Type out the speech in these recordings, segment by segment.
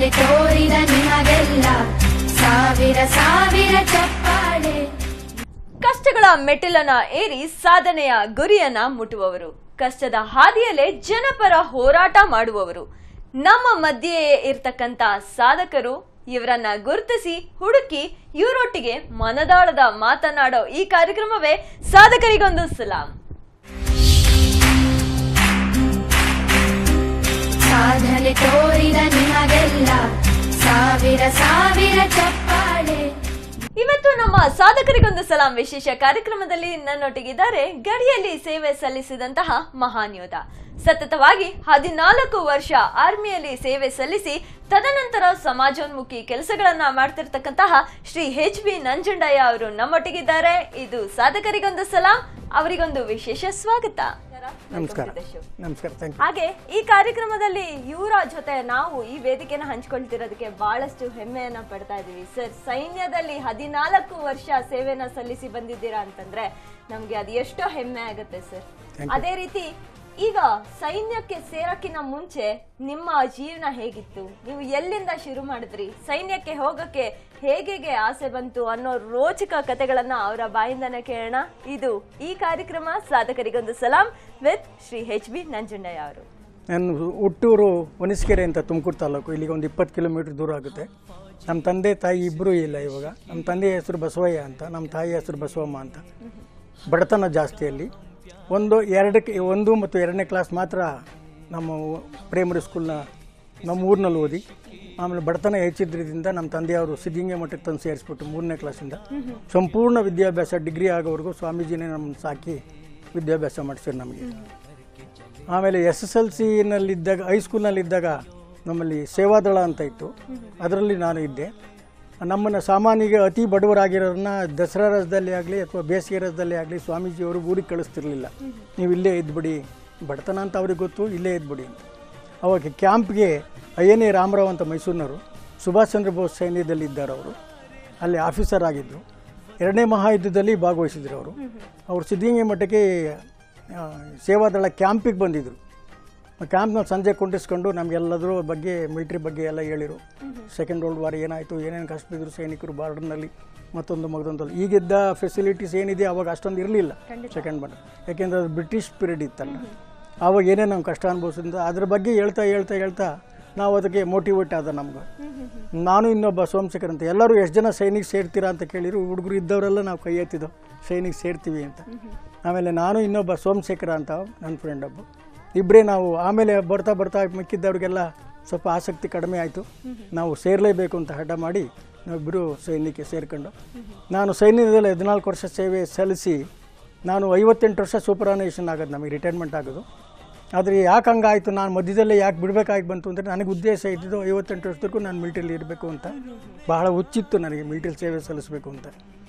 ಸಾಧನೆ ತೋರಿದ ನಿಮಗೆಲ್ಲ ಸಾವಿರ ಸಾವಿರ ಚಪ್ಪಾಳೆ ಕಷ್ಟಗಳ ಮೆಟ್ಟಿಲನ್ನ ಏರಿ ಸಾಧನೆಯ ಗುರಿಯನ್ನ ಮುಟ್ಟುವವರು ಕಷ್ಟದ ಹಾದಿಯಲ್ಲೇ ಜನಪರ ಹೋರಾಟ ಮಾಡುವವರು ನಮ್ಮ ಮಧ್ಯೆಯೇ ಇರ್ತಕ್ಕಂತ ಸಾಧಕರು ಇವರನ್ನ ಗುರುತಿಸಿ ಹುಡುಕಿ ಇವರೊಟ್ಟಿಗೆ ಮನದಾಳದ ಮಾತನಾಡೋ ಈ ಕಾರ್ಯಕ್ರಮವೇ ಸಾಧಕರಿಗೊಂದು ಸಲಾಂ ಸಾಧನೆ ತೋರಿದ ನಿಮಗೆಲ್ಲ ಸಾವಿರ ಸಾವಿರ ಚಪ್ಪಾಳೆ ಇವತ್ತು ನಮ್ಮ ಸಾಧಕರಿಗೊಂದು ಸಲಾಂ ವಿಶೇಷ ಕಾರ್ಯಕ್ರಮದಲ್ಲಿ ನನ್ನೊಟ್ಟಿಗಿದ್ದಾರೆ ಗಡಿಯಲ್ಲಿ ಸೇವೆ ಸಲ್ಲಿಸಿದಂತಹ ಮಹಾನ್ ಯೋಧ ಸತತವಾಗಿ ಹದಿನಾಲ್ಕು ವರ್ಷ ಆರ್ಮಿಯಲ್ಲಿ ಸೇವೆ ಸಲ್ಲಿಸಿ ತದನಂತರ ಸಮಾಜೋನ್ಮುಖಿ ಕೆಲಸಗಳನ್ನ ಮಾಡ್ತಿರ್ತಕ್ಕಂತಹ ಶ್ರೀ ಎಚ್ ಬಿ ನಂಜುಂಡಯ್ಯ ಅವರು ನಮ್ಮೊಟ್ಟಿಗಿದ್ದಾರೆ ಇದು ಸಾಧಕರಿಗೊಂದು ಸಲಾಂ ಅವರಿಗೊಂದು ವಿಶೇಷ ಸ್ವಾಗತ ನಮಸ್ಕಾರ ನಮಸ್ಕಾರ ಥ್ಯಾಂಕ್ ಯು ಹಾಗೆ ಈ ಕಾರ್ಯಕ್ರಮದಲ್ಲಿ ಇವರ ಜೊತೆ ನಾವು ಈ ವೇದಿಕೆನ ಹಂಚ್ಕೊಳ್ತಿರೋದಕ್ಕೆ ಬಹಳಷ್ಟು ಹೆಮ್ಮೆಯನ್ನ ಪಡ್ತಾ ಇದೀವಿ ಸರ್ ಸೈನ್ಯದಲ್ಲಿ ಹದಿನಾಲ್ಕು ವರ್ಷ ಸೇವೆನ ಸಲ್ಲಿಸಿ ಬಂದಿದ್ದೀರಾ ಅಂತಂದ್ರೆ ನಮ್ಗೆ ಅದು ಎಷ್ಟೋ ಹೆಮ್ಮೆ ಆಗುತ್ತೆ ಸರ್ Thank you. ಅದೇ ರೀತಿ ಈಗ ಸೈನ್ಯಕ್ಕೆ ಸೇರಕ್ಕಿಂತ ಮುಂಚೆ ನಿಮ್ಮ ಜೀವನ ಹೇಗಿತ್ತು ನೀವು ಎಲ್ಲಿಂದ ಶುರು ಮಾಡಿದ್ರಿ ಸೈನ್ಯಕ್ಕೆ ಹೋಗಕ್ಕೆ ಹೇಗೆ ಆಸೆ ಬಂತು ಅನ್ನೋ ರೋಚಕ ಕಥೆಗಳನ್ನ ಅವರ ಬಾಯಿಂದನೇ ಕೇಳೋಣ ಇದು ಈ ಕಾರ್ಯಕ್ರಮ ಸಾಧಕರಿಗೊಂದು ಸಲಾಂ with Shri H B Nanjundaiah ಅವರು ನಾನು ಹುಟ್ಟೂರು ಹೊನಸ್ಕೆರೆ ಅಂತ ತುಮಕೂರು ತಾಲೂಕು ಇಲ್ಲಿಗೆ ಒಂದು ಇಪ್ಪತ್ತು ಕಿಲೋಮೀಟ್ರ್ ದೂರ ಆಗುತ್ತೆ ನಮ್ಮ ತಂದೆ ತಾಯಿ ಇಬ್ಬರೂ ಇಲ್ಲ ಇವಾಗ ನಮ್ಮ ತಂದೆ ಹೆಸರು ಬಸವಯ್ಯ ಅಂತ ನಮ್ಮ ತಾಯಿ ಹೆಸರು ಬಸವಮ್ಮ ಅಂತ ಬಡತನ ಜಾಸ್ತಿ ಅಲ್ಲಿ ಒಂದು ಎರಡಕ್ಕೆ ಒಂದು ಮತ್ತು ಎರಡನೇ ಕ್ಲಾಸ್ ಮಾತ್ರ ನಮ್ಮ ಪ್ರೈಮರಿ ಸ್ಕೂಲ್ನ ನಮ್ಮ ಊರಿನಲ್ಲಿ ಓದಿ ಆಮೇಲೆ ಬಡತನ ಹೆಚ್ಚಿದ್ರಿಂದ ನಮ್ಮ ತಂದೆಯವರು ಸಿದ್ಧಗಂಗೆ ಮಠಕ್ಕೆ ತಂದು ಸೇರಿಸ್ಬಿಟ್ಟು ಮೂರನೇ ಕ್ಲಾಸಿಂದ ಸಂಪೂರ್ಣ ವಿದ್ಯಾಭ್ಯಾಸ ಡಿಗ್ರಿ ಆಗೋವರೆಗೂ ಸ್ವಾಮೀಜಿನೇ ನಮ್ಮನ್ನು ಸಾಕಿ ವಿದ್ಯಾಭ್ಯಾಸ ಮಾಡಿಸಿದ್ರು ನಮಗೆ ಆಮೇಲೆ ಎಸ್ ಎಸ್ ಎಲ್ ಸಿನಲ್ಲಿದ್ದಾಗ ಹೈಸ್ಕೂಲ್ನಲ್ಲಿದ್ದಾಗ ನಮ್ಮಲ್ಲಿ ಸೇವಾದಳ ಅಂತ ಇತ್ತು ಅದರಲ್ಲಿ ನಾನು ಇದ್ದೆ ನಮ್ಮನ್ನು ಸಾಮಾನ್ಯಗೆ ಅತಿ ಬಡವರಾಗಿರೋರನ್ನ ದಸರಾ ರಸದಲ್ಲಿ ಆಗಲಿ ಅಥವಾ ಬೇಸಿಗೆ ರಸದಲ್ಲಿ ಆಗಲಿ ಸ್ವಾಮೀಜಿಯವರು ಊರಿಗೆ ಕಳಿಸ್ತಿರ್ಲಿಲ್ಲ ನೀವು ಇಲ್ಲೇ ಇದ್ಬಿಡಿ ಬಡತನ ಅಂತ ಅವ್ರಿಗೆ ಗೊತ್ತು ಇಲ್ಲೇ ಇದ್ಬಿಡಿ ಅಂತ ಅವಾಗ ಕ್ಯಾಂಪ್ಗೆ ಐ ಎನ್ ಎ ರಾಮರಾವ್ ಅಂತ ಮೈಸೂರಿನವರು ಸುಭಾಷ್ ಚಂದ್ರ ಬೋಸ್ ಸೈನ್ಯದಲ್ಲಿ ಇದ್ದಾರೆ ಅವರು ಅಲ್ಲಿ ಆಫೀಸರ್ ಆಗಿದ್ದರು ಎರಡನೇ ಮಹಾಯುದ್ಧದಲ್ಲಿ ಭಾಗವಹಿಸಿದ್ರು ಅವರು ಅವರು ಸಿದ್ಧಗಂಗೆ ಮಠಕ್ಕೆ ಆ, ಸೇವಾದಳ ಕ್ಯಾಂಪಿಗೆ ಬಂದಿದ್ದರು ಕ್ಯಾಂಪ್ನಲ್ಲಿ ಸಂಜೆ ಕುಂಡಿಸ್ಕೊಂಡು ನಮಗೆಲ್ಲದ್ರ ಬಗ್ಗೆ ಮಿಲಿಟ್ರಿ ಬಗ್ಗೆ ಎಲ್ಲ ಹೇಳಿರು ಸೆಕೆಂಡ್ ವರ್ಲ್ಡ್ ವಾರ್ ಏನಾಯಿತು ಏನೇನು ಕಷ್ಟ ಬಿದ್ದರು ಸೈನಿಕರು ಬಾರ್ಡರ್ನಲ್ಲಿ ಮತ್ತೊಂದು ಮಗದೊಂದು ಈಗಿದ್ದ ಫೆಸಿಲಿಟೀಸ್ ಏನಿದೆ ಅವಾಗ ಅಷ್ಟೊಂದು ಇರಲಿಲ್ಲ ಸೆಕೆಂಡ್ ಬಾರ್ಡರ್ ಯಾಕೆಂದರೆ ಅದು ಬ್ರಿಟಿಷ್ ಪೀರಿಯಡ್ ಇತ್ತಲ್ಲ ಆವಾಗ ಏನೇ ನಾವು ಕಷ್ಟ ಅನುಭವಿಸಿದ ಅದ್ರ ಬಗ್ಗೆ ಹೇಳ್ತಾ ಹೇಳ್ತಾ ಹೇಳ್ತಾ ನಾವು ಅದಕ್ಕೆ ಮೋಟಿವೇಟ್ ಆದ ನಮ್ಗೆ ನಾನು ಇನ್ನೊಬ್ಬ ಸೋಮಶೇಖರ್ ಅಂತ ಎಲ್ಲರೂ ಎಷ್ಟು ಜನ ಸೈನಿಕ್ ಸೇರ್ತೀರಾ ಅಂತ ಕೇಳಿರು ಹುಡುಗರು ಇದ್ದವರೆಲ್ಲ ನಾವು ಕೈ ಎತ್ತಿದ್ದೋ ಸೈನಿಕ್ ಸೇರ್ತೀವಿ ಅಂತ ಆಮೇಲೆ ನಾನು ಇನ್ನೊಬ್ಬ ಸೋಮಶೇಖರ ಅಂತ ನನ್ನ ಫ್ರೆಂಡ್ ಒಬ್ಬ ಇಬ್ಬರೇ ನಾವು ಆಮೇಲೆ ಬರ್ತಾ ಬರ್ತಾ ಮಿಕ್ಕಿದ್ದವ್ರಿಗೆಲ್ಲ ಸ್ವಲ್ಪ ಆಸಕ್ತಿ ಕಡಿಮೆ ಆಯಿತು ನಾವು ಸೇರಲೇಬೇಕು ಅಂತ ಹಠ ಮಾಡಿ ನಾವಿಬ್ಬರು ಸೈನ್ಯಕ್ಕೆ ಸೇರ್ಕೊಂಡು ನಾನು ಸೈನ್ಯದಲ್ಲಿ ಹದಿನಾಲ್ಕು ವರ್ಷ ಸೇವೆ ಸಲ್ಲಿಸಿ ನಾನು ಐವತ್ತೆಂಟು ವರ್ಷ ಸೂಪರಾನೇಷನ್ ಆಗೋದು ನಮಗೆ ರಿಟೈರ್ಮೆಂಟ್ ಆಗೋದು ಆದರೆ ಯಾಕೆ ಹಂಗಾಯಿತು ನಾನು ಮಧ್ಯದಲ್ಲೇ ಯಾಕೆ ಬಿಡಬೇಕಾಗಿ ಬಂತು ಅಂದರೆ ನನಗೆ ಉದ್ದೇಶ ಇದ್ದಿದ್ದು ಐವತ್ತೆಂಟು ವರ್ಷದವರೆಗೂ ನಾನು ಮಿಲ್ಟ್ರಿಲಿ ಇರಬೇಕು ಅಂತ ಬಹಳ ಹುಚ್ಚಿತ್ತು ನನಗೆ ಮಿಲ್ಟ್ರಿ ಸೇವೆ ಸಲ್ಲಿಸಬೇಕು ಅಂತ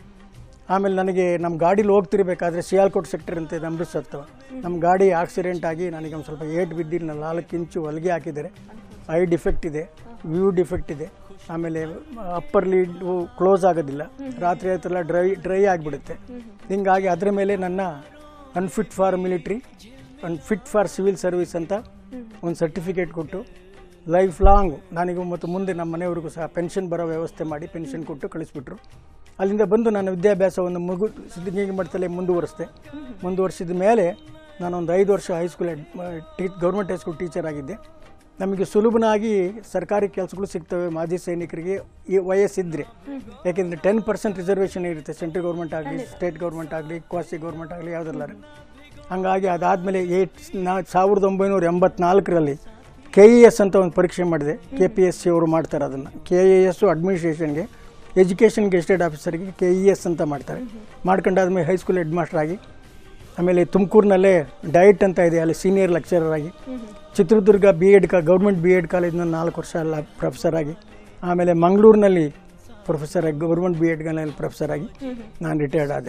ಆಮೇಲೆ ನನಗೆ ನಮ್ಮ ಗಾಡೀಲಿ ಹೋಗ್ತಿರ್ಬೇಕಾದ್ರೆ ಸಿಯಾಲ್ಕೋಟ್ ಸೆಕ್ಟರ್ ಅಂತ ಇದೆ ಅಮೃತ್ಸರ್ ನಮ್ಮ ಗಾಡಿ ಆಕ್ಸಿಡೆಂಟ್ ಆಗಿ ನನಗೆ ಒಂದು ಸ್ವಲ್ಪ ಏಟ್ ಬಿದ್ದಿಲ್ಲ ನಾಲ್ಕು ಇಂಚು ಹೊಲಿಗೆ ಹಾಕಿದ್ದಾರೆ ಐ ಡಿಫೆಕ್ಟ್ ಇದೆ ವ್ಯೂ ಡಿಫೆಕ್ಟ್ ಇದೆ ಆಮೇಲೆ ಅಪ್ಪರ್ ಲೀಡು ಕ್ಲೋಸ್ ಆಗೋದಿಲ್ಲ ರಾತ್ರಿ ಆಯ್ತೆಲ್ಲ ಡ್ರೈ ಡ್ರೈ ಆಗಿಬಿಡುತ್ತೆ ಹಿಂಗಾಗಿ ಅದರ ಮೇಲೆ ನನ್ನ unfit for military unfit for civil service ಅಂತ ಒಂದು ಸರ್ಟಿಫಿಕೇಟ್ ಕೊಟ್ಟು ಲೈಫ್ ಲಾಂಗ್ ನನಗೂ ಮತ್ತು ಮುಂದೆ ನಮ್ಮ ಮನೆಯವ್ರಿಗೂ ಸಹ ಪೆನ್ಷನ್ ಬರೋ ವ್ಯವಸ್ಥೆ ಮಾಡಿ ಪೆನ್ಷನ್ ಕೊಟ್ಟು ಕಳಿಸ್ಬಿಟ್ರು ಅಲ್ಲಿಂದ ಬಂದು ನನ್ನ ವಿದ್ಯಾಭ್ಯಾಸವನ್ನು ಮುಗು ಸಿದ್ಧಗಂಗೆ ಮಠದಲ್ಲೇ ಮುಂದುವರಿಸಿದೆ ಮುಂದುವರಿಸಿದ ಮೇಲೆ ನಾನೊಂದು ಐದು ವರ್ಷ ಹೈಸ್ಕೂಲ್ ಟೀ ಗೌರ್ಮೆಂಟ್ ಹೈಸ್ಕೂಲ್ ಟೀಚರ್ ಆಗಿದ್ದೆ ನಮಗೆ ಸುಲಭನಾಗಿ ಸರ್ಕಾರಿ ಕೆಲಸಗಳು ಸಿಗ್ತವೆ ಮಾಜಿ ಸೈನಿಕರಿಗೆ ಈ ವಯಸ್ಸಿದ್ರೆ ಯಾಕೆಂದರೆ ಟೆನ್ ಪರ್ಸೆಂಟ್ ರಿಸರ್ವೇಷನ್ ಇರುತ್ತೆ ಸೆಂಟ್ರಲ್ ಗೌರ್ಮೆಂಟ್ ಆಗಲಿ ಸ್ಟೇಟ್ ಗೌರ್ಮೆಂಟ್ ಆಗಲಿ ಕ್ವಾಸಿ ಗೌರ್ಮೆಂಟ್ ಆಗಲಿ ಯಾವುದೆಲ್ಲರೂ ಹಂಗಾಗಿ ಅದಾದಮೇಲೆ ಏಟ್ ನಾ ಸಾವಿರದ ಒಂಬೈನೂರ ಎಂಬತ್ನಾಲ್ಕರಲ್ಲಿ ಕೆ ಇ ಎಸ್ ಅಂತ ಒಂದು ಪರೀಕ್ಷೆ ಮಾಡಿದೆ ಕೆ ಪಿ ಎಸ್ ಸಿ ಅವರು ಮಾಡ್ತಾರೆ ಅದನ್ನು ಕೆ ಎ ಎಸ್ಸು ಅಡ್ಮಿನಿಸ್ಟ್ರೇಷನ್ಗೆ ಎಜುಕೇಷನ್ ಗೆಸ್ಟೆಡ್ ಆಫೀಸರ್ಗೆ ಕೆ ಇ ಎಸ್ ಅಂತ ಮಾಡ್ತಾರೆ ಮಾಡ್ಕೊಂಡಾದ್ಮೇಲೆ ಹೈಸ್ಕೂಲ್ ಹೆಡ್ ಮಾಸ್ಟರ್ ಆಗಿ ಆಮೇಲೆ ತುಮಕೂರಿನಲ್ಲೇ ಡಯಟ್ ಅಂತ ಇದೆ ಅಲ್ಲಿ ಸೀನಿಯರ್ ಲೆಕ್ಚರರ್ ಆಗಿ ಚಿತ್ರದುರ್ಗ ಬಿ ಎಡ್ ಕಾ ಗೌರ್ಮೆಂಟ್ ಬಿ ಎಡ್ ಕಾಲೇಜ್ನ ನಾಲ್ಕು ವರ್ಷ ಅಲ್ಲ ಪ್ರೊಫೆಸರ್ ಆಗಿ ಆಮೇಲೆ ಮಂಗಳೂರಿನಲ್ಲಿ ಪ್ರೊಫೆಸರ್ ಆಗಿ ಗೌರ್ಮೆಂಟ್ ಬಿ ಎಡ್ಗಳಲ್ಲಿ ಪ್ರೊಫೆಸರ್ ಆಗಿ ನಾನು ರಿಟೈರ್ಡ್ ಆದೆ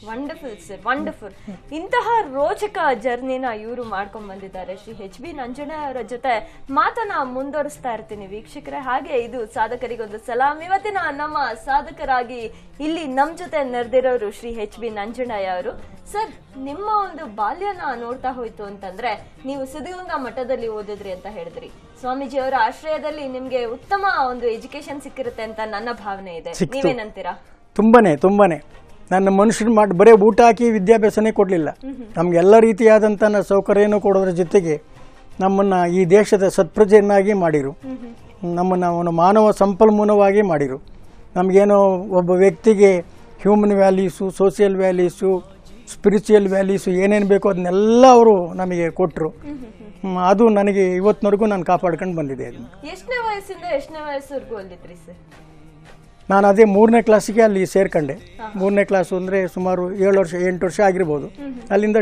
ವಂಡರ್ಫುಲ್ ಸರ್ ವಂಡರ್ಫುಲ್ ಇಂತಹ ರೋಚಕ ಜರ್ನಿನ ಇವರು ಮಾಡ್ಕೊಂಡ್ ಬಂದಿದ್ದಾರೆ ಶ್ರೀ ಎಚ್ ಬಿ ನಂಜಣ್ಣ ಅವರ ಜೊತೆ ಮಾತನ್ನ ಮುಂದುವರಿಸ್ತಾ ಇರ್ತೀನಿ ವೀಕ್ಷಕರೇ ಹಾಗೆ ಇದು ಸಾಧಕರಿಗೊಂದು ಸಲಾಂ ಇವತ್ತಿನ ನಮ್ಮ ಸಾಧಕರಾಗಿ ಇಲ್ಲಿ ನಮ್ ಜೊತೆ ನೆರೆದಿರೋರು ಶ್ರೀ ಎಚ್ ಬಿ ನಂಜಣ್ಣಯ್ಯ ಅವರು ಸರ್ ನಿಮ್ಮ ಒಂದು ಬಾಲ್ಯನ ನೋಡ್ತಾ ಹೋಯ್ತು ಅಂತಂದ್ರೆ ನೀವು ಸಿದ್ಧಗಂಗಾ ಮಠದಲ್ಲಿ ಓದಿದ್ರಿ ಅಂತ ಹೇಳಿದ್ರಿ ಸ್ವಾಮೀಜಿ ಅವರ ಆಶ್ರಯದಲ್ಲಿ ನಿಮ್ಗೆ ಉತ್ತಮ ಒಂದು ಎಜುಕೇಶನ್ ಸಿಕ್ಕಿರುತ್ತೆ ಅಂತ ನನ್ನ ಭಾವನೆ ಇದೆ ಸಿಕ್ತು. ನೀವೇನಂತೀರಾ ತುಂಬಾನೇ ತುಂಬಾನೇ ನನ್ನ ಮನುಷ್ಯರು ಮಾಡಿ ಬರೀ ಊಟ ಹಾಕಿ ವಿದ್ಯಾಭ್ಯಾಸನೇ ಕೊಡಲಿಲ್ಲ ನಮ್ಗೆ ಎಲ್ಲ ರೀತಿಯಾದಂಥ ಸೌಕರ್ಯನೂ ಕೊಡೋದ್ರ ಜೊತೆಗೆ ನಮ್ಮನ್ನು ಈ ದೇಶದ ಸತ್ಪ್ರಜೆಯನ್ನಾಗಿ ಮಾಡಿರು ನಮ್ಮನ್ನು ಅವನು ಮಾನವ ಸಂಪನ್ಮೂಲವಾಗಿ ಮಾಡಿರು ನಮಗೇನೋ ಒಬ್ಬ ವ್ಯಕ್ತಿಗೆ human values social values spiritual values ಏನೇನು ಬೇಕೋ ಅದನ್ನೆಲ್ಲ ಅವರು ನಮಗೆ ಕೊಟ್ಟರು ಅದು ನನಗೆ ಇವತ್ತಿನವರೆಗೂ ನಾನು ಕಾಪಾಡ್ಕೊಂಡು ಬಂದಿದೆ ಅದನ್ನು ಎಷ್ಟನೇ ವಯಸ್ಸಿಂದ ಎಷ್ಟನೇ ವಯಸ್ಸವರೆಗೂ ಓದಿದ್ರಿ ಸರ್ ನಾನು ಅದೇ ಮೂರನೇ ಕ್ಲಾಸಿಗೆ ಅಲ್ಲಿ ಸೇರ್ಕೊಂಡೆ ಮೂರನೇ ಕ್ಲಾಸು ಅಂದರೆ ಸುಮಾರು ಏಳು ವರ್ಷ ಎಂಟು ವರ್ಷ ಆಗಿರ್ಬೋದು ಅಲ್ಲಿಂದ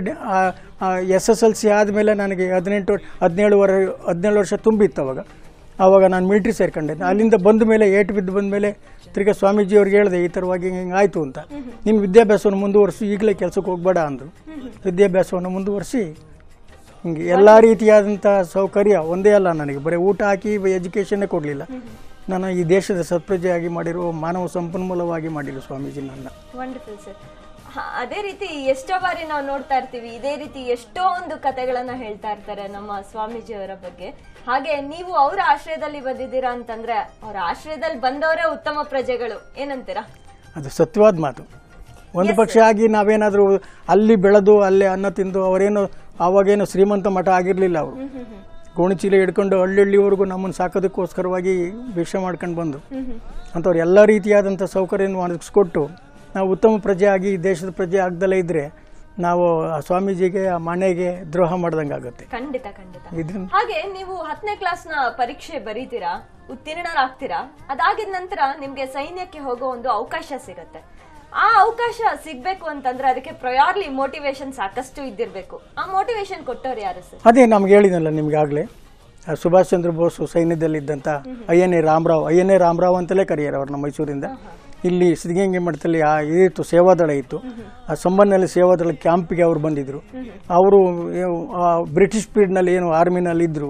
ಎಸ್ ಎಸ್ ಎಲ್ ಸಿ ಆದಮೇಲೆ ನನಗೆ ಹದಿನೆಂಟು ಹದಿನೇಳು ವರ ಹದಿನೇಳು ವರ್ಷ ತುಂಬಿತ್ತು ಅವಾಗ ಆವಾಗ ನಾನು ಮಿಲ್ಟ್ರಿ ಸೇರ್ಕೊಂಡೆ ಅಲ್ಲಿಂದ ಬಂದ ಮೇಲೆ ಏಟು ಬಿದ್ದು ಬಂದ ಮೇಲೆ ತಿರ್ಗಾ ಸ್ವಾಮೀಜಿ ಅವ್ರಿಗೆ ಹೇಳಿದೆ ಈ ಥರವಾಗಿ ಹಿಂಗೆ ಹಿಂಗೆ ಆಯಿತು ಅಂತ ನಿಮ್ಮ ವಿದ್ಯಾಭ್ಯಾಸವನ್ನು ಮುಂದುವರಿಸಿ ಈಗಲೇ ಕೆಲಸಕ್ಕೆ ಹೋಗಬೇಡ ಅಂದರು ವಿದ್ಯಾಭ್ಯಾಸವನ್ನು ಮುಂದುವರಿಸಿ ಹಿಂಗೆ ಎಲ್ಲ ರೀತಿಯಾದಂಥ ಸೌಕರ್ಯ ಒಂದೇ ಅಲ್ಲ ನನಗೆ ಬರೀ ಊಟ ಹಾಕಿ ಎಜುಕೇಷನ್ನೇ ಕೊಡಲಿಲ್ಲ ನಾನು ಈ ದೇಶದ ಸತ್ಪ್ರಜೆಯಾಗಿ ಮಾಡಿರೋ ಮಾನವ ಸಂಪನ್ಮೂಲವಾಗಿ ಮಾಡಿರೋ ಸ್ವಾಮೀಜಿ ನನ್ನ ವಂಡರ್ಫುಲ್ ಸರ್ ಅದೇ ರೀತಿ ಎಷ್ಟೋ ಬಾರಿ ನಾವು ನೋಡ್ತಾ ಇರ್ತೀವಿ ಇದೇ ರೀತಿ ಎಷ್ಟೋ ಒಂದು ಕತೆಗಳನ್ನ ಹೇಳ್ತಾ ಇರ್ತಾರೆ ನಮ್ಮ ಸ್ವಾಮೀಜಿ ಅವರ ಬಗ್ಗೆ ಹಾಗೆ ನೀವು ಅವರ ಆಶ್ರಯದಲ್ಲಿ ಬಂದಿದ್ದೀರಾ ಅಂತಂದ್ರೆ ಅವರ ಆಶ್ರಯದಲ್ಲಿ ಬಂದವರೇ ಉತ್ತಮ ಪ್ರಜೆಗಳು ಏನಂತೀರಾ ಅದು ಸತ್ಯವಾದ ಮಾತು ಒಂದು ಪಕ್ಷ ಆಗಿ ನಾವೇನಾದರೂ ಅಲ್ಲಿ ಬೆಳೆದು ಅಲ್ಲೇ ಅನ್ನ ತಿಂದು ಅವರೇನು ಆವಾಗೇನು ಶ್ರೀಮಂತ ಮಠ ಆಗಿರಲಿಲ್ಲ ಅವರು ಗೋಣಿಚೀಲ ಹಿಡ್ಕೊಂಡು ಹಳ್ಳಿವರೆಗೂ ನಮ್ಮನ್ನು ಸಾಕೋದಕ್ಕೋಸ್ಕರವಾಗಿ ಭಿಕ್ಷೆ ಮಾಡ್ಕೊಂಡು ಬಂದು ಅಂಥವ್ರು ಎಲ್ಲ ರೀತಿಯಾದಂಥ ಸೌಕರ್ಯವನ್ನು ಒದಗಿಸ್ಕೊಟ್ಟು ನಾವು ಉತ್ತಮ ಪ್ರಜೆ ಆಗಿ ಈ ದೇಶದ ಪ್ರಜೆ ಆಗದಲ್ಲೇ ಇದ್ದರೆ ನಾವು ಆ ಸ್ವಾಮೀಜಿಗೆ ಆ ಮನೆಗೆ ದ್ರೋಹ ಮಾಡ್ದಂಗೆ ಆಗುತ್ತೆ ಖಂಡಿತ ಖಂಡಿತ ಇದರಿಂದ ಹಾಗೆ ನೀವು ಹತ್ತನೇ ಕ್ಲಾಸ್ ನ ಪರೀಕ್ಷೆ ಬರೀತೀರಾ ಉತ್ತೀರ್ಣರಾಗ್ತೀರಾ ಅದಾಗಿದ ನಂತರ ನಿಮ್ಗೆ ಸೈನ್ಯಕ್ಕೆ ಹೋಗೋ ಒಂದು ಅವಕಾಶ ಸಿಗತ್ತೆ ಆ ಅವಕಾಶ ಸಿಗ್ಬೇಕು ಅಂತಂದ್ರೆ ಅದಕ್ಕೆ ಪ್ರಯಾರ್ಲಿ ಮೋಟಿವೇಶನ್ ಸಾಕಷ್ಟು ಇದ್ದಿರ್ಬೇಕು ಆ ಮೋಟಿವೇಶನ್ ಕೊಟ್ಟವ್ರು ಯಾರು ಸರ್ ಅದೇ ನಮ್ಗೆ ಹೇಳಿದ್ನಲ್ಲ ನಿಮ್ಗೆ ಆಗಲೇ ಸುಭಾಷ್ ಚಂದ್ರ ಬೋಸು ಸೈನ್ಯದಲ್ಲಿದ್ದಂಥ I N A Ramarao I N A Ramarao ಅಂತಲೇ ಕರೆಯಾರ ಅವ್ರು ನಮ್ಮ ಮೈಸೂರಿಂದ ಇಲ್ಲಿ ಸಿದ್ಧಗಂಗೆ ಮಠದಲ್ಲಿ ಆ ಇದಿತ್ತು ಸೇವಾದಳ ಇತ್ತು ಆ ಸಂಬಂಧದಲ್ಲಿ ಸೇವಾದಳ ಕ್ಯಾಂಪಿಗೆ ಅವ್ರು ಬಂದಿದ್ರು ಅವರು ಏನು, ಆ ಬ್ರಿಟಿಷ್ ಪೀರಿಯಡ್ನಲ್ಲಿ ಏನು ಆರ್ಮಿನಲ್ಲಿ ಇದ್ದರು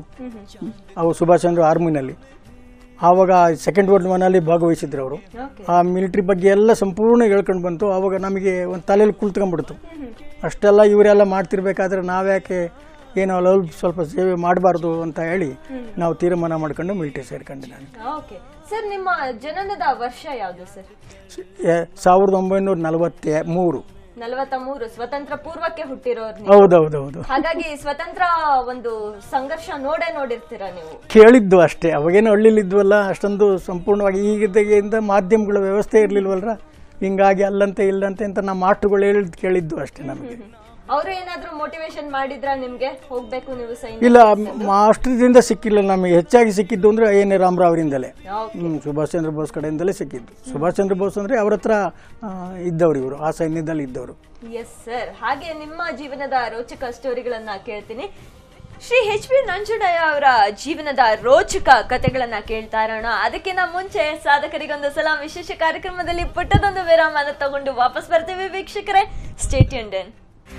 ಅವರು ಸುಭಾಷ್ ಚಂದ್ರ ಆರ್ಮಿನಲ್ಲಿ ಆವಾಗ ಸೆಕೆಂಡ್ ವರ್ಲ್ಡ್ ವಾರ್ನಲ್ಲಿ ಭಾಗವಹಿಸಿದ್ರು ಅವರು ಓಕೆ ಆ ಮಿಲಿಟ್ರಿ ಬಗ್ಗೆ ಎಲ್ಲ ಸಂಪೂರ್ಣ ಹೇಳ್ಕೊಂಡು ಬಂತು ಆವಾಗ ನಮಗೆ ಒಂದು ತಲೆಯಲ್ಲಿ ಕುಳಿತ್ಕೊಂಡ್ಬಿಡ್ತು ಅಷ್ಟೆಲ್ಲ ಇವರೆಲ್ಲ ಮಾಡ್ತಿರ್ಬೇಕಾದ್ರೆ ನಾವ್ಯಾಕೆ ಏನೋ ಅಲ್ಪ ಸ್ವಲ್ಪ ಸೇವೆ ಮಾಡಬಾರ್ದು ಅಂತ ಹೇಳಿ ನಾವು ತೀರ್ಮಾನ ಮಾಡ್ಕೊಂಡು ಮಿಲಿಟ್ರಿ ಸೇರ್ಕೊಂಡೆ ನಾನು ಓಕೆ ಸರ್ ನಿಮ್ಮ ಜನನದ ವರ್ಷ ಯಾವುದು ಸರ್ ಸ- ಎ- ಸಾವಿರದ ಒಂಬೈನೂರ ನಲವತ್ತ ಮೂರು ನಲವತ್ತ ಮೂರು ಸ್ವತಂತ್ರ ಪೂರ್ವಕ್ಕೆ ಹುಟ್ಟಿರೋರು ನೀವು. ಹೌದೌದೌದು ಹಾಗಾಗಿ ಸ್ವತಂತ್ರ ಒಂದು ಸಂಘರ್ಷ ನೋಡೇ ನೋಡಿರ್ತೀರಾ ನೀವು ಕೇಳಿದ್ದು ಅಷ್ಟೇ ಅವಾಗೇನು ಹಳ್ಳಿಲಿದ್ವಲ್ಲ ಅಷ್ಟೊಂದು ಸಂಪೂರ್ಣವಾಗಿ ಈಗಿದ್ದಾಗಿಂದ ಮಾಧ್ಯಮಗಳ ವ್ಯವಸ್ಥೆ ಇರಲಿಲ್ವಲ್ರ ಹಿಂಗಾಗಿ ಅಲ್ಲಂತೆ ಇಲ್ಲಂತೆ ಅಂತ ನಮ್ಮ ಮಾಸ್ಟರ್ಗಳು ಹೇಳಿದ್ ಕೇಳಿದ್ದು ಅಷ್ಟೇ ನಮಗೆ ಅವರು ಏನಾದ್ರೂ ಮೋಟಿವೇಶನ್ ಮಾಡಿದ್ರ ನಿಮ್ಗೆ ಹೋಗ್ಬೇಕು ನೀವು ಸೈನ್ಯ ಇಲ್ಲ ಮಾಸ್ಟರ್ದಿಂದ ಸಿಕ್ಕಿಲ್ಲ ನಮಗೆ ಹೆಚ್ಚಾಗಿ ಸಿಕ್ಕಿದ್ದು ಅಂದ್ರೆ ಐ ಎನ್ ಎ ರಾಮರಾವ್ ಅವರಿಂದಲೇ ಓಕೆ ಹ್ಮ್, ಸುಭಾಷ್ ಚಂದ್ರ ಬೋಸ್ ಕಡೆಯಿಂದಲೇ ಸಿಕ್ಕಿದ್ದು ಸುಭಾಷ್ ಚಂದ್ರ ಬೋಸ್ ಅಂದ್ರೆ ಅವ್ರ ಹತ್ರ ಆ, ಇದ್ದವ್ರು ಇವರು ಆ ಸೈನ್ಯದಲ್ಲಿ ಇದ್ದವರು ಎಸ್ ಸರ್ ಹಾಗೆ ನಿಮ್ಮ ಜೀವನದ ರೋಚಕ ಸ್ಟೋರಿಗಳನ್ನ ಕೇಳ್ತೀನಿ ಶ್ರೀ ಎಚ್ ಪಿ ನಂಜುಡಯ್ಯ ಅವರ ಜೀವನದ ರೋಚಕ ಕಥೆಗಳನ್ನ ಕೇಳ್ತಾ ಇರೋಣ ಅದಕ್ಕಿಂತ ಮುಂಚೆ ಸಾಧಕರಿಗೊಂದು ಸಲ ವಿಶೇಷ ಕಾರ್ಯಕ್ರಮದಲ್ಲಿ ಪುಟ್ಟದೊಂದು ವಿರಾಮನ ತಗೊಂಡು ವಾಪಸ್ ಬರ್ತೀವಿ ವೀಕ್ಷಕರೇ ಸ್ಟೇಟ್ ಇಂಡಿಯನ್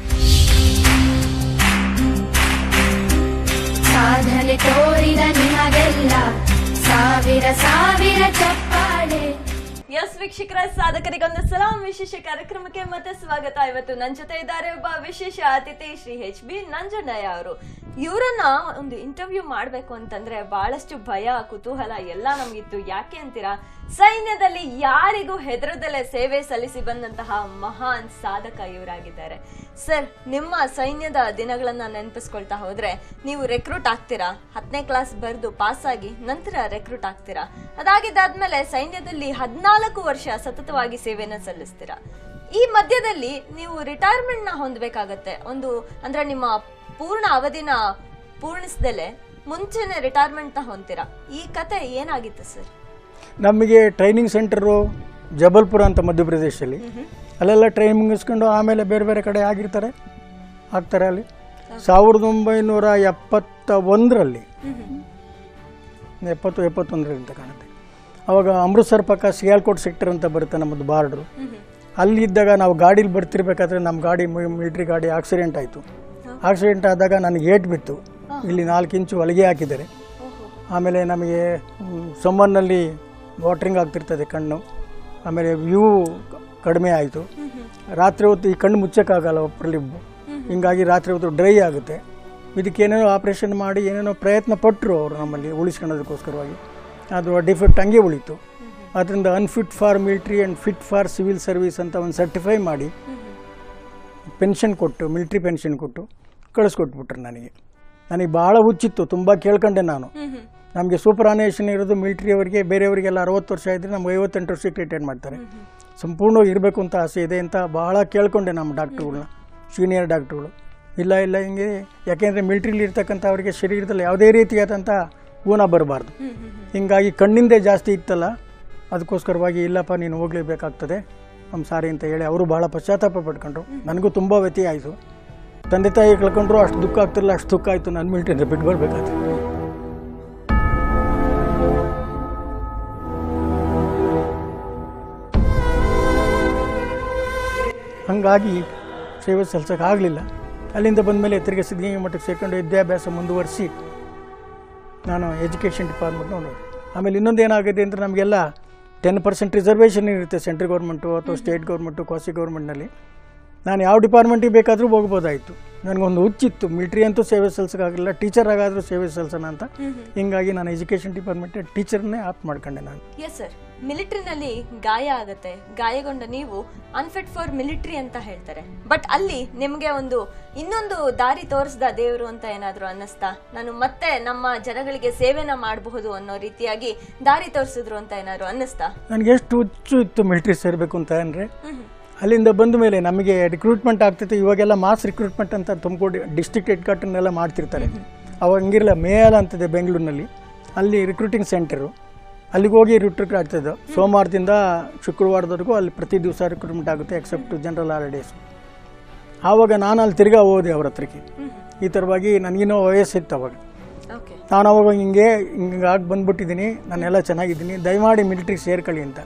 ಸಾಧನೆ ತೋರಿದ ನಿಮಗೆಲ್ಲ ಸಾವಿರ ಸಾವಿರ ಚಪ್ಪಾಳೆ ಎಸ್ ವೀಕ್ಷಕರ ಸಾಧಕರಿಗೊಂದು ಸಲಾಂ ವಿಶೇಷ ಕಾರ್ಯಕ್ರಮಕ್ಕೆ ಮತ್ತೆ ಸ್ವಾಗತ ಇವತ್ತು ನನ್ನ ಜೊತೆ ಇದ್ದಾರೆ ಒಬ್ಬ ವಿಶೇಷ ಅತಿಥಿ ಶ್ರೀ ಎಚ್ ಬಿ ನಂಜಣ್ಣಯ್ಯ ಅವರು ಇವರನ್ನ ಒಂದು ಇಂಟರ್ವ್ಯೂ ಮಾಡ್ಬೇಕು ಅಂತಂದ್ರೆ ಬಹಳಷ್ಟು ಭಯ ಕುತೂಹಲ ಎಲ್ಲ ನಮ್ಗಿತ್ತು ಯಾಕೆ ಅಂತೀರಾ ಸೈನ್ಯದಲ್ಲಿ ಯಾರಿಗೂ ಹೆದರದಲ್ಲೇ ಸೇವೆ ಸಲ್ಲಿಸಿ ಬಂದಂತಹ ಮಹಾನ್ ಸಾಧಕ ಇವರಾಗಿದ್ದಾರೆ ಸರ್ ನಿಮ್ಮ ಸೈನ್ಯದ ದಿನಗಳನ್ನ ನೆನಪಿಸ್ಕೊಳ್ತಾ ಹೋದ್ರೆ ನೀವು ರೆಕ್ರೂಟ್ ಆಗ್ತೀರಾ ಹತ್ತನೇ ಕ್ಲಾಸ್ ಬರೆದು ಪಾಸ್ ಆಗಿ ನಂತರ ರೆಕ್ರೂಟ್ ಆಗ್ತೀರಾ ಅದಾಗಿದ್ದಾದ್ಮೇಲೆ ಸೈನ್ಯದಲ್ಲಿ ಹದಿನಾಲ್ಕು ವರ್ಷ ಸತತವಾಗಿ ಸೇವೆನ ಸಲ್ಲಿಸ್ತೀರಾ ಈ ಮಧ್ಯದಲ್ಲಿ ನೀವು ರಿಟೈರ್ಮೆಂಟ್ ನ ಹೊಂದಬೇಕಾಗತ್ತೆ ಒಂದು ಅಂದ್ರೆ ನಿಮ್ಮ ಪೂರ್ಣ ಅವಧಿನ ಪೂರ್ಣಿಸ್ದಲೆ ಮುಂಚೆನೆ ರಿಟೈರ್ಮೆಂಟ್ ನ ಹೊಂದ್ತೀರಾ ಈ ಕತೆ ಏನಾಗಿತ್ತು ಸರ್ ನಮಗೆ ಟ್ರೈನಿಂಗ್ ಸೆಂಟರು ಜಬಲ್ಪುರ ಅಂತ ಮಧ್ಯಪ್ರದೇಶದಲ್ಲಿ ಅಲ್ಲೆಲ್ಲ ಟ್ರೈನಿಂಗ್ ಮುಗಿಸ್ಕೊಂಡು ಆಮೇಲೆ ಬೇರೆ ಬೇರೆ ಕಡೆ ಆಗಿರ್ತಾರೆ ಆಗ್ತಾರೆ ಅಲ್ಲಿ ಸಾವಿರದ ಒಂಬೈನೂರ ಎಪ್ಪತ್ತ ಒಂದರಲ್ಲಿ ಎಪ್ಪತ್ತು ಎಪ್ಪತ್ತೊಂದರಲ್ಲಿ ಅಂತ ಕಾಣುತ್ತೆ ಅವಾಗ ಅಮೃತ್ಸರ್ ಪಕ್ಕ ಸಿಯಾಲ್ಕೋಟ್ ಸೆಕ್ಟರ್ ಅಂತ ಬರುತ್ತೆ ನಮ್ಮದು ಬಾರ್ಡ್ರು ಅಲ್ಲಿದ್ದಾಗ ನಾವು ಗಾಡೀಲಿ ಬರ್ತಿರ್ಬೇಕಾದ್ರೆ ನಮ್ಮ ಗಾಡಿ ಮಿಲಿಟ್ರಿ ಗಾಡಿ ಆಕ್ಸಿಡೆಂಟ್ ಆಯಿತು ಆಕ್ಸಿಡೆಂಟ್ ಆದಾಗ ನನಗೆ ಏಟ್ ಬಿತ್ತು ಇಲ್ಲಿ ನಾಲ್ಕು ಇಂಚು ಹೊಲಿಗೆ ಹಾಕಿದ್ದಾರೆ ಆಮೇಲೆ ನಮಗೆ ಸಮ್ಮರ್ನಲ್ಲಿ ವಾಟ್ರಿಂಗ್ ಆಗ್ತಿರ್ತದೆ ಕಣ್ಣು ಆಮೇಲೆ ವ್ಯೂ ಕಡಿಮೆ ಆಯಿತು ರಾತ್ರಿ ಹೊತ್ತು ಈ ಕಣ್ಣು ಮುಚ್ಚಕ್ಕಾಗಲ್ಲ ಒಬ್ಬರಲ್ಲಿ ಹಿಂಗಾಗಿ ರಾತ್ರಿ ಹೊತ್ತು ಡ್ರೈ ಆಗುತ್ತೆ ಇದಕ್ಕೆ ಏನೇನೋ ಆಪ್ರೇಷನ್ ಮಾಡಿ ಏನೇನೋ ಪ್ರಯತ್ನ ಪಟ್ಟರು ಅವರು ನಮ್ಮಲ್ಲಿ ಉಳಿಸ್ಕೊಳ್ಳೋದಕ್ಕೋಸ್ಕರವಾಗಿ ಅದು ಡಿಫೆಕ್ಟ್ ಹಂಗೆ ಉಳಿತು ಅದರಿಂದ unfit for military and fit for civil service ಅಂತ ಒಂದು ಸರ್ಟಿಫೈ ಮಾಡಿ ಪೆನ್ಷನ್ ಕೊಟ್ಟು ಮಿಲಿಟ್ರಿ ಪೆನ್ಷನ್ ಕೊಟ್ಟು ಕಳಿಸ್ಕೊಟ್ಬಿಟ್ರು ನನಗೆ ನನಗೆ ಭಾಳ ಹುಚ್ಚಿತ್ತು ತುಂಬ ಕೇಳ್ಕೊಂಡೆ ನಾನು ನಮಗೆ ಸೂಪರ್ ಆನೇಷನ್ ಇರೋದು ಮಿಲಿಟ್ರಿಯವರಿಗೆ ಬೇರೆಯವರಿಗೆಲ್ಲ ಅರವತ್ತು ವರ್ಷ ಇದ್ದರೆ ನಮ್ಗೆ ಐವತ್ತೆಂಟು ವರ್ಷಕ್ಕೆ ರಿಟೈರ್ಡ್ ಮಾಡ್ತಾರೆ ಸಂಪೂರ್ಣವಾಗಿ ಇರಬೇಕು ಅಂತ ಆಸೆ ಇದೆ ಅಂತ ಭಾಳ ಕೇಳ್ಕೊಂಡೆ ನಮ್ಮ ಡಾಕ್ಟ್ರುಗಳನ್ನ ಸೀನಿಯರ್ ಡಾಕ್ಟ್ರುಗಳು ಇಲ್ಲ ಇಲ್ಲ ಹಿಂಗೆ ಯಾಕೆಂದರೆ ಮಿಲಿಟ್ರಿಲಿ ಇರ್ತಕ್ಕಂಥ ಅವರಿಗೆ ಶರೀರದಲ್ಲಿ ಯಾವುದೇ ರೀತಿಯಾದಂಥ ಊನ ಬರಬಾರ್ದು ಹಿಂಗಾಗಿ ಕಣ್ಣಿಂದೇ ಜಾಸ್ತಿ ಇತ್ತಲ್ಲ ಅದಕ್ಕೋಸ್ಕರವಾಗಿ ಇಲ್ಲಪ್ಪ ನೀನು ಹೋಗಲೇಬೇಕಾಗ್ತದೆ ನಮ್ಮ ಸಾರಿ ಅಂತ ಹೇಳಿ ಅವರು ಭಾಳ ಪಶ್ಚಾತ್ತಾಪ ಪಡ್ಕೊಂಡ್ರು ನನಗೂ ತುಂಬ ವ್ಯತಿ ಆಯಿತು ತಂದೆ ತಾಯಿ ಕಳ್ಕೊಂಡ್ರು ಅಷ್ಟು ದುಃಖ ಆಗ್ತಿರಲಿಲ್ಲ ಅಷ್ಟು ದುಃಖ ಆಯಿತು ನಾನು ಮಿಲಿಟ್ರಿಯಿಂದ ಬಿಟ್ಟು ಬರಬೇಕಾದ್ರೆ ಹಾಗಾಗಿ ಸೇವೆ ಸಲ್ಸೋಕೆ ಆಗಲಿಲ್ಲ ಅಲ್ಲಿಂದ ಬಂದಮೇಲೆ ತಿರುಗಿ ಸಿದ್ಧಗಂಗೆ ಮಠಕ್ಕೆ ಸೇರ್ಕೊಂಡು ವಿದ್ಯಾಭ್ಯಾಸ ಮುಂದುವರಿಸಿ ನಾನು ಎಜುಕೇಷನ್ ಡಿಪಾರ್ಟ್ಮೆಂಟ್ ನೋಡೋದು ಆಮೇಲೆ ಇನ್ನೊಂದು ಏನಾಗಿದೆ ಅಂದರೆ ನಮಗೆಲ್ಲ ಟೆನ್ ಪರ್ಸೆಂಟ್ ರಿಸರ್ವೇಷನ್ ಇರುತ್ತೆ ಸೆಂಟ್ರಲ್ ಗೌರ್ಮೆಂಟು ಅಥವಾ ಸ್ಟೇಟ್ ಗೌರ್ಮೆಂಟು ಕ್ವಾಸಿ ಗೌರ್ಮೆಂಟ್ನಲ್ಲಿ ನಾನು ಯಾವ ಡಿಪಾರ್ಟ್ಮೆಂಟಿಗೆ ಬೇಕಾದರೂ ಹೋಗ್ಬೋದಾಯಿತು ನನಗೊಂದು ಹುಚ್ಚಿತ್ತು ಮಿಲಿಟ್ರಿ ಅಂತೂ ಸೇವೆ ಸಲ್ಸೋಕ್ಕಾಗಲಿಲ್ಲ ಟೀಚರ್ ಆಗಾದರೂ ಸೇವೆ ಸಲ್ಸೋಣ ಅಂತ ಹಿಂಗಾಗಿ ನಾನು ಎಜುಕೇಷನ್ ಡಿಪಾರ್ಟ್ಮೆಂಟ್ ಟೀಚರ್ನೇ ಆಪ್ ಮಾಡ್ಕೊಂಡೆ ನಾನು ಎಸ್ ಸರ್ ಮಿಲಿಟ್ರಿನಲ್ಲಿ ಗಾಯ ಆಗತ್ತೆ ಗಾಯಗೊಂಡ ನೀವು ಅನ್ಫಿಟ್ ಫಾರ್ ಮಿಲಿಟ್ರಿ ಅಂತ ಹೇಳ್ತಾರೆ ಬಟ್ ಅಲ್ಲಿ ನಿಮ್ಗೆ ಒಂದು ಇನ್ನೊಂದು ದಾರಿ ತೋರಿಸ್ದ ದೇವರು ಅಂತ ಏನಾದ್ರು ಅನ್ನಿಸ್ತಾ ನಾನು ಮತ್ತೆ ನಮ್ಮ ಜನಗಳಿಗೆ ಸೇವೆನ ಮಾಡಬಹುದು ಅನ್ನೋ ರೀತಿಯಾಗಿ ದಾರಿ ತೋರಿಸಿದ್ರು ಅಂತ ಏನಾದ್ರು ಅನ್ನಿಸ್ತಾ ನನಗೆ ಎಷ್ಟು ಹುಚ್ಚು ಇತ್ತು ಮಿಲಿಟ್ರಿ ಸೇರಬೇಕು ಅಂತ ಅಂದರೆ ಅಲ್ಲಿಂದ ಬಂದ ಮೇಲೆ ನಮಗೆ ರಿಕ್ರೂಟ್ಮೆಂಟ್ ಆಗ್ತಿತ್ತು ಇವಾಗೆಲ್ಲ ಮಾಸ್ ರಿಕ್ರೂಟ್ಮೆಂಟ್ ಅಂತ ತುಮಕೂರು ಡಿಸ್ಟ್ರಿಕ್ಟ್ ಹೆಡ್ ಕ್ವಾರ್ಟರ್ನೆಲ್ಲ ಮಾಡ್ತಿರ್ತಾರೆ ಅವಾಗ ಹಂಗಿರಲ್ಲ ಮೇಲ್ ಅಂತಿದೆ ಬೆಂಗಳೂರಿನಲ್ಲಿ ಅಲ್ಲಿ ರಿಕ್ರೂಟಿಂಗ್ ಸೆಂಟರು ಅಲ್ಲಿಗೆ ಹೋಗಿ ರಿಕ್ರೂಟ್ ಆಗ್ತಿದ್ದು ಸೋಮವಾರದಿಂದ ಶುಕ್ರವಾರದವರೆಗೂ ಅಲ್ಲಿ ಪ್ರತಿ ದಿವಸ ರಿಕ್ರೂಟ್ಮೆಂಟ್ ಆಗುತ್ತೆ ಎಕ್ಸೆಪ್ಟ್ ಜನರಲ್ ಹಾಲಿಡೇಸ್ ಆವಾಗ ನಾನು ಅಲ್ಲಿ ತಿರ್ಗಾ ಹೋದೆ ಅವ್ರ ಹತ್ರಕ್ಕೆ ಈ ಥರವಾಗಿ ನನಗಿನ್ನೂ ವಯಸ್ಸಿತ್ತು ಅವಾಗ ಓಕೆ ನಾನು ಅವಾಗ ಹಿಂಗೆ ಹಿಂಗಾಗಿ ಬಂದ್ಬಿಟ್ಟಿದ್ದೀನಿ ನಾನೆಲ್ಲ ಚೆನ್ನಾಗಿದ್ದೀನಿ ದಯಮಾಡಿ ಮಿಲಿಟ್ರಿ ಸೇರ್ಕೊಳ್ಳಿ ಅಂತ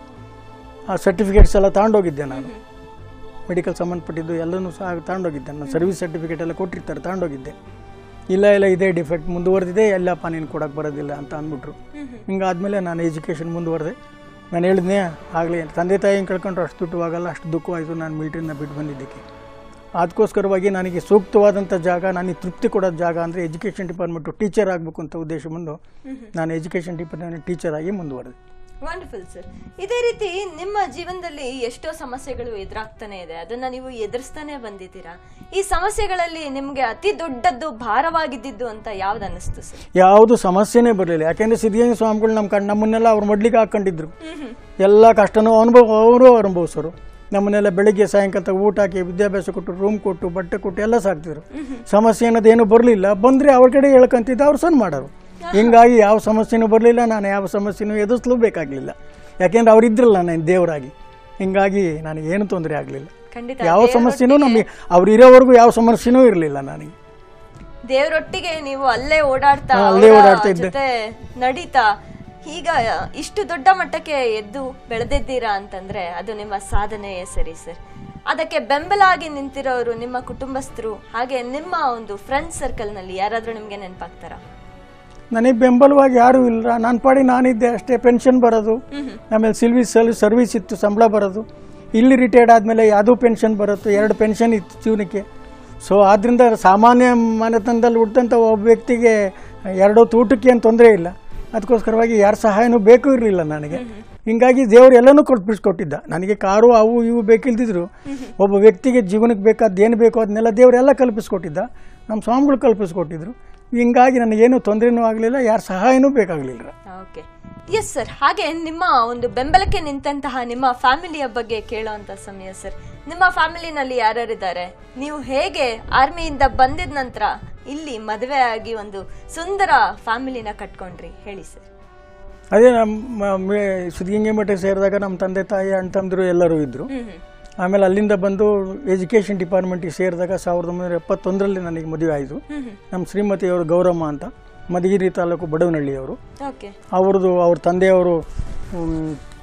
ಆ ಸರ್ಟಿಫಿಕೇಟ್ಸ್ ಎಲ್ಲ ತಗೊಂಡೋಗಿದ್ದೆ ನಾನು ಮೆಡಿಕಲ್ ಸಂಬಂಧಪಟ್ಟಿದ್ದು ಎಲ್ಲನೂ ಸಹ ತಗೊಂಡೋಗಿದ್ದೆ ನಾನು ಸರ್ವಿಸ್ ಸರ್ಟಿಫಿಕೇಟ್ ಎಲ್ಲ ಕೊಟ್ಟಿರ್ತಾರೆ ತಗೊಂಡೋಗಿದ್ದೆ ಇಲ್ಲ ಇಲ್ಲ ಇದೇ ಡಿಫೆಕ್ಟ್ ಮುಂದುವರೆದಿದೆ ಎಲ್ಲಪ್ಪ ನೀನು ಕೊಡೋಕ್ಕೆ ಬರೋದಿಲ್ಲ ಅಂತ ಅಂದ್ಬಿಟ್ರು ಹಿಂಗಾದ್ಮೇಲೆ ನಾನು ಎಜುಕೇಷನ್ ಮುಂದುವರೆದೆ ನಾನು ಹೇಳಿದ್ನೇ ಆಗಲಿ ತಂದೆ ತಾಯಿ ಕಳ್ಕೊಂಡ್ರು ಅಷ್ಟು ದುಡ್ಡು ಆಗಲ್ಲ ಅಷ್ಟು ದುಃಖವಾಯಿತು ನಾನು ಮಿಲಿಟ್ರಿನ ಬಿಟ್ಟು ಬಂದಿದ್ದಕ್ಕೆ ಅದಕ್ಕೋಸ್ಕರವಾಗಿ ನನಗೆ ಸೂಕ್ತವಾದಂಥ ಜಾಗ ನನಗೆ ತೃಪ್ತಿ ಕೊಡೋದು ಜಾಗ ಅಂದರೆ ಎಜುಕೇಷನ್ ಡಿಪಾರ್ಟ್ಮೆಂಟು ಟೀಚರ್ ಆಗಬೇಕು ಅಂತ ಉದ್ದೇಶ ಬಂದು ನಾನು ಎಜುಕೇಷನ್ ಡಿಪಾರ್ಟ್ಮೆಂಟ್ ಟೀಚರ್ ಆಗಿ ಮುಂದುವರೆದೆ ವಂಡರ್ಫುಲ್ ಸರ್ ಇದೇ ರೀತಿ ನಿಮ್ಮ ಜೀವನದಲ್ಲಿ ಎಷ್ಟೋ ಸಮಸ್ಯೆಗಳು ಎದುರಾಗ್ತಾನೆ ಇದೆ ಅದನ್ನ ನೀವು ಎದುರಿಸ್ತಾನೆ ಬಂದಿದ್ದೀರಾ ಈ ಸಮಸ್ಯೆಗಳಲ್ಲಿ ನಿಮ್ಗೆ ಅತಿ ದೊಡ್ಡದ್ದು ಭಾರವಾಗಿದ್ದಿದ್ದು ಅಂತ ಯಾವ್ದು ಅನ್ನಿಸ್ತು ಸರ್ ಯಾವುದು ಸಮಸ್ಯೆನೇ ಬರಲಿಲ್ಲ ಯಾಕೆಂದರೆ ಸಿದ್ಧಗಂಗೆ ಸ್ವಾಮಿಗಳು ನಮ್ಮ ಕಣ್ ನಮ್ಮನ್ನೆಲ್ಲ ಅವ್ರು ಮೊಡ್ಲಿಕ್ಕೆ ಹಾಕೊಂಡಿದ್ರು ಎಲ್ಲ ಕಷ್ಟನೂ ಅನುಭವ ಅವರು ಅನುಭವಿಸೋರು ನಮ್ಮನ್ನೆಲ್ಲ ಬೆಳಿಗ್ಗೆ ಸಾಯಂಕಾಲ ಊಟ ಹಾಕಿ ವಿದ್ಯಾಭ್ಯಾಸ ಕೊಟ್ಟು ರೂಮ್ ಕೊಟ್ಟು ಬಟ್ಟೆ ಕೊಟ್ಟು ಎಲ್ಲ ಸಾಕ್ತಿದ್ರು ಸಮಸ್ಯೆ ಅನ್ನೋದೇನು ಬರಲಿಲ್ಲ ಬಂದರೆ ಅವ್ರ ಕಡೆ ಹೇಳ್ಕೊಂತಿದ್ದ ಅವ್ರು ಸಣ್ಣ ಮಾಡೋರು ಹಿಂಗಾಗಿ ಯಾವ ಸಮಸ್ಯೆನೂ ಬರಲಿಲ್ಲ ನಾನು ಯಾವ ಸಮಸ್ಯೆನೂ ಎದುರಿಸಲೂ ಬೇಕಾಗಲಿಲ್ಲ ಯಾಕೆಂದ್ರೆ ಅವರಿದ್ರಲ್ಲ ನಾನು ದೇವರಾಗಿ ಹಿಂಗಾಗಿ ನನಗೇನು ತೊಂದರೆ ಆಗಲಿಲ್ಲ ಖಂಡಿತ ಯಾವ ಸಮಸ್ಯೆನೂ ನಮಗೆ ಅವ್ರು ಇರೋವರೆಗೂ ಯಾವ ಸಮಸ್ಯೆನೂ ಇರಲಿಲ್ಲ ನನಗೆ ದೇವರೊಟ್ಟಿಗೆ ನೀವು ಅಲ್ಲೇ ಓಡಾಡ್ತಾ ಹಾ, ಅಲ್ಲೇ ಅವ್ರ ಓಡಾಡ್ತಾ ಇದ್ದೆ. ಜೊತೆ ನಡೀತಾ ಈಗ ಇಷ್ಟು ದೊಡ್ಡ ಮಟ್ಟಕ್ಕೆ ಎದ್ದು ಬೆಳೆದಿದ್ದೀರಾ ಅಂತಂದ್ರೆ ಅದು ನಿಮ್ಮ ಸಾಧನೆಯೇ ಸರಿ ಸರ್ ಅದಕ್ಕೆ ಬೆಂಬಲ ಆಗಿ ನಿಂತಿರೋರು ನಿಮ್ಮ ಕುಟುಂಬಸ್ಥರು ಹಾಗೆ ನಿಮ್ಮ ಒಂದು ಫ್ರೆಂಡ್ ಸರ್ಕಲ್ ನಲ್ಲಿ ಯಾರಾದ್ರೂ ನಿಮ್ಗೆ ನೆನಪಾಗ್ತಾರಾ ನನಗೆ ಬೆಂಬಲವಾಗಿ ಯಾರೂ ಇಲ್ಲ ನಾನು ಪಾಡಿ ನಾನಿದ್ದೆ ಅಷ್ಟೇ ಪೆನ್ಷನ್ ಬರೋದು ಆಮೇಲೆ ಸಿಲ್ವಿಸ್ ಸರ್ವಿಸ್ ಇತ್ತು ಸಂಬಳ ಬರೋದು ಇಲ್ಲಿ ರಿಟೈರ್ಡ್ ಆದಮೇಲೆ ಯಾವುದೂ ಪೆನ್ಷನ್ ಬರುತ್ತೆ ಎರಡು ಪೆನ್ಷನ್ ಇತ್ತು ಜೀವನಕ್ಕೆ ಸೊ ಆದ್ದರಿಂದ ಸಾಮಾನ್ಯ ಮನೆತನದಲ್ಲಿ ಹುಟ್ಟಿದಂಥ ಒಬ್ಬ ವ್ಯಕ್ತಿಗೆ ಎರಡು ಊಟಕ್ಕೆ ಏನು ತೊಂದರೆ ಇಲ್ಲ ಅದಕ್ಕೋಸ್ಕರವಾಗಿ ಯಾರ ಸಹಾಯನೂ ಬೇಕು ಇರಲಿಲ್ಲ ನನಗೆ ಹಿಂಗಾಗಿ ದೇವರು ಎಲ್ಲನೂ ಕೊಟ್ಬಿಡ್ಸ್ಕೊಟ್ಟಿದ್ದ ನನಗೆ ಕಾರು ಅವು ಇವು ಬೇಕಿಲ್ದಿದ್ರು ಒಬ್ಬ ವ್ಯಕ್ತಿಗೆ ಜೀವನಕ್ಕೆ ಬೇಕಾದ ಏನು ಬೇಕೋ ಅದನ್ನೆಲ್ಲ ದೇವರೆಲ್ಲ ಕಲ್ಪಿಸ್ಕೊಟ್ಟಿದ್ದ ನಮ್ಮ ಸ್ವಾಮಿಗಳು ಕಲ್ಪಿಸ್ಕೊಟ್ಟಿದ್ರು ಹಿಂಗಾಗಿ ನನಗೇನು ತೊಂದರೆನೂ ಆಗಲಿಲ್ಲ ಯಾರ ಸಹಾಯನೂ ಬೇಕಾಗಲಿಲ್ಲ ಓಕೆ ಎಸ್ ಸರ್ ಹಾಗೆ ನಿಮ್ಮ ಒಂದು ಬೆಂಬಲಕ್ಕೆ ನಿಂತಹ ನಿಮ್ಮ ಫ್ಯಾಮಿಲಿಯ ಬಗ್ಗೆ ಕೇಳೋಂಥ ಸಮಯ ಸರ್ ನಿಮ್ಮ ಫ್ಯಾಮಿಲಿನಲ್ಲಿ ಯಾರ್ಯಾರಿದ್ದಾರೆ ನೀವು ಹೇಗೆ ಆರ್ಮಿಯಿಂದ ಬಂದಿದ ನಂತರ ಇಲ್ಲಿ ಮದುವೆ ಆಗಿ ಒಂದು ಸುಂದರ ಫ್ಯಾಮಿಲಿನ ಕಟ್ಕೊಂಡ್ರಿ ಹೇಳಿ ಸರ್ ಅದೇ ನಮ್ಮ ಮೇ ಸಿದ್ಧಗಂಗೆ ಮಠಕ್ಕೆ ಸೇರಿದಾಗ ನಮ್ಮ ತಂದೆ ತಾಯಿ ಅಣ್ಣ ತಮ್ಮದ್ರು ಎಲ್ಲರೂ ಇದ್ದರು ಹ್ಮ್ ಹ್ಮ್ ಆಮೇಲೆ ಅಲ್ಲಿಂದ ಬಂದು ಎಜುಕೇಷನ್ ಡಿಪಾರ್ಟ್ಮೆಂಟಿಗೆ ಸೇರಿದಾಗ ಸಾವಿರದ ಒಂಬೈನೂರ ಎಪ್ಪತ್ತೊಂದರಲ್ಲಿ ನನಗೆ ಮದುವೆ ಆಯಿತು ಹ್ಮ್ ನಮ್ಮ ಶ್ರೀಮತಿಯವರು ಗೌರಮ್ಮ ಅಂತ ಮಧುಗಿರಿ ತಾಲೂಕು ಬಡವನಹಳ್ಳಿಯವರು ಓಕೆ ಅವ್ರದ್ದು ಅವ್ರ ತಂದೆಯವರು ಮ್,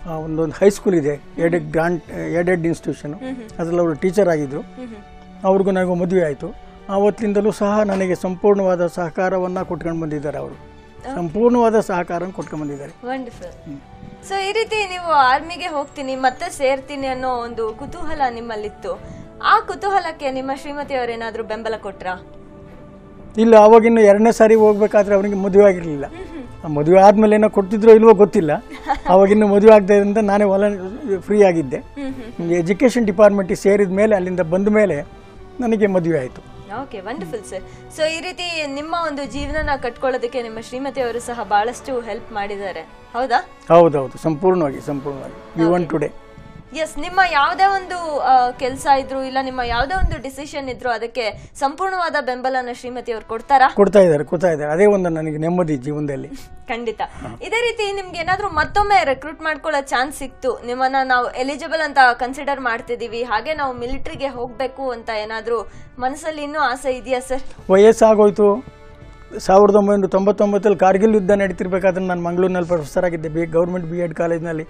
ಆ, ಒಂದೊಂದು ಹೈಸ್ಕೂಲ್ ಇದೆ ಎಡೆಡ್ ಗ್ರಾಂಟ್ ಎಡೆಡ್ ಇನ್ಸ್ಟಿಟ್ಯೂಷನ್ ಅದರಲ್ಲಿ ಅವರು ಟೀಚರ್ ಆಗಿದ್ದರು ಅವ್ರಿಗೂ ನನಗೂ ಮದುವೆ ಆಯಿತು ಆವತ್ತಿನಿಂದಲೂ ಸಹ ನನಗೆ ಸಂಪೂರ್ಣವಾದ ಸಹಕಾರವನ್ನು ಕೊಟ್ಕೊಂಡು ಬಂದಿದ್ದಾರೆ ಅವರು ಸಂಪೂರ್ಣವಾದ ಸಹಕಾರ ಕೊಟ್ಕೊಂಡು ಬಂದಿದ್ದಾರೆ ವಂಡರ್ಫುಲ್ ಸೊ ಈ ರೀತಿ ನೀವು ಆರ್ಮಿಗೆ ಹೋಗ್ತೀನಿ ಮತ್ತೆ ಸೇರ್ತೀನಿ ಅನ್ನೋ ಒಂದು ಕುತೂಹಲ ನಿಮ್ಮಲ್ಲಿತ್ತು ಆ ಕುತೂಹಲಕ್ಕೆ ನಿಮ್ಮ ಶ್ರೀಮತಿ ಅವರೇನಾದ್ರೂ ಬೆಂಬಲ ಕೊಟ್ರಾ ಇಲ್ಲ ಅವಾಗಿನ್ನು ಎರಡನೇ ಸಾರಿ ಹೋಗ್ಬೇಕಾದ್ರೆ ಅವನಿಗೆ ಮದುವೆ ಆಗಿರಲಿಲ್ಲ ಮದುವೆ ಆದ್ಮೇಲೆ ಏನೋ ಕೊಡ್ತಿದ್ರೋ ಇಲ್ವೋ ಗೊತ್ತಿಲ್ಲ ಅವಾಗಿನ್ನು ಮದುವೆ ಆಗದ್ರಿಂದ ನಾನೇ ಹೊಲ ಫ್ರೀ ಆಗಿದ್ದೆ ಎಜುಕೇಷನ್ ಡಿಪಾರ್ಟ್ಮೆಂಟಿಗೆ ಸೇರಿದ ಮೇಲೆ ಅಲ್ಲಿಂದ ಬಂದ ಮೇಲೆ ನನಗೆ ಮದುವೆ ಆಯಿತು ಓಕೆ ವಂಡರ್ಫುಲ್ ಸರ್ ಸೊ ಈ ರೀತಿ ನಿಮ್ಮ ಒಂದು ಜೀವನನ ಕಟ್ಕೊಳ್ಳೋದಕ್ಕೆ ನಿಮ್ಮ ಶ್ರೀಮತಿ ಅವರು ಸಹ ಬಹಳಷ್ಟು ಹೆಲ್ಪ್ ಮಾಡಿದ್ದಾರೆ ಹೌದಾ ಹೌದೌದು ಸಂಪೂರ್ಣವಾಗಿ ಸಂಪೂರ್ಣವಾಗಿ ಇವನ್ ಟುಡೇ ಎಸ್ ನಿಮ್ಮ ಯಾವುದೇ ಒಂದು ಕೆಲಸ ಇದ್ರು ಇಲ್ಲ ನಿಮ್ಮ ಯಾವುದೇ ಒಂದು ಡಿಸಿಷನ್ ಇದ್ರು ಅದಕ್ಕೆ ಸಂಪೂರ್ಣವಾದ ಬೆಂಬಲನ ಶ್ರೀಮತಿ ಅವ್ರು ಕೊಡ್ತಾರಾ ಕೊಡ್ತಾ ಇದ್ದಾರೆ ಕೊಡ್ತಾ ಇದ್ದಾರೆ ಅದೇ ಒಂದು ನನಗೆ ನೆಮ್ಮದಿ ಜೀವನದಲ್ಲಿ ಖಂಡಿತ ಇದೇ ರೀತಿ ನಿಮ್ಗೆ ಏನಾದ್ರೂ ಮತ್ತೊಮ್ಮೆ ರೆಕ್ರೂಟ್ ಮಾಡ್ಕೊಳ್ಳೋ ಚಾನ್ಸ್ ಸಿಕ್ತು ನಿಮ್ಮನ್ನ ನಾವು ಎಲಿಜಿಬಲ್ ಅಂತ ಕನ್ಸಿಡರ್ ಮಾಡ್ತಿದೀವಿ ಹಾಗೆ ನಾವು ಮಿಲಿಟರಿಗೆ ಹೋಗ್ಬೇಕು ಅಂತ ಏನಾದ್ರೂ ಮನಸ್ಸಲ್ಲಿ ಇನ್ನೂ ಆಸೆ ಇದೆಯಾ ಸರ್ ವಯಸ್ಸಾಗೋಯ್ತು ಸಾವಿರದ ಒಂಬೈನೂರ ತೊಂಬತ್ತೊಂಬತ್ತಲ್ಲಿ ಕಾರ್ಗಿಲ್ ಯುದ್ಧ ನಡೀತಿರ್ಬೇಕಾದ್ರೆ ನಾನು ಮಂಗಳೂರಿನಲ್ಲಿ ಪ್ರೊಫೆಸರ್ ಆಗಿದ್ದೆ ಬಿ ಗೌರ್ಮೆಂಟ್ ಬಿ ಎಡ್ ಕಾಲೇಜ್ನಲ್ಲಿ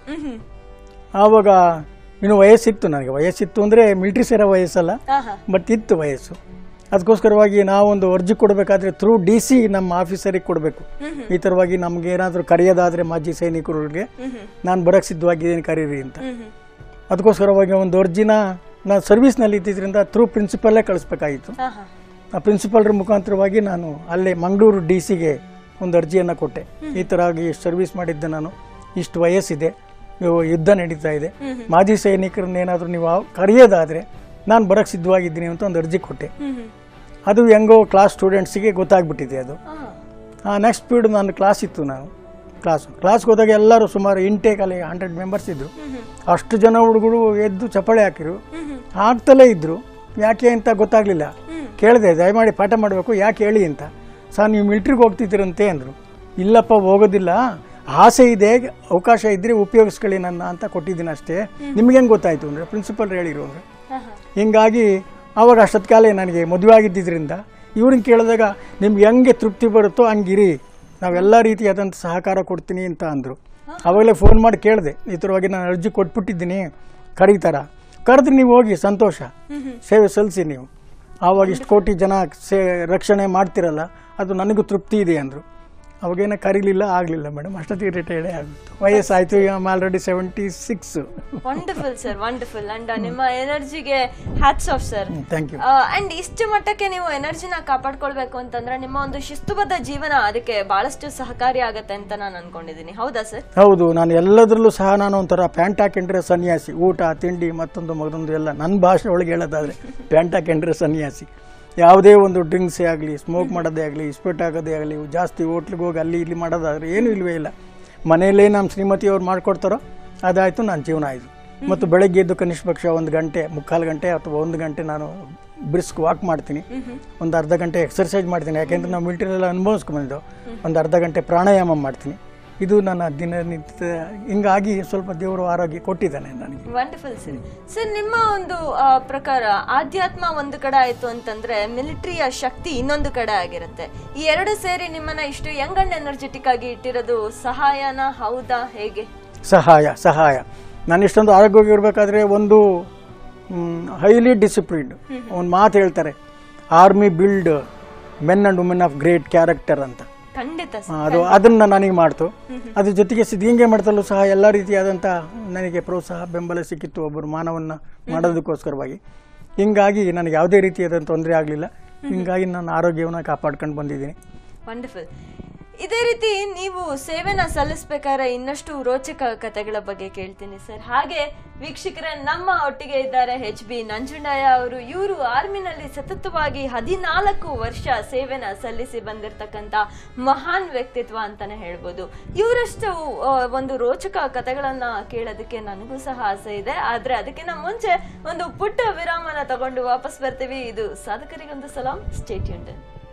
ಆವಾಗ ಇನ್ನು ವಯಸ್ಸಿತ್ತು ನನಗೆ ವಯಸ್ಸಿತ್ತು ಅಂದರೆ ಮಿಲಿಟ್ರಿ ಸೇರೋ ವಯಸ್ಸಲ್ಲ ಹಾ ಬಟ್ ಇತ್ತು ವಯಸ್ಸು ಅದಕ್ಕೋಸ್ಕರವಾಗಿ ನಾವೊಂದು ಅರ್ಜಿ ಕೊಡಬೇಕಾದ್ರೆ ಥ್ರೂ ಡಿ ಸಿ ನಮ್ಮ ಆಫೀಸರಿಗೆ ಕೊಡಬೇಕು ಈ ಥರವಾಗಿ ನಮ್ಗೆ ಏನಾದರೂ ಕರೆಯೋದಾದರೆ ಮಾಜಿ ಸೈನಿಕರಿಗೆ ನಾನು ಬರೋಕ್ಕೆ ಸಿದ್ಧವಾಗಿದ್ದೀನಿ ಕರೀರಿ ಅಂತ ಅದಕ್ಕೋಸ್ಕರವಾಗಿ ಒಂದು ಅರ್ಜಿನ ನಾನು ಸರ್ವಿಸ್ನಲ್ಲಿ ಇದ್ದಿದ್ದರಿಂದ ಥ್ರೂ ಪ್ರಿನ್ಸಿಪಲ್ಲೇ ಕಳಿಸ್ಬೇಕಾಗಿತ್ತು ಹಾ ಹಾ ಆ ಪ್ರಿನ್ಸಿಪಾಲ್ರ ಮುಖಾಂತರವಾಗಿ ನಾನು ಅಲ್ಲೇ ಮಂಗಳೂರು ಡಿ ಸಿಗೆ ಒಂದು ಅರ್ಜಿಯನ್ನು ಕೊಟ್ಟೆ ಈ ಥರ ಆಗಿ ಸರ್ವಿಸ್ ಮಾಡಿದ್ದೆ ನಾನು ಇಷ್ಟು ವಯಸ್ಸಿದೆ ಇವು ಯುದ್ಧ ನಡೀತಾ ಇದೆ ಮಾಜಿ ಸೈನಿಕರನ್ನ ಏನಾದರೂ ನೀವು ಆ- ಕರೆಯೋದಾದರೆ ನಾನು ಬರೋಕ್ಕೆ ಸಿದ್ಧವಾಗಿದ್ದೀನಿ ಅಂತ ಒಂದು ಅರ್ಜಿ ಕೊಟ್ಟೆ ಅದು ಹೆಂಗೋ ಕ್ಲಾಸ್ ಸ್ಟೂಡೆಂಟ್ಸಿಗೆ ಗೊತ್ತಾಗ್ಬಿಟ್ಟಿದೆ ಅದು ಹಾ ನೆಕ್ಸ್ಟ್ ಪೀರಿಯಡ್ ನಾನು ಕ್ಲಾಸ್ ಇತ್ತು ನಾನು ಕ್ಲಾಸ್ ಕ್ಲಾಸ್ಗೆ ಹೋದಾಗ ಎಲ್ಲರೂ ಸುಮಾರು ಇಂಟೇಕಲ್ಲಿ ಹಂಡ್ರೆಡ್ ಮೆಂಬರ್ಸ್ ಇದ್ದರು ಅಷ್ಟು ಜನ ಹುಡುಗರು ಎದ್ದು ಚಪ್ಪಾಳೆ ಹಾಕಿರು ಆಗ್ತಲೇ ಇದ್ದರು ಯಾಕೆ ಅಂತ ಗೊತ್ತಾಗಲಿಲ್ಲ ಕೇಳಿದೆ ದಯಮಾಡಿ ಪಾಠ ಮಾಡಬೇಕು ಯಾಕೆ ಹೇಳಿ ಅಂತ ಸರ್ ನೀವು ಮಿಲ್ಟ್ರಿಗೆ ಹೋಗ್ತಿದ್ದೀರಂತೆ ಅಂದರು ಇಲ್ಲಪ್ಪ ಹೋಗೋದಿಲ್ಲ ಆಸೆ ಇದೆ ಅವಕಾಶ ಇದ್ದರೆ ಉಪಯೋಗಿಸ್ಕೊಳ್ಳಿ ನನ್ನ ಅಂತ ಕೊಟ್ಟಿದ್ದೀನಿ ಅಷ್ಟೇ ನಿಮ್ಗೆ ಹೆಂಗೆ ಗೊತ್ತಾಯಿತು ಅಂದರೆ ಪ್ರಿನ್ಸಿಪಲ್ ಹೇಳಿರು ಅಂದರೆ ಹಾ ಹಾ ಹಿಂಗಾಗಿ ಆವಾಗ ಅಷ್ಟೊತ್ಕಾಲೆ ನನಗೆ ಮದುವೆ ಆಗಿದ್ದರಿಂದ ಇವ್ರನ್ನ ಕೇಳಿದಾಗ ನಿಮ್ಗೆ ಹೆಂಗೆ ತೃಪ್ತಿ ಬರುತ್ತೋ ಹಂಗಿರಿ ನಾವೆಲ್ಲ ರೀತಿಯಾದಂಥ ಸಹಕಾರ ಕೊಡ್ತೀನಿ ಅಂತ ಅಂದರು ಆವಾಗಲೇ ಫೋನ್ ಮಾಡಿ ಕೇಳಿದೆ ಈ ಥರವಾಗಿ ನಾನು ಅರ್ಜಿ ಕೊಟ್ಬಿಟ್ಟಿದ್ದೀನಿ ಕರೀತಾರ ಕರೆದ್ರೆ ನೀವು ಹೋಗಿ ಸಂತೋಷ ಸೇವೆ ಸಲ್ಲಿಸಿ ನೀವು ಆವಾಗ ಇಷ್ಟು ಕೋಟಿ ಜನ ಸೇ ರಕ್ಷಣೆ ಮಾಡ್ತಿರಲ್ಲ ಅದು ನನಗೂ ತೃಪ್ತಿ ಇದೆ ಅಂದರು ಅವಾಗೇನೋ ಕರೀಲಿಲ್ಲ ಆಗಲಿಲ್ಲ ಮೇಡಮ್ ಅಷ್ಟೊತ್ತಿಗೆ ರಿಟೈರ್ಡೇ ಆಗಿತ್ತು ವಯಸ್ಸಾಯಿತು already seventy six wonderful sir wonderful and ನಿಮ್ಮ ಎನರ್ಜಿಗೆ hats off sir thank you and ಇಷ್ಟು ಮಟ್ಟಕ್ಕೆ ನೀವು ಎನರ್ಜಿನ ಕಾಪಾಡ್ಕೊಳ್ಬೇಕು ಅಂತಂದ್ರೆ ನಿಮ್ಮ ಒಂದು ಶಿಸ್ತುಬದ್ಧ ಜೀವನ ಅದಕ್ಕೆ ಬಹಳಷ್ಟು ಸಹಕಾರಿ ಆಗತ್ತೆ ಅಂತ ನಾನು ಅನ್ಕೊಂಡಿದ್ದೀನಿ ಹೌದಾ ಸರ್ ಹೌದು ನಾನು ಎಲ್ಲದರಲ್ಲೂ ಸಹ ನಾನು ಒಂಥರ ಪ್ಯಾಂಟ್ ಹಾಕೊಂಡ್ರೆ ಸನ್ಯಾಸಿ ಊಟ ತಿಂಡಿ ಮತ್ತೊಂದು ಮಗದೊಂದು ಎಲ್ಲ ನನ್ನ ಭಾಷೆ ಒಳಗೆ ಹೇಳೋದಾದರೆ ಪ್ಯಾಂಟ್ ಹಾಕೊಂಡ್ರೆ ಸನ್ಯಾಸಿ ಯಾವುದೇ ಒಂದು ಡ್ರಿಂಕ್ಸೇ ಆಗಲಿ ಸ್ಮೋಕ್ ಮಾಡೋದೇ ಆಗಲಿ ಇಸ್ಪೆಟ್ ಆಗೋದೇ ಆಗಲಿ ಜಾಸ್ತಿ ಹೋಟ್ಲಿಗೆ ಹೋಗಿ ಅಲ್ಲಿ ಇಲ್ಲಿ ಮಾಡೋದಾದ್ರೆ ಏನೂ ಇಲ್ವೇ ಇಲ್ಲ ಮನೆಯಲ್ಲೇ ನಮ್ಮ ಶ್ರೀಮತಿಯವ್ರು ಮಾಡಿಕೊಡ್ತಾರೋ ಅದಾಯಿತು ನನ್ನ ಜೀವನ ಆಯಿತು ಮತ್ತು ಬೆಳಗ್ಗೆ ಎದ್ದು ಕನಿಷ್ಠ ಪಕ್ಷ ಒಂದು ಗಂಟೆ ಮುಕ್ಕಾಲು ಗಂಟೆ ಅಥವಾ ಒಂದು ಗಂಟೆ ನಾನು ಬ್ರಿಸ್ಕ್ ವಾಕ್ ಮಾಡ್ತೀನಿ ಒಂದು ಅರ್ಧ ಗಂಟೆ ಎಕ್ಸರ್ಸೈಸ್ ಮಾಡ್ತೀನಿ ಯಾಕೆಂದ್ರೆ ನಾವು ಮಿಲಿಟರಿಯೆಲ್ಲ ಅನುಭವಿಸ್ಕೊಂಡಿದ್ದೆವು ಒಂದು ಅರ್ಧ ಗಂಟೆ ಪ್ರಾಣಾಯಾಮ ಮಾಡ್ತೀನಿ ಇದು ನನ್ನ ದಿನನಿತ್ಯ ಹಿಂಗಾಗಿ ಸ್ವಲ್ಪ ದೇವರು ಆರೋಗ್ಯ ಕೊಟ್ಟಿದ್ದಾನೆ ನನಗೆ ವಂಡರ್ಫುಲ್ ಸರ್ ಸರ್ ನಿಮ್ಮ ಒಂದು ಆ, ಪ್ರಕಾರ ಆಧ್ಯಾತ್ಮ ಒಂದು ಕಡೆ ಆಯ್ತು ಅಂತಂದ್ರೆ ಮಿಲಿಟರಿಯ ಶಕ್ತಿ ಇನ್ನೊಂದು ಕಡೆ ಆಗಿರುತ್ತೆ ಈ ಎರಡು ಸೇರಿ ನಿಮ್ಮನ್ನ ಇಷ್ಟು ಯಂಗ್ ಅಂಡ್ ಎನರ್ಜೆಟಿಕ್ ಆಗಿ ಇಟ್ಟಿರೋದು ಸಹಾಯನ ಹೌದಾ ಹೇಗೆ ಸಹಾಯ ಸಹಾಯ ನಾನು ಇಷ್ಟೊಂದು ಆರೋಗ್ಯವಾಗಿರ್ಬೇಕಾದ್ರೆ ಒಂದು ಹೈಲಿ ಡಿಸಿಪ್ಲಿನ್ಡ್ ಒಂದು ಮಾತು ಹೇಳ್ತಾರೆ army build men and women of great character ಅಂತ ಖಂಡಿತ ಆ, ಅದು ಅದನ್ನು ನನಗೆ ಮಾಡ್ತು ಅದ್ರ ಜೊತೆಗೆ ಸಿದ್ಧಿಂಗೆ ಮಾಡ್ತಲೂ ಸಹ ಎಲ್ಲ ರೀತಿಯಾದಂಥ ನನಗೆ ಪ್ರೋತ್ಸಾಹ ಬೆಂಬಲ ಸಿಕ್ಕಿತ್ತು ಒಬ್ಬರು ಮಾನವನ್ನ ಮಾಡೋದಕ್ಕೋಸ್ಕರವಾಗಿ ಹಿಂಗಾಗಿ ನನಗೆ ಯಾವುದೇ ರೀತಿಯಾದಂಥ ತೊಂದರೆ ಆಗಲಿಲ್ಲ ಹಿಂಗಾಗಿ ನಾನು ಆರೋಗ್ಯವನ್ನು ಕಾಪಾಡ್ಕೊಂಡು ಬಂದಿದ್ದೀನಿ ವಂಡರ್ಫುಲ್ ಇದೇ ರೀತಿ ನೀವು ಸೇವೆನ ಸಲ್ಲಿಸ್ಬೇಕಾದ್ರೆ ಇನ್ನಷ್ಟು ರೋಚಕ ಕಥೆಗಳ ಬಗ್ಗೆ ಕೇಳ್ತೀನಿ ಸರ್ ಹಾಗೆ ವೀಕ್ಷಕರೇ ನಮ್ಮ ಒಟ್ಟಿಗೆ ಇದ್ದಾರೆ ಎಚ್ ಬಿ ನಂಜುಂಡಯ್ಯ ಅವರು ಇವರು ಆರ್ಮಿನಲ್ಲಿ ಸತತವಾಗಿ ಹದಿನಾಲ್ಕು ವರ್ಷ ಸೇವೆನ ಸಲ್ಲಿಸಿ ಬಂದಿರತಕ್ಕಂತ ಮಹಾನ್ ವ್ಯಕ್ತಿತ್ವ ಅಂತಾನೆ ಹೇಳ್ಬೋದು ಇವರಷ್ಟು ಆ, ಒಂದು ರೋಚಕ ಕಥೆಗಳನ್ನ ಕೇಳೋದಕ್ಕೆ ನನಗೂ ಸಹ ಆಸೆ ಇದೆ ಆದ್ರೆ ಅದಕ್ಕಿಂತ ಮುಂಚೆ ಒಂದು ಪುಟ್ಟ ವಿರಾಮನ ತಗೊಂಡು ವಾಪಸ್ ಬರ್ತೀವಿ ಇದು ಸಾಧಕರಿಗೊಂದು ಸಲಾಂ ಸ್ಟೇಟ್ಯೂಂಡ್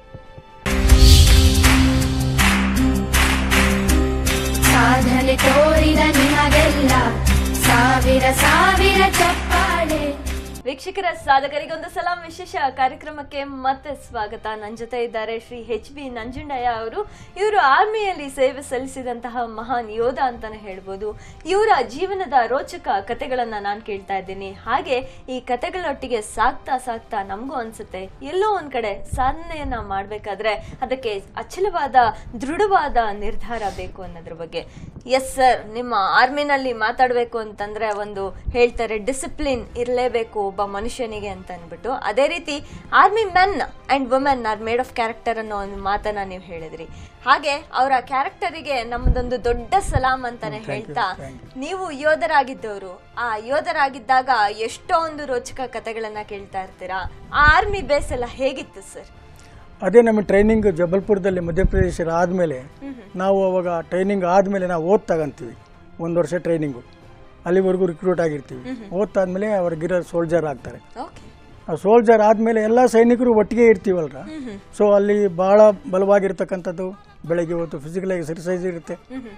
ಸಾಧನೆ ತೋರಿದ ನಿಮಗೆಲ್ಲ ಸಾವಿರ ಸಾವಿರ ಚಪ್ಪಾಳೆ ವೀಕ್ಷಕರ ಸಾಧಕರಿಗೊಂದು ಸಲಾಂ ವಿಶೇಷ ಕಾರ್ಯಕ್ರಮಕ್ಕೆ ಮತ್ತೆ ಸ್ವಾಗತ ನನ್ನ ಜೊತೆ ಇದ್ದಾರೆ ಶ್ರೀ ಎಚ್ ಬಿ ನಂಜುಂಡಯ್ಯ ಅವರು ಇವರು ಆರ್ಮಿಯಲ್ಲಿ ಸೇವೆ ಸಲ್ಲಿಸಿದಂತಹ ಮಹಾನ್ ಯೋಧ ಅಂತಾನೆ ಹೇಳ್ಬೋದು ಇವರ ಜೀವನದ ರೋಚಕ ಕತೆಗಳನ್ನ ನಾನು ಕೇಳ್ತಾ ಇದ್ದೀನಿ ಹಾಗೆ ಈ ಕತೆಗಳೊಟ್ಟಿಗೆ ಸಾಕ್ತಾ ಸಾಕ್ತಾ ನಮಗೂ ಅನ್ಸುತ್ತೆ ಎಲ್ಲೋ ಒಂದ್ ಕಡೆ ಸಾಧನೆಯನ್ನ ಮಾಡ್ಬೇಕಾದ್ರೆ ಅದಕ್ಕೆ ಅಚಲವಾದ ದೃಢವಾದ ನಿರ್ಧಾರ ಬೇಕು ಅನ್ನೋದ್ರ ಬಗ್ಗೆ ಎಸ್ ಸರ್ ನಿಮ್ಮ ಆರ್ಮಿನಲ್ಲಿ ಮಾತಾಡಬೇಕು ಅಂತಂದ್ರೆ ಒಂದು ಹೇಳ್ತಾರೆ ಡಿಸಿಪ್ಲಿನ್ ಇರಲೇಬೇಕು ಒಬ್ಬ ಮನುಷ್ಯನಿಗೆ ಅಂತ ಅಂದ್ಬಿಟ್ಟು ಅದೇ ರೀತಿ army men and women are made of character ಅನ್ನೋ ಒಂದು ಮಾತನ್ನ ನೀವು ಹೇಳಿದ್ರಿ ಹಾಗೆ ಅವರ ಕ್ಯಾರೆಕ್ಟರಿಗೆ ನಮ್ದೊಂದು ದೊಡ್ಡ ಸಲಾಂ ಅಂತಾನೆ ಹೇಳ್ತಾ ನೀವು ಯೋಧರಾಗಿದ್ದವರು ಆ ಯೋಧರಾಗಿದ್ದಾಗ ಎಷ್ಟೋ ಒಂದು ರೋಚಕ ಕಥೆಗಳನ್ನ ಕೇಳ್ತಾ ಇರ್ತೀರಾ ಆ ಆರ್ಮಿ ಬೇಸ್ ಎಲ್ಲ ಹೇಗಿತ್ತು ಸರ್ ಅದೇ ನಮ್ಮ ಟ್ರೈನಿಂಗ್ ಜಬಲ್ಪುರದಲ್ಲಿ ಮಧ್ಯಪ್ರದೇಶ ಆದಮೇಲೆ ನಾವು ಅವಾಗ ಟ್ರೈನಿಂಗ್ ಆದಮೇಲೆ ನಾವು ಓದ್ ತಗೊಂತೀವಿ ಒಂದು ವರ್ಷ ಟ್ರೈನಿಂಗು ಅಲ್ಲಿವರೆಗೂ ರಿಕ್ರೂಟ್ ಆಗಿರ್ತೀವಿ ಓದ್ತಾದ್ಮೇಲೆ ಅವ್ರಿಗಿರೋ ಸೋಲ್ಜರ್ ಆಗ್ತಾರೆ ಓಕೆ ಆ ಸೋಲ್ಜರ್ ಆದಮೇಲೆ ಎಲ್ಲ ಸೈನಿಕರು ಒಟ್ಟಿಗೆ ಇರ್ತೀವಲ್ರ ಸೊ ಅಲ್ಲಿ ಭಾಳ ಬಲವಾಗಿರ್ತಕ್ಕಂಥದ್ದು ಬೆಳಗ್ಗೆ ಹೊತ್ತು ಫಿಸಿಕಲ್ ಎಕ್ಸರ್ಸೈಸ್ ಇರುತ್ತೆ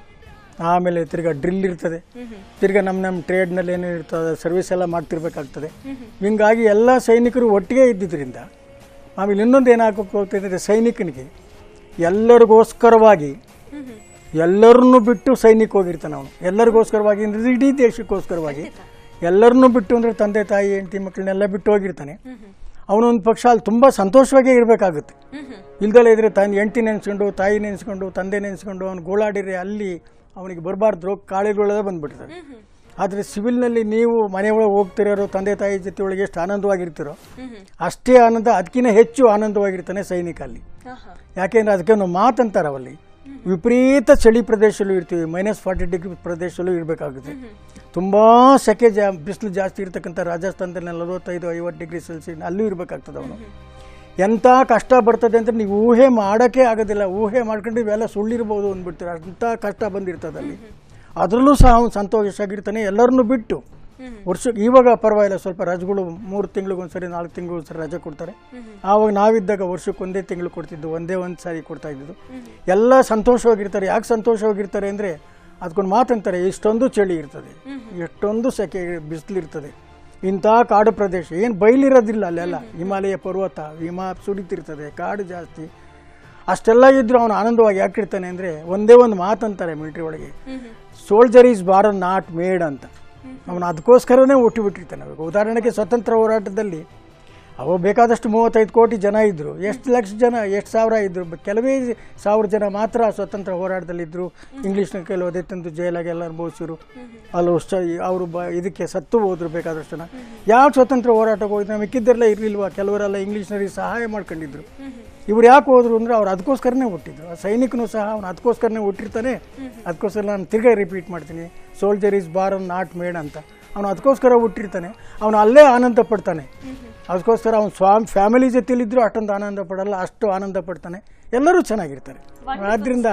ಆಮೇಲೆ ತಿರ್ಗಾ ಡ್ರಿಲ್ ಇರ್ತದೆ ತಿರ್ಗಾ ನಮ್ಮ ನಮ್ಮ ಟ್ರೇಡ್ನಲ್ಲಿ ಏನೇನು ಇರ್ತದೆ ಸರ್ವಿಸ್ ಎಲ್ಲ ಮಾಡ್ತಿರ್ಬೇಕಾಗ್ತದೆ ಹಿಂಗಾಗಿ ಎಲ್ಲ ಸೈನಿಕರು ಒಟ್ಟಿಗೆ ಇದ್ದಿದ್ದರಿಂದ ಆಮೇಲೆ ಇನ್ನೊಂದು ಏನಾಗಕ್ಕೆ ಹೋಗ್ತಿದ್ರೆ ಸೈನಿಕನಿಗೆ ಎಲ್ಲರಿಗೋಸ್ಕರವಾಗಿ ಎಲ್ಲರನ್ನೂ ಬಿಟ್ಟು ಸೈನಿಕ ಹೋಗಿರ್ತಾನೆ ಅವನು ಎಲ್ಲರಿಗೋಸ್ಕರವಾಗಿ ಅಂದ್ರೆ ಇಡೀ ದೇಶಕ್ಕೋಸ್ಕರವಾಗಿ ಎಲ್ಲರನ್ನೂ ಬಿಟ್ಟು ಅಂದರೆ ತಂದೆ ತಾಯಿ ಹೆಂಡತಿ ಮಕ್ಕಳನ್ನೆಲ್ಲ ಬಿಟ್ಟು ಹೋಗಿರ್ತಾನೆ ಅವನೊಂದು ಪಕ್ಷ ಅಲ್ಲಿ ತುಂಬ ಸಂತೋಷವಾಗೇ ಇರಬೇಕಾಗುತ್ತೆ ಇಲ್ದಲೇ ಇದ್ರೆ ತನ್ನ ಹೆಂಡತಿ ನೆನೆಸ್ಕೊಂಡು ತಾಯಿ ನೆನೆಸ್ಕೊಂಡು ತಂದೆ ನೆನೆಸ್ಕೊಂಡು ಅವ್ನು ಗೋಳಾಡಿದ್ರೆ ಅಲ್ಲಿ ಅವನಿಗೆ ಬರಬಾರ್ದು ರೋಗ ಕಾಳೆಗಳೇ ಬಂದ್ಬಿಡ್ತದೆ ಆದರೆ ಸಿವಿಲ್ನಲ್ಲಿ ನೀವು ಮನೆಯೊಳಗೆ ಹೋಗ್ತಿರೋರು ತಂದೆ ತಾಯಿ ಜೊತೆ ಒಳಗೆ ಎಷ್ಟು ಆನಂದವಾಗಿರ್ತೀರೋ ಅಷ್ಟೇ ಆನಂದ ಅದಕ್ಕಿಂತ ಹೆಚ್ಚು ಆನಂದವಾಗಿರ್ತಾನೆ ಸೈನಿಕ ಅಲ್ಲಿ ಯಾಕೆಂದ್ರೆ ಅದಕ್ಕೆ ಒಂದು ಮಾತಂತಾರೆ ಅವಲ್ಲಿ ವಿಪರೀತ ಚಳಿ ಪ್ರದೇಶದಲ್ಲೂ ಇರ್ತೀವಿ ಮೈನಸ್ ಫಾರ್ಟಿ ಡಿಗ್ರಿ ಪ್ರದೇಶದಲ್ಲೂ ಇರಬೇಕಾಗುತ್ತೆ ತುಂಬ ಸೆಕೆ ಜಾ ಬಿಸಿಲು ಜಾಸ್ತಿ ಇರ್ತಕ್ಕಂಥ ರಾಜಸ್ಥಾನದಲ್ಲಿ ನಲವತ್ತೈದು ಐವತ್ತು ಡಿಗ್ರಿ ಸೆಲ್ಸಿಯಸ್ ಅಲ್ಲೂ ಇರಬೇಕಾಗ್ತದೆ ಅವನು ಎಂಥ ಕಷ್ಟ ಬರ್ತದೆ ಅಂತ ನೀವು ಊಹೆ ಮಾಡೋಕ್ಕೆ ಆಗೋದಿಲ್ಲ ಊಹೆ ಮಾಡ್ಕೊಂಡು ಇವೆಲ್ಲ ಸುಳ್ಳಿರ್ಬೋದು ಅಂದ್ಬಿಡ್ತೀರ ಅಂಥ ಕಷ್ಟ ಬಂದಿರ್ತದೆ ಅಲ್ಲಿ ಅದರಲ್ಲೂ ಸಹ ಅವನು ಸಂತೋಷವಾಗಿರ್ತಾನೆ ಎಲ್ಲರನ್ನೂ ಬಿಟ್ಟು ವರ್ಷಕ್ಕೆ ಇವಾಗ ಪರವಾಗಿಲ್ಲ ಸ್ವಲ್ಪ ರಜೆಗಳು ಮೂರು ತಿಂಗಳಿಗೊಂದ್ಸರಿ ನಾಲ್ಕು ತಿಂಗಳಿಗೊಂದ್ಸರಿ ರಜೆ ಕೊಡ್ತಾರೆ ಆವಾಗ ನಾವಿದ್ದಾಗ ವರ್ಷಕ್ಕೆ ಒಂದೇ ತಿಂಗಳು ಕೊಡ್ತಿದ್ದು ಒಂದೇ ಒಂದು ಸಾರಿ ಕೊಡ್ತಾ ಇದ್ದು ಎಲ್ಲ ಸಂತೋಷವಾಗಿರ್ತಾರೆ ಯಾಕೆ ಸಂತೋಷವಾಗಿರ್ತಾರೆ ಅಂದರೆ ಅದಕ್ಕೊಂದು ಮಾತಂತಾರೆ ಇಷ್ಟೊಂದು ಚಳಿ ಇರ್ತದೆ ಎಷ್ಟೊಂದು ಸೆಕೆ ಬಿಸಿಲಿರ್ತದೆ ಇಂಥ ಕಾಡು ಪ್ರದೇಶ ಏನು ಬಯಲಿರೋದಿಲ್ಲ ಅಲ್ಲೆಲ್ಲ ಹಿಮಾಲಯ ಪರ್ವತ ಹಿಮ ಸುರಿತಿರ್ತದೆ ಕಾಡು ಜಾಸ್ತಿ ಅಷ್ಟೆಲ್ಲ ಇದ್ರೂ ಅವನು ಆನಂದವಾಗಿ ಯಾಕಿರ್ತಾನೆ ಅಂದರೆ ಒಂದೇ ಒಂದು ಮಾತಂತಾರೆ ಮಿಲಿಟ್ರಿ ಒಳಗೆ soldier is born not made ಅಂತ ಅವನು ಅದಕ್ಕೋಸ್ಕರನೇ ಹುಟ್ಟಿ ಬಿಟ್ಟಿರ್ತಾನೆ ಅವಾಗ ಉದಾಹರಣೆಗೆ ಸ್ವತಂತ್ರ ಹೋರಾಟದಲ್ಲಿ ಅವಾಗ ಬೇಕಾದಷ್ಟು ಮೂವತ್ತೈದು ಕೋಟಿ ಜನ ಇದ್ದರು ಎಷ್ಟು ಲಕ್ಷ ಜನ ಎಷ್ಟು ಸಾವಿರ ಇದ್ದರು ಬ- ಕೆಲವೇ ಸಾವಿರ ಜನ ಮಾತ್ರ ಸ್ವತಂತ್ರ ಹೋರಾಟದಲ್ಲಿದ್ದರು ಇಂಗ್ಲೀಷ್ನ ಕೆಲವು ಅದೇ ತಂದು ಜೈಲಾಗೆಲ್ಲ ಅನುಭವಿಸಿರು ಅಲ್ಲಿ ಅಷ್ಟು ಅವರು ಬ ಇದಕ್ಕೆ ಸತ್ತು ಹೋದ್ರು ಬೇಕಾದಷ್ಟು ಜನ ಯಾವ ಸ್ವತಂತ್ರ ಹೋರಾಟಕ್ಕೆ ಹೋಗಿದ್ರು ಮಿಕ್ಕಿದ್ದರೆಲ್ಲ ಇರಲಿಲ್ವಾ ಕೆಲವರೆಲ್ಲ ಇಂಗ್ಲೀಷ್ನರಿಗೆ ಸಹಾಯ ಮಾಡ್ಕೊಂಡಿದ್ರು ಇವ್ರು ಯಾಕೆ ಹೋದ್ರು ಅಂದರೆ ಅವ್ರು ಅದಕ್ಕೋಸ್ಕರನೇ ಹುಟ್ಟಿದ್ರು ಆ ಸೈನಿಕನು ಸಹ ಅವನು ಅದಕ್ಕೋಸ್ಕರನೇ ಹುಟ್ಟಿರ್ತಾನೆ ಅದಕ್ಕೋಸ್ಕರ ನಾನು ತಿರ್ಗಾ ರಿಪೀಟ್ ಮಾಡ್ತೀನಿ soldier is born not made ಅಂತ ಅವನು ಅದಕ್ಕೋಸ್ಕರ ಹುಟ್ಟಿರ್ತಾನೆ ಅವನು ಅಲ್ಲೇ ಆನಂದ ಪಡ್ತಾನೆ ಅದಕ್ಕೋಸ್ಕರ ಅವ್ನು ಸ್ವಾಮಿ ಫ್ಯಾಮಿಲಿ ಜೊತೆಲಿದ್ದರೂ ಅಷ್ಟೊಂದು ಆನಂದ ಪಡಲ್ಲ ಅಷ್ಟು ಆನಂದ ಪಡ್ತಾನೆ ಎಲ್ಲರೂ ಚೆನ್ನಾಗಿರ್ತಾರೆ ಆದ್ದರಿಂದ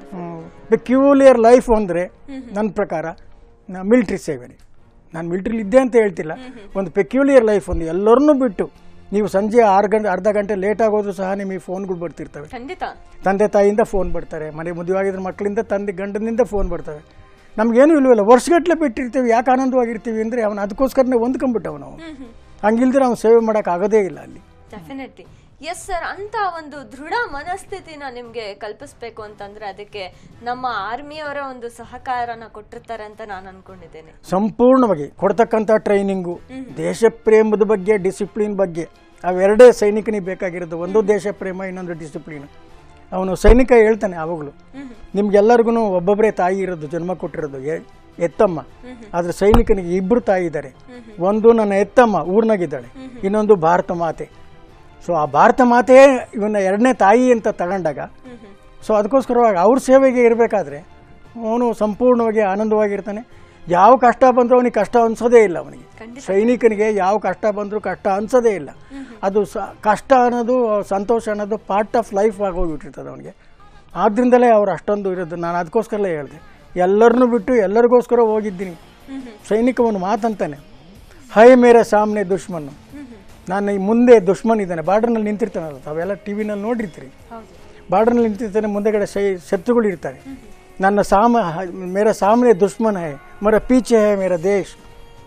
ಪೆಕ್ಯುಲಿಯರ್ ಲೈಫ್ ಅಂದರೆ ನನ್ನ ಪ್ರಕಾರ ಮಿಲ್ಟ್ರಿ ಸೇವೆನೆ ನಾನು ಮಿಲ್ಟ್ರಿಲಿ ಇದ್ದೆ ಅಂತ ಹೇಳ್ತಿಲ್ಲ ಒಂದು ಪೆಕ್ಯುಲಿಯರ್ ಲೈಫ್ ಒಂದು ಎಲ್ಲರನ್ನೂ ಬಿಟ್ಟು ನೀವು ಸಂಜೆ ಆರು ಗಂಟೆ ಅರ್ಧ ಗಂಟೆ ಲೇಟ್ ಆಗೋದು ಸಹ ನಿಮಗೆ ಫೋನ್ಗಳು ಬರ್ತಿರ್ತವೆ ಖಂಡಿತ ತಂದೆ ತಾಯಿಯಿಂದ ಫೋನ್ ಬರ್ತಾರೆ ಮನೆ ಮದುವೆ ಆಗಿದ್ರೆ ಮಕ್ಕಳಿಂದ ತಂದೆ ಗಂಡನಿಂದ ಫೋನ್ ಬರ್ತವೆ ನಮಗೇನು ಇಲ್ವಲ್ಲ ವರ್ಷಗಟ್ಟಲೆ ಬಿಟ್ಟಿರ್ತೀವಿ ಯಾಕೆ ಆನಂದವಾಗಿರ್ತೀವಿ ಅಂದರೆ ಅವನು ಅದಕ್ಕೋಸ್ಕರನೇ ಹೊಂದ್ಕೊಂಡ್ಬಿಟ್ಟವನು ನಾವು ಹಂಗಿಲ್ದ್ರೆ ಅವ್ನು ಸೇವೆ ಮಾಡೋಕೆ ಆಗೋದೇ ಇಲ್ಲ ಅಲ್ಲಿ ಡೆಫಿನೆಟ್ಲಿ ಎಸ್ ಸರ್ ಅಂತ ಒಂದು ದೃಢ ಮನಸ್ಥಿತಿನ ನಿಮ್ಗೆ ಕಲ್ಪಿಸ್ಬೇಕು ಅಂತಂದ್ರೆ ಅದಕ್ಕೆ ನಮ್ಮ ಆರ್ಮಿಯವರ ಒಂದು ಸಹಕಾರನ ಕೊಟ್ಟಿರ್ತಾರೆ ಅಂತ ನಾನು ಅನ್ಕೊಂಡಿದ್ದೇನೆ ಸಂಪೂರ್ಣವಾಗಿ ಕೊಡ್ತಕ್ಕಂಥ ಟ್ರೈನಿಂಗು ದೇಶ ಪ್ರೇಮದ ಬಗ್ಗೆ ಡಿಸಿಪ್ಲಿನ್ ಬಗ್ಗೆ ಅವೆರಡೇ ಸೈನಿಕನಿಗೆ ಬೇಕಾಗಿರೋದು ಒಂದು ದೇಶ ಪ್ರೇಮ ಇನ್ನೊಂದು ಡಿಸಿಪ್ಲಿನ್ ಅವನು ಸೈನಿಕ ಹೇಳ್ತಾನೆ ಆವಾಗಲೂ ನಿಮ್ಗೆಲ್ಲರಿಗೂ ಒಬ್ಬೊಬ್ಬರೇ ತಾಯಿ ಇರೋದು ಜನ್ಮ ಕೊಟ್ಟಿರೋದು ಎ- ಎತ್ತಮ್ಮ ಆದರೆ ಸೈನಿಕನಿಗೆ ಇಬ್ಬರು ತಾಯಿ ಇದ್ದಾರೆ ಒಂದು ನನ್ನ ಎತ್ತಮ್ಮ ಊರ್ನಾಗಿದ್ದಾಳೆ ಇನ್ನೊಂದು ಭಾರತ ಮಾತೆ ಸೊ ಆ ಭಾರತ ಮಾತೆಯೇ ಇವನ್ನ ಎರಡನೇ ತಾಯಿ ಅಂತ ತಗೊಂಡಾಗ ಸೊ ಅದಕ್ಕೋಸ್ಕರವಾಗಿ ಅವ್ರ ಸೇವೆಗೆ ಇರಬೇಕಾದ್ರೆ ಅವನು ಸಂಪೂರ್ಣವಾಗಿ ಆನಂದವಾಗಿರ್ತಾನೆ ಯಾವ ಕಷ್ಟ ಬಂದರೂ ಅವನಿಗೆ ಕಷ್ಟ ಅನ್ಸೋದೇ ಇಲ್ಲ ಅವನಿಗೆ ಸೈನಿಕನಿಗೆ ಯಾವ ಕಷ್ಟ ಬಂದರೂ ಕಷ್ಟ ಅನ್ಸೋದೇ ಇಲ್ಲ ಅದು ಸ ಕಷ್ಟ ಅನ್ನೋದು ಸಂತೋಷ ಅನ್ನೋದು ಪಾರ್ಟ್ ಆಫ್ ಲೈಫ್ ಆಗೋಗ್ಬಿಟ್ಟಿರ್ತದೆ ಅವನಿಗೆ ಆದ್ದರಿಂದಲೇ ಅವ್ರು ಅಷ್ಟೊಂದು ಇರೋದು ನಾನು ಅದಕ್ಕೋಸ್ಕರಲೇ ಹೇಳಿದೆ ಎಲ್ಲರನ್ನೂ ಬಿಟ್ಟು ಎಲ್ಲರಿಗೋಸ್ಕರ ಹೋಗಿದ್ದೀನಿ ಸೈನಿಕ ಒಂದು ಮಾತಂತಾನೆ ಹೈ ಮೇರೆ ಸಾಮ್ನೆ ದುಶ್ಮನ್ ನಾನು ಈ ಮುಂದೆ ದುಶ್ಮನ್ ಇದ್ದಾನೆ ಬಾರ್ಡರ್ನಲ್ಲಿ ನಿಂತಿರ್ತಾನಲ್ಲ ತಾವೆಲ್ಲ ಟಿ ವಿನಲ್ಲಿ ನೋಡಿರ್ತೀರಿ ಹೌದು ಬಾರ್ಡರ್ನಲ್ಲಿ ನಿಂತಿರ್ತಾನೆ ಮುಂದೆಗಡೆ ಶೈ ಶತ್ರುಗಳು ಇರ್ತಾರೆ ನನ್ನ ಸಾಮ ಮೇರ ಸಾಮನೆ ದುಶ್ಮನ್ ಹೈ ಮರ ಪೀಚೆ ಹೈ ಮೇರ ದೇಶ್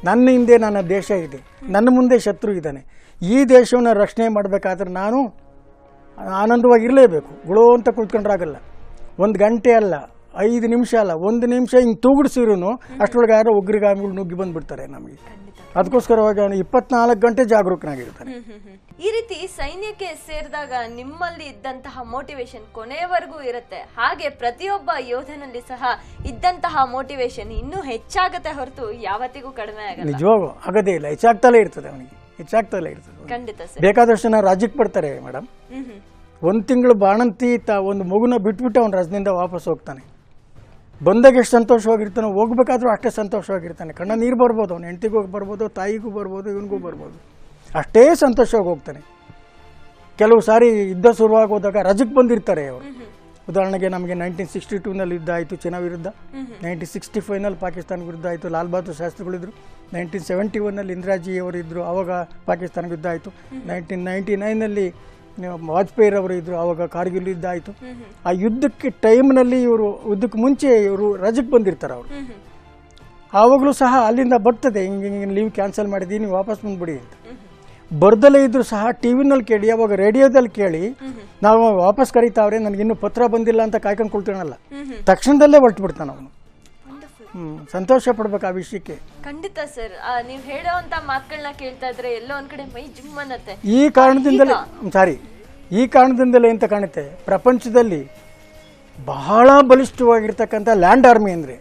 ನನ್ನ ಹಿಂದೆ ನನ್ನ ದೇಶ ಇದೆ ನನ್ನ ಮುಂದೆ ಶತ್ರು ಇದ್ದಾನೆ ಈ ದೇಶವನ್ನು ರಕ್ಷಣೆ ಮಾಡಬೇಕಾದ್ರೆ ನಾನು ಆನಂದವಾಗಿರಲೇಬೇಕು ಗುಳೋ ಅಂತ ಕುತ್ಕೊಂಡ್ರಾಗಲ್ಲ ಒಂದು ಗಂಟೆ ಅಲ್ಲ ಐದು ನಿಮಿಷ ಅಲ್ಲ ಒಂದು ನಿಮಿಷ ಹಿಂಗೆ ತೂಗುಡಿಸಿರೂ ಅಷ್ಟರೊಳಗೆ ಯಾರೋ ಉಗ್ರಗಾಮಿಗಳು ನುಗ್ಗಿ ಬಂದ್ಬಿಡ್ತಾರೆ ನಮಗೆ ಅದಕ್ಕೋಸ್ಕರವಾಗಿ ಅವನು ಇಪ್ಪತ್ನಾಲ್ಕು ಗಂಟೆ ಜಾಗರೂಕನಾಗಿರ್ತಾನೆ ಹ್ಮ್, ಹ್ಮ್, ಹ್ಮ್. ಈ ರೀತಿ ಸೈನ್ಯಕ್ಕೆ ಸೇರಿದಾಗ ನಿಮ್ಮಲ್ಲಿ ಇದ್ದಂತಹ ಮೋಟಿವೇಶನ್ ಕೊನೆಯವರೆಗೂ ಇರುತ್ತೆ ಹಾಗೆ ಪ್ರತಿಯೊಬ್ಬ ಯೋಧನಲ್ಲಿ ಸಹ ಇದ್ದಂತಹ ಮೋಟಿವೇಶನ್ ಇನ್ನೂ ಹೆಚ್ಚಾಗತ್ತೆ ಹೊರತು ಯಾವತ್ತಿಗೂ ಕಡಿಮೆ ಆಗಲ್ಲ ನಿಜವಾಗೂ ಆಗೋದೇ ಇಲ್ಲ ಹೆಚ್ಚಾಗ್ತಲೇ ಇರ್ತದೆ ಅವನಿಗೆ ಹೆಚ್ಚಾಗ್ತಲೇ ಇರ್ತದೆ ಖಂಡಿತ ಸರ್ ಬೇಕಾದಷ್ಟು ಜನ ರಾಜ್ಯಕ್ಕೆ ಬರ್ತಾರೆ ಮೇಡಮ್ ಹ್ಮ್ ಹ್ಮ್ ಒಂದು ತಿಂಗಳು ಬಾಣಂತಿ ತ ಒಂದು ಮಗುನ ಬಿಟ್ಬಿಟ್ಟು ಅವ್ನು ರಜದಿಂದ ವಾಪಸ್ ಹೋಗ್ತಾನೆ ಬಂದಾಗ ಎಷ್ಟು ಸಂತೋಷವಾಗಿರ್ತಾನೋ ಹೋಗ್ಬೇಕಾದ್ರೂ ಅಷ್ಟೇ ಸಂತೋಷವಾಗಿರ್ತಾನೆ ಕಣ್ಣ ನೀರು ಬರ್ಬೋದು ಅವ್ನು ಹೆಂಡ್ತಿಗೂ ಬರ್ಬೋದು ತಾಯಿಗೂ ಬರ್ಬೋದು ಇವನಿಗೂ ಬರ್ಬೋದು ಅಷ್ಟೇ ಸಂತೋಷವಾಗಿ ಹೋಗ್ತಾನೆ ಕೆಲವು ಸಾರಿ ಯುದ್ಧ ಶುರುವಾಗಿ ಹೋದಾಗ ರಜಕ್ಕೆ ಬಂದಿರ್ತಾರೆ ಅವರು ಉದಾಹರಣೆಗೆ ನಮಗೆ ನೈನ್ಟೀನ್ ಸಿಕ್ಸ್ಟಿ ಟೂನಲ್ಲಿ ಯುದ್ಧ ಆಯಿತು ಚೀನಾ ವಿರುದ್ಧ ನೈನ್ಟೀನ್ ಸಿಕ್ಸ್ಟಿ ಫೈವ್ನಲ್ಲಿ ಪಾಕಿಸ್ತಾನ ವಿರುದ್ಧ ಆಯಿತು ಲಾಲ್ ಬಹದ್ದೂರ್ ಶಾಸ್ತ್ರಿಗಳಿದ್ರು ನೈನ್ಟೀನ್ ಸೆವೆಂಟಿ ಒನ್ನಲ್ಲಿ ಇಂದಿರಾಜಿ ಅವರು ಇದ್ದರು ಆವಾಗ ಪಾಕಿಸ್ತಾನ ಯುದ್ಧ ಆಯಿತು ನೈನ್ಟೀನ್ ನೈಂಟಿ ನೈನಲ್ಲಿ ವಾಜಪೇಯಿರವರು ಇದ್ದರು ಆವಾಗ ಕಾರ್ಗಿಲ್ ಯುದ್ಧ ಆಯಿತು ಆ ಯುದ್ಧಕ್ಕೆ ಟೈಮ್ನಲ್ಲಿ ಇವರು ಯುದ್ಧಕ್ಕೆ ಮುಂಚೆ ಇವರು ರಜಕ್ಕೆ ಬಂದಿರ್ತಾರೆ ಅವರು ಹ್ಮ್ ಹ್ಮ್ ಆವಾಗಲೂ ಸಹ ಅಲ್ಲಿಂದ ಬರ್ತದೆ ಹಿಂಗೆ ಹಿಂಗೆ ಲೀವ್ ಕ್ಯಾನ್ಸಲ್ ಮಾಡಿದ್ದೀನಿ ವಾಪಸ್ ಬಂದ್ಬಿಡಿ ಅಂತ ಬರ್ದಲೇ ಇದ್ರು ಸಹ ಟಿ ವಿನಲ್ಲಿ ಕೇಳಿ ಅವಾಗ ರೇಡಿಯೋದಲ್ಲಿ ಕೇಳಿ ನಾವು ವಾಪಸ್ ಕರೀತಾವ್ರೆ ನನಗಿನ್ನೂ ಪತ್ರ ಬಂದಿಲ್ಲ ಅಂತ ಕಾಯ್ಕೊಂಡು ಕುಳ್ತೀನಲ್ಲ ತಕ್ಷಣದಲ್ಲೇ ಹೊರಟು ಬಿಡ್ತಾನೆ ಅವನು Wonderful. ಹ್ಮ್ ಸಂತೋಷ ಪಡ್ಬೇಕು ಆ ವಿಷಯಕ್ಕೆ ಖಂಡಿತ ಸರ್ ನೀವು ಹೇಳೋವಂತ ಮಾತುಗಳನ್ನ ಕೇಳ್ತಾ ಇದ್ರೆ ಎಲ್ಲೋ ಒಂದ್ ಕಡೆ ಮೈ ಜುಮ್ ಅನ್ನತ್ತೆ ಈ ಕಾರಣದಿಂದಲೇ ಸಾರಿ ಈ ಕಾರಣದಿಂದಲೇ ಅಂತ ಕಾಣುತ್ತೆ ಪ್ರಪಂಚದಲ್ಲಿ ಬಹಳ ಬಲಿಷ್ಠವಾಗಿರ್ತಕ್ಕಂಥ ಲ್ಯಾಂಡ್ ಆರ್ಮಿ ಅಂದರೆ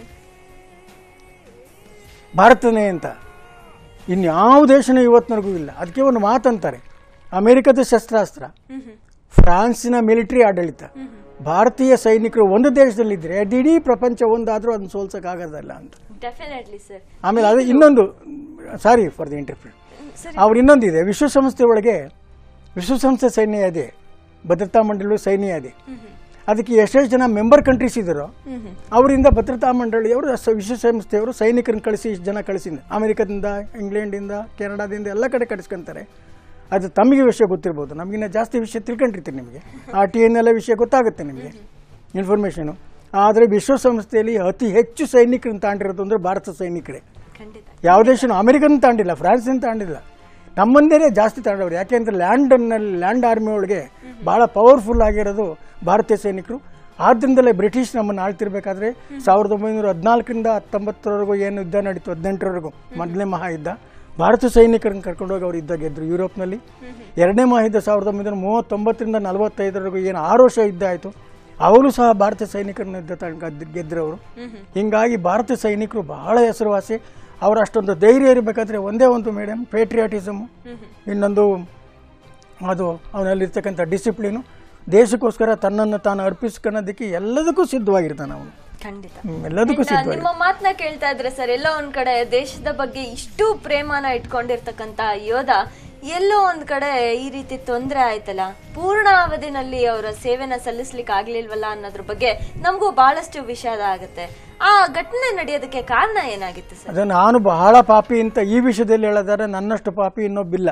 ಭಾರತನೇ ಅಂತ ಇನ್ಯಾವ ದೇಶನೂ ಇವತ್ತಿನವರೆಗೂ ಇಲ್ಲ ಅದಕ್ಕೆ ಒಂದು ಮಾತಂತಾರೆ ಅಮೆರಿಕದ ಶಸ್ತ್ರಾಸ್ತ್ರ ಹ್ಮ್ ಹ್ಮ್ ಫ್ರಾನ್ಸಿನ ಮಿಲಿಟರಿ ಆಡಳಿತ ಭಾರತೀಯ ಸೈನಿಕರು ಒಂದು ದೇಶದಲ್ಲಿದ್ದರೆ ಅದು ಇಡೀ ಪ್ರಪಂಚ ಒಂದಾದರೂ ಅದನ್ನು ಸೋಲ್ಸೋಕ್ಕಾಗೋದಲ್ಲ ಅಂತ ಡೆಫಿನೆಟ್ಲಿ ಸರ್ ಆಮೇಲೆ ಅದು ಇನ್ನೊಂದು ಸಾರಿ ಫಾರ್ ದಿ ಇಂಟರ್ಪ್ರಿಟ್ ಸರಿ ಅವ್ರು ಇನ್ನೊಂದಿದೆ ವಿಶ್ವಸಂಸ್ಥೆ ಒಳಗೆ ವಿಶ್ವಸಂಸ್ಥೆ ಸೈನ್ಯ ಇದೆ ಭದ್ರತಾ ಮಂಡಳಿ ಸೈನ್ಯ ಇದೆ ಹ್ಮ್ ಹ್ಮ್ ಅದಕ್ಕೆ ಎಷ್ಟೆಷ್ಟು ಜನ ಮೆಂಬರ್ ಕಂಟ್ರೀಸ್ ಇದ್ದಾರೋ ಹ್ಮ್ ಹ್ಮ್ ಅವರಿಂದ ಭದ್ರತಾ ಮಂಡಳಿಯವರು ಸ- ವಿಶ್ವಸಂಸ್ಥೆಯವರು ಸೈನಿಕರನ್ನ ಕಳಿಸಿ ಇಷ್ಟು ಜನ ಕಳಿಸಿದ ಅಮೆರಿಕದಿಂದ ಇಂಗ್ಲೆಂಡಿಂದ ಕೆನಡಾದಿಂದ ಎಲ್ಲ ಕಡೆ ಕಳಿಸ್ಕೊಂತಾರೆ ಅದು ತಮಗೆ ವಿಷಯ ಗೊತ್ತಿರ್ಬೋದು ನಮಗಿನ್ನ ಜಾಸ್ತಿ ವಿಷಯ ತಿಳ್ಕೊಂಡಿರ್ತೀರಿ ನಿಮಗೆ ಆ ಟಿ ಎನ್ ಎಲ್ಲ ವಿಷಯ ಗೊತ್ತಾಗುತ್ತೆ ನಿಮಗೆ ಇನ್ಫಾರ್ಮೇಷನು ಆದರೆ ವಿಶ್ವಸಂಸ್ಥೆಯಲ್ಲಿ ಅತಿ ಹೆಚ್ಚು ಸೈನಿಕರನ್ನ ತಾಂಡಿರೋದು ಅಂದರೆ ಭಾರತ ಸೈನಿಕರೇ ಖಂಡಿತ ಯಾವ ದೇಶನೂ ಅಮೆರಿಕನ್ ತಾಂಡಿಲ್ಲ ಫ್ರಾನ್ಸಿನ ತಾಂಡಿಲ್ಲ ನಮ್ಮಂದೇನೆ ಜಾಸ್ತಿ ತಾಂಡವ್ರು ಯಾಕೆಂದ್ರೆ ಲ್ಯಾಂಡ್ನಲ್ಲಿ ಲ್ಯಾಂಡ್ ಆರ್ಮಿ ಒಳಗೆ ಭಾಳ ಪವರ್ಫುಲ್ ಆಗಿರೋದು ಭಾರತೀಯ ಸೈನಿಕರು ಆದ್ದರಿಂದಲೇ ಬ್ರಿಟಿಷ್ ನಮ್ಮನ್ನು ಆಳ್ತಿರ್ಬೇಕಾದ್ರೆ ಸಾವಿರದ ಒಂಬೈನೂರ ಹದಿನಾಲ್ಕರಿಂದ ಹತ್ತೊಂಬತ್ತರವರೆಗೂ ಏನು ಯುದ್ಧ ನಡೀತು ಹದಿನೆಂಟರವರೆಗೂ ಮೊದಲನೇ ಮಹಾಯುದ್ಧ ಭಾರತ ಸೈನಿಕರನ್ನು ಕರ್ಕೊಂಡೋಗಿ ಅವರು ಯುದ್ಧ ಗೆದ್ದರು ಯುರೋಪ್ನಲ್ಲಿ ಎರಡನೇ ಮಹಾಯುದ್ಧ ಸಾವಿರದ ಒಂಬೈನೂರ ಮೂವತ್ತೊಂಬತ್ತರಿಂದ ನಲವತ್ತೈದರವರೆಗೂ ಏನು ಆರು ವರ್ಷ ಯುದ್ಧ ಆಯಿತು ಅವರು ಸಹ ಭಾರತ ಸೈನಿಕರನ್ನ ಯುದ್ಧ ತಗೊಂಡು ಗೆದ್ದರು ಅವರು ಹೀಗಾಗಿ ಭಾರತ ಸೈನಿಕರು ಬಹಳ ಹೆಸರುವಾಸಿ ಅವರು ಅಷ್ಟೊಂದು ಧೈರ್ಯ ಇರಬೇಕಾದ್ರೆ ಒಂದೇ ಒಂದು ಮೇಡಮ್ ಪೇಟ್ರಿಯಾಟಿಸಮು ಇನ್ನೊಂದು ಅದು ಅವನಲ್ಲಿರ್ತಕ್ಕಂಥ ಡಿಸಿಪ್ಲಿನು ದೇಶಕ್ಕೋಸ್ಕರ ತನ್ನನ್ನು ತಾನು ಅರ್ಪಿಸ್ಕೊಳ್ಳೋದಕ್ಕೆ ಎಲ್ಲದಕ್ಕೂ ಸಿದ್ಧವಾಗಿರ್ತಾನೆ ಅವನು ಖಂಡಿತ ಹ್ಮ್, ಎಲ್ಲದಕ್ಕೂ ಇನ್ನ ಸಿದ್ಧವಾಗಿ ನಿಮ್ಮ ಮಾತನ್ನ ಕೇಳ್ತಾ ಇದ್ರೆ ಸರ್ ಎಲ್ಲೋ ಒಂದ್ ಕಡೆ ದೇಶದ ಬಗ್ಗೆ ಇಷ್ಟು ಪ್ರೇಮನ ಇಟ್ಕೊಂಡಿರ್ತಕ್ಕಂತ ಯೋಧ ಎಲ್ಲೋ ಒಂದ್ ಕಡೆ ಈ ರೀತಿ ತೊಂದರೆ ಆಯ್ತಲ್ಲ ಪೂರ್ಣ ಅವಧಿನಲ್ಲಿ ಅವರ ಸೇವೆನ ಸಲ್ಲಿಸ್ಲಿಕ್ಕೆ ಆಗ್ಲಿಲ್ವಲ್ಲ ಅನ್ನೋದ್ರ ಬಗ್ಗೆ ನಮಗೂ ಬಹಳಷ್ಟು ವಿಷಾದ ಆಗುತ್ತೆ ಆ ಘಟನೆ ನಡೆಯೋದಕ್ಕೆ ಕಾರಣ ಏನಾಗಿತ್ತು ಸರ್ ಅದು ನಾನು ಬಹಳ ಪಾಪಿ ಅಂತ ಈ ವಿಷಯದಲ್ಲಿ ಹೇಳೋದಾದ್ರೆ ನನ್ನಷ್ಟು ಪಾಪಿ ಇನ್ನೊಬ್ಬಿಲ್ಲ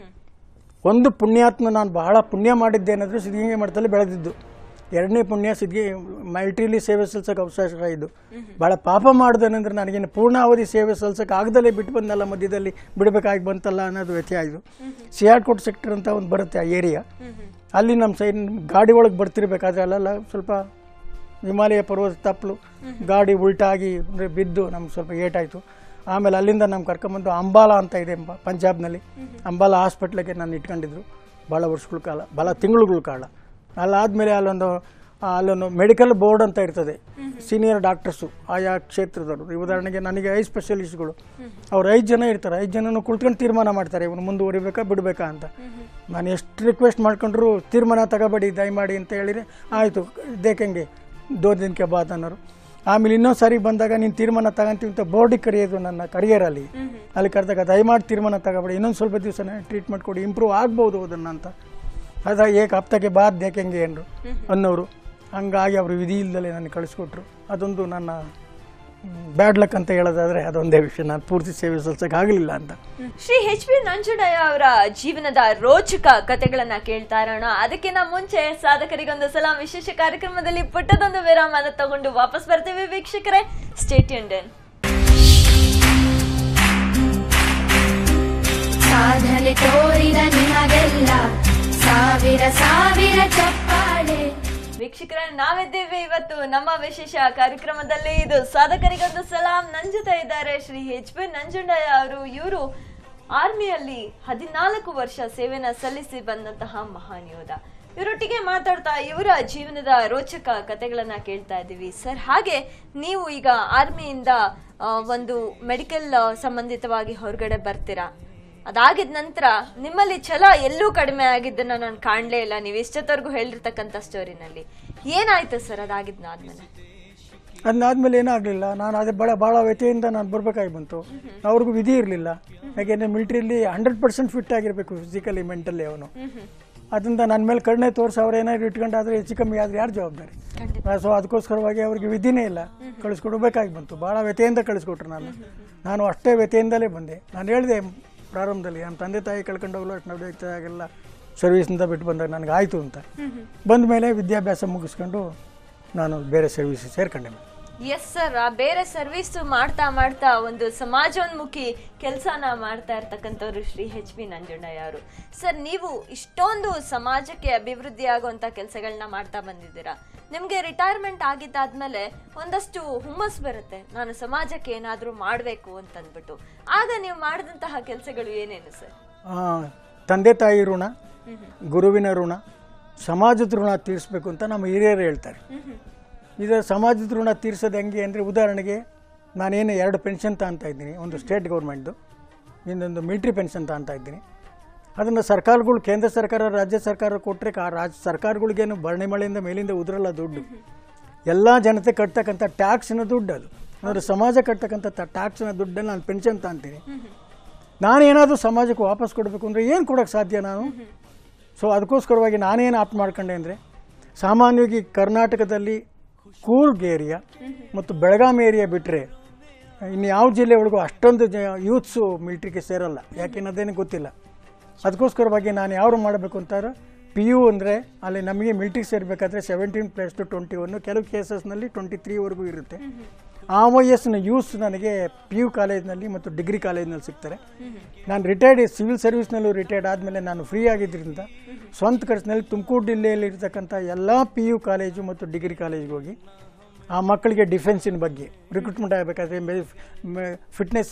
ಒಂದು ಪುಣ್ಯಾತ್ಮ ನಾನು ಬಹಳ ಪುಣ್ಯ ಮಾಡಿದ್ದೇನೆಂದ್ರೆ ಸಿದ್ಧಗಂಗೆ ಮಠದಲ್ಲಿ ಬೆಳೆದಿದ್ದು ಎರಡನೇ ಪುಣ್ಯ ಸಿದ್ಧಿ ಮಲ್ಟಿಲಿ ಸೇವೆ ಸಲ್ಲಿಸೋಕೆ ಅವಕಾಶ ಇದು ಭಾಳ ಪಾಪ ಮಾಡ್ದೇನೆಂದ್ರೆ ನನಗೇನು ಪೂರ್ಣಾವಧಿ ಸೇವೆ ಸಲ್ಲಿಸೋಕೆ ಆಗದಲ್ಲೇ ಬಿಟ್ಟು ಬಂದಲ್ಲ ಮಧ್ಯದಲ್ಲಿ ಬಿಡಬೇಕಾಗಿ ಬಂತಲ್ಲ ಅನ್ನೋದು ವ್ಯತ್ಯ ಇದು ಸಿಯಾಡ್ಕೋಟ್ ಸೆಕ್ಟರ್ ಅಂತ ಒಂದು ಬರುತ್ತೆ ಆ ಏರಿಯಾ ಅಲ್ಲಿ ನಮ್ಮ ಸೈನ್ ಗಾಡಿ ಒಳಗೆ ಬರ್ತಿರ್ಬೇಕಾದ್ರೆ ಅಲ್ಲೆಲ್ಲ ಸ್ವಲ್ಪ ಹಿಮಾಲಯ ಪರ್ವತ ತಪ್ಪಲು ಗಾಡಿ ಉಲ್ಟಾಗಿ ಅಂದರೆ ಬಿದ್ದು ನಮ್ಗೆ ಸ್ವಲ್ಪ ಏಟಾಯಿತು ಆಮೇಲೆ ಅಲ್ಲಿಂದ ನಮ್ಗೆ ಕರ್ಕೊಂಬಂದು ಅಂಬಾಲ ಅಂತ ಇದೆ ಪ- ಪಂಜಾಬ್ನಲ್ಲಿ ಅಂಬಾಲ ಹಾಸ್ಪಿಟ್ಲಿಗೆ ನಾನು ಇಟ್ಕೊಂಡಿದ್ರು ಭಾಳ ವರ್ಷಗಳ ಕಾಲ ಭಾಳ ತಿಂಗಳುಗಳ ಕಾಲ ಅಲ್ಲಾದಮೇಲೆ ಅಲ್ಲೊಂದು ಆ, ಅಲ್ಲೊಂದು ಮೆಡಿಕಲ್ ಬೋರ್ಡ್ ಅಂತ ಇರ್ತದೆ ಸೀನಿಯರ್ ಡಾಕ್ಟರ್ಸು ಆಯಾ ಕ್ಷೇತ್ರದವರು ಈ ಉದಾಹರಣೆಗೆ ನನಗೆ ಐ ಸ್ಪೆಷಲಿಸ್ಟ್ಗಳು ಅವ್ರು ಐದು ಜನ ಇರ್ತಾರೆ ಐದು ಜನನು ಕುಳ್ತ್ಕೊಂಡು ತೀರ್ಮಾನ ಮಾಡ್ತಾರೆ ಇವನು ಮುಂದುವರಿಬೇಕಾ ಬಿಡಬೇಕಾ ಅಂತ ನಾನು ಎಷ್ಟು ರಿಕ್ವೆಸ್ಟ್ ಮಾಡ್ಕೊಂಡ್ರು ತೀರ್ಮಾನ ತಗೋಬೇಡಿ ದಯಮಾಡಿ ಅಂತ ಹೇಳಿದ್ರೆ ಆಯಿತು ದೇಕಂಗೆ ದೋ ದಿನಕ್ಕೆ ಬಾತ್ ಅನ್ನೋರು ಆಮೇಲೆ ಇನ್ನೊಂದು ಸಾರಿ ಬಂದಾಗ ನೀನು ತೀರ್ಮಾನ ತಗೊಂತೀವಿ ಅಂತ ಬೋರ್ಡಿಗೆ ಕರೆಯೋದು ನನ್ನ ಕರಿಯರಲ್ಲಿ ಅಲ್ಲಿ ಕರೆದಾಗ ದಯಮಾಡಿ ತೀರ್ಮಾನ ತಗೋಬೇಡಿ ಇನ್ನೊಂದು ಸ್ವಲ್ಪ ದಿವಸನೇ ಟ್ರೀಟ್ಮೆಂಟ್ ಕೊಡಿ ಇಂಪ್ರೂವ್ ಆಗ್ಬೋದು ಅದನ್ನು ಅಂತ ಅದ ಏಕ ಹಪ್ತಕ್ಕೆ ಬಾದ್ ದೇಕೆಂಗೆ ಅಂದರು ಅನ್ನೋರು ಹಂಗಾಗಿ ಅವರು ವಿಧಿ ಇಲ್ದಲೆ ನನಗೆ ಕಳಿಸ್ಕೊಟ್ರು ಅದೊಂದು ನನ್ನ ಬ್ಯಾಡ್ ಲಕ್ ಅಂತ ಹೇಳೋದಾದ್ರೆ ಅದೊಂದೇ ವಿಷಯ ನಾನು ಪೂರ್ತಿ ಸೇವೆ ಸಲ್ಸಕ್ಕೆ ಆಗಲಿಲ್ಲ ಅಂತ ಶ್ರೀ ಎಚ್ ಪಿ ನಂಜುಡಯ್ಯ ಅವರ ಜೀವನದ ರೋಚಕ ಕಥೆಗಳನ್ನ ಕೇಳ್ತಾ ಇರೋಣ ಅದಕ್ಕಿಂತ ಮುಂಚೆ ಸಾಧಕರಿಗೊಂದು ಸಲ ವಿಶೇಷ ಕಾರ್ಯಕ್ರಮದಲ್ಲಿ ಪುಟ್ಟದೊಂದು ವಿರಾಮನ ತಗೊಂಡು ವಾಪಸ್ ಬರ್ತೀವಿ ವೀಕ್ಷಕರೇ ಸ್ಟೇಟ್ ಇಂಡಿಯನ್ ಸಾಧನೆ ತೋರಿದ ನಿಮಗೆಲ್ಲ ಸಾವಿರ ಸಾವಿರ ಚಪ್ಪಾಳೆ ವೀಕ್ಷಕರ ನಾವಿದ್ದೇವೆ ಇವತ್ತು ನಮ್ಮ ವಿಶೇಷ ಕಾರ್ಯಕ್ರಮದಲ್ಲಿ ಇದು ಸಾಧಕರಿಗೊಂದು ಸಲಾಂ ನನ್ ಜೊತೆ ಇದ್ದಾರೆ ಶ್ರೀ ಎಚ್ ಪಿ ನಂಜುಂಡಯ್ಯ ಅವರು ಇವರು ಆರ್ಮಿಯಲ್ಲಿ ಹದಿನಾಲ್ಕು ವರ್ಷ ಸೇವೆನ ಸಲ್ಲಿಸಿ ಬಂದಂತಹ ಮಹಾನ್ ಯೋಧ ಇವರೊಟ್ಟಿಗೆ ಮಾತಾಡ್ತಾ ಇವರ ಜೀವನದ ರೋಚಕ ಕಥೆಗಳನ್ನ ಕೇಳ್ತಾ ಇದ್ದೀವಿ ಸರ್ ಹಾಗೆ ನೀವು ಈಗ ಆರ್ಮಿಯಿಂದ ಆ, ಒಂದು ಮೆಡಿಕಲ್ ಸಂಬಂಧಿತವಾಗಿ ಹೊರಗಡೆ ಬರ್ತೀರಾ ಅದಾಗಿದ ನಂತರ ನಿಮ್ಮಲ್ಲಿ ಛಲ ಎಲ್ಲೂ ಕಡಿಮೆ ಆಗಿದ್ದನ್ನ ನಾನು ಕಾಣಲೇ ಇಲ್ಲ ನೀವು ಇಷ್ಟೊತ್ತವರೆಗೂ ಹೇಳಿರ್ತಕ್ಕಂಥ ಸ್ಟೋರಿನಲ್ಲಿ ಏನಾಯ್ತು ಸರ್ ಅದಾಗಿದ್ದಾದ್ಮೇಲೆ ಅದಾದ್ಮೇಲೆ ಏನಾಗಲಿಲ್ಲ ನಾನು ಅದೇ ಭಾಳ ಭಾಳ ವ್ಯಥೆಯಿಂದ ನಾನು ಬರಬೇಕಾಗಿ ಬಂತು ಅವ್ರಿಗೂ ವಿಧಿ ಇರಲಿಲ್ಲ ಯಾಕೆಂದರೆ ಮಿಲಿಟ್ರಿಲಿ ಹಂಡ್ರೆಡ್ ಪರ್ಸೆಂಟ್ ಫಿಟ್ ಆಗಿರಬೇಕು ಫಿಸಿಕಲಿ ಮೆಂಟಲಿ ಅವನು ಅದರಿಂದ ನನ್ನ ಮೇಲೆ ಕರುಣೆ ತೋರಿಸಿ ಅವ್ರು ಏನಾದ್ರು ಇಟ್ಕೊಂಡಾದ್ರೆ ಹೆಚ್ಚು ಕಮ್ಮಿ ಆದರೆ ಯಾರು ಜವಾಬ್ದಾರಿ ಸೊ ಅದಕ್ಕೋಸ್ಕರವಾಗಿ ಅವ್ರಿಗೆ ವಿಧಿನೇ ಇಲ್ಲ ಕಳಿಸ್ಕೊಡ್ಬೇಕಾಗಿ ಬಂತು ಭಾಳ ವ್ಯಥೆಯಿಂದ ಕಳಿಸ್ಕೊಟ್ರು ನಾನು ನಾನು ಅಷ್ಟೇ ವ್ಯಥೆಯಿಂದಲೇ ಬಂದೆ ನಾನು ಹೇಳಿದೆ ಪ್ರಾರಂಭದಲ್ಲಿ ನಮ್ಮ ತಂದೆ ತಾಯಿ ಕಳ್ಕೊಂಡು ಹೋಗಲು ಅಷ್ಟು ನಡೆಯುತ್ತಾಗೆಲ್ಲ ಸರ್ವಿಸ್ನಿಂದ ಬಿಟ್ಟು ಬಂದಾಗ ನನಗೆ ಆಯಿತು ಅಂತ ಬಂದ ಮೇಲೆ ವಿದ್ಯಾಭ್ಯಾಸ ಮುಗಿಸ್ಕೊಂಡು ನಾನು ಬೇರೆ ಸರ್ವಿಸ್ ಸೇರ್ಕೊಂಡೆ ಎಸ್ ಸರ್ ಬೇರೆ ಸರ್ವಿಸ್ ಮಾಡ್ತಾ ಮಾಡ್ತಾ ಒಂದು ಸಮಾಜೋನ್ಮುಖಿ ಕೆಲಸನ ಮಾಡ್ತಾ ಇರ್ತಕ್ಕಂಥವ್ರು ಶ್ರೀ ಎಚ್ ಪಿ ನಂಜುಂಡಯ್ಯ ಅವರು ಸರ್ ನೀವು ಇಷ್ಟೊಂದು ಸಮಾಜಕ್ಕೆ ಅಭಿವೃದ್ಧಿ ಆಗುವಂತ ಕೆಲಸಗಳನ್ನ ಮಾಡ್ತಾ ಬಂದಿದ್ದೀರಾ ನಿಮ್ಗೆ ರಿಟೈರ್ಮೆಂಟ್ ಆಗಿದ್ದಾದ್ಮೇಲೆ ಒಂದಷ್ಟು ಹುಮ್ಮಸ್ ಬರುತ್ತೆ ನಾನು ಸಮಾಜಕ್ಕೆ ಏನಾದರೂ ಮಾಡಬೇಕು ಅಂತಂದ್ಬಿಟ್ಟು ಆಗ ನೀವು ಮಾಡಿದಂತಹ ಕೆಲಸಗಳು ಏನೇನು ಸರ್ ಆ, ತಂದೆ ತಾಯಿ ಋಣ ಗುರುವಿನ ಋಣ ಸಮಾಜದ ಋಣ ತೀರಿಸ್ಬೇಕು ಅಂತ ನಮ್ಮ ಹಿರಿಯರು ಹೇಳ್ತಾರೆ ಇದರ ಸಮಾಜದ ಋಣ ತೀರಿಸೋದು ಹೆಂಗೆ ಅಂದರೆ ಉದಾಹರಣೆಗೆ ನಾನೇನು ಎರಡು ಪೆನ್ಷನ್ ತಗೊತಾ ಇದ್ದೀನಿ ಒಂದು ಸ್ಟೇಟ್ ಗೌರ್ಮೆಂಟ್ದು ಇನ್ನೊಂದು ಮಿಲಿಟ್ರಿ ಪೆನ್ಷನ್ ತಗೊತಾ ಇದ್ದೀನಿ ಅದನ್ನು ಸರ್ಕಾರಗಳು ಕೇಂದ್ರ ಸರ್ಕಾರ ರಾಜ್ಯ ಸರ್ಕಾರ ಕೊಟ್ಟರೆ ಆ ರಾಜ್ಯ ಸರ್ಕಾರಗಳಿಗೇನು ಭರಣಿ ಮಳೆಯಿಂದ ಮೇಲಿಂದ ಉದುರಲ್ಲ ದುಡ್ಡು ಎಲ್ಲ ಜನತೆ ಕಟ್ತಕ್ಕಂಥ ಟ್ಯಾಕ್ಸಿನ ದುಡ್ಡು ಅದು ಅಂದರೆ ಸಮಾಜ ಕಟ್ತಕ್ಕಂಥ ಟ್ಯಾಕ್ಸಿನ ದುಡ್ಡನ್ನು ನಾನು ಪೆನ್ಷನ್ ತಗೊತೀನಿ ನಾನೇನಾದರೂ ಸಮಾಜಕ್ಕೆ ವಾಪಸ್ ಕೊಡಬೇಕು ಅಂದರೆ ಏನು ಕೊಡೋಕ್ಕೆ ಸಾಧ್ಯ ನಾನು ಸೊ ಅದಕ್ಕೋಸ್ಕರವಾಗಿ ನಾನೇನು ಆಪ್ಟ್ ಮಾಡ್ಕೊಂಡೆ ಅಂದರೆ ಸಾಮಾನ್ಯವಾಗಿ ಕರ್ನಾಟಕದಲ್ಲಿ ಕೂರ್ಗ್ ಏರಿಯಾ ಮತ್ತು ಬೆಳಗಾಂ ಏರಿಯಾ ಬಿಟ್ಟರೆ ಇನ್ನು ಯಾವ ಜಿಲ್ಲೆ ಒಳಗೂ ಅಷ್ಟೊಂದು ಜ ಯೂತ್ಸು ಮಿಲ್ಟ್ರಿಗೆ ಸೇರಲ್ಲ ಯಾಕೆನ್ನೋದೇನು ಗೊತ್ತಿಲ್ಲ ಅದಕ್ಕೋಸ್ಕರವಾಗಿ ನಾನು ಯಾರು ಮಾಡಬೇಕು ಅಂತಾರೆ ಪಿ ಯು ಅಂದರೆ ಅಲ್ಲಿ ನಮಗೆ ಮಿಲ್ಟ್ರಿಗೆ ಸೇರಬೇಕಾದ್ರೆ seventeen plus two twenty one ಕೆಲವು ಕೇಸಸ್ನಲ್ಲಿ ಟ್ವೆಂಟಿ ತ್ರೀವರೆಗೂ ಇರುತ್ತೆ ಆ ವಯಸ್ಸಿನ ಯೂಸ್ ನನಗೆ ಪಿ ಯು ಕಾಲೇಜ್ನಲ್ಲಿ ಮತ್ತು ಡಿಗ್ರಿ ಕಾಲೇಜ್ನಲ್ಲಿ ಸಿಗ್ತಾರೆ ನಾನು ರಿಟೈರ್ಡ್ ಸಿವಿಲ್ ಸರ್ವಿಸ್ನಲ್ಲೂ ರಿಟೈರ್ಡ್ ಆದಮೇಲೆ ನಾನು ಫ್ರೀ ಆಗಿದ್ದರಿಂದ ಸ್ವಂತ ಖರ್ಚಿನಲ್ಲಿ ತುಮಕೂರು ಜಿಲ್ಲೆಯಲ್ಲಿ ಇರ್ತಕ್ಕಂಥ ಎಲ್ಲ ಪಿ ಯು ಕಾಲೇಜು ಮತ್ತು ಡಿಗ್ರಿ ಕಾಲೇಜ್ಗೆ ಹೋಗಿ ಆ ಮಕ್ಕಳಿಗೆ ಡಿಫೆನ್ಸಿನ ಬಗ್ಗೆ ರಿಕ್ರೂಟ್ಮೆಂಟ್ ಆಗಬೇಕಾದ್ರೆ ಫಿಟ್ನೆಸ್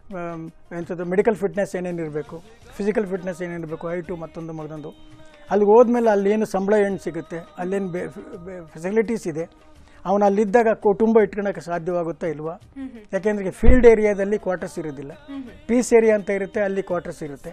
ಎಂಥದ್ದು ಮೆಡಿಕಲ್ ಫಿಟ್ನೆಸ್ ಏನೇನು ಇರಬೇಕು ಫಿಸಿಕಲ್ ಫಿಟ್ನೆಸ್ ಏನೇನಿರಬೇಕು ಹೈಟು ಮತ್ತೊಂದು ಮಗದೊಂದು ಅಲ್ಲಿಗೆ ಹೋದ್ಮೇಲೆ ಅಲ್ಲೇನು ಸಂಬಳ ಏನು ಸಿಗುತ್ತೆ ಅಲ್ಲೇನು ಬೆ ಫೆಸಿಲಿಟೀಸ್ ಇದೆ ಅವನು ಅಲ್ಲಿದ್ದಾಗ ಕುಟುಂಬ ಇಟ್ಕೊಳಕ್ಕೆ ಸಾಧ್ಯವಾಗುತ್ತಾ ಇಲ್ವಾ ಯಾಕೆಂದರೆ ಫೀಲ್ಡ್ ಏರಿಯಾದಲ್ಲಿ ಕ್ವಾರ್ಟರ್ಸ್ ಇರೋದಿಲ್ಲ ಪೀಸ್ ಏರಿಯಾ ಅಂತ ಇರುತ್ತೆ ಅಲ್ಲಿ ಕ್ವಾರ್ಟರ್ಸ್ ಇರುತ್ತೆ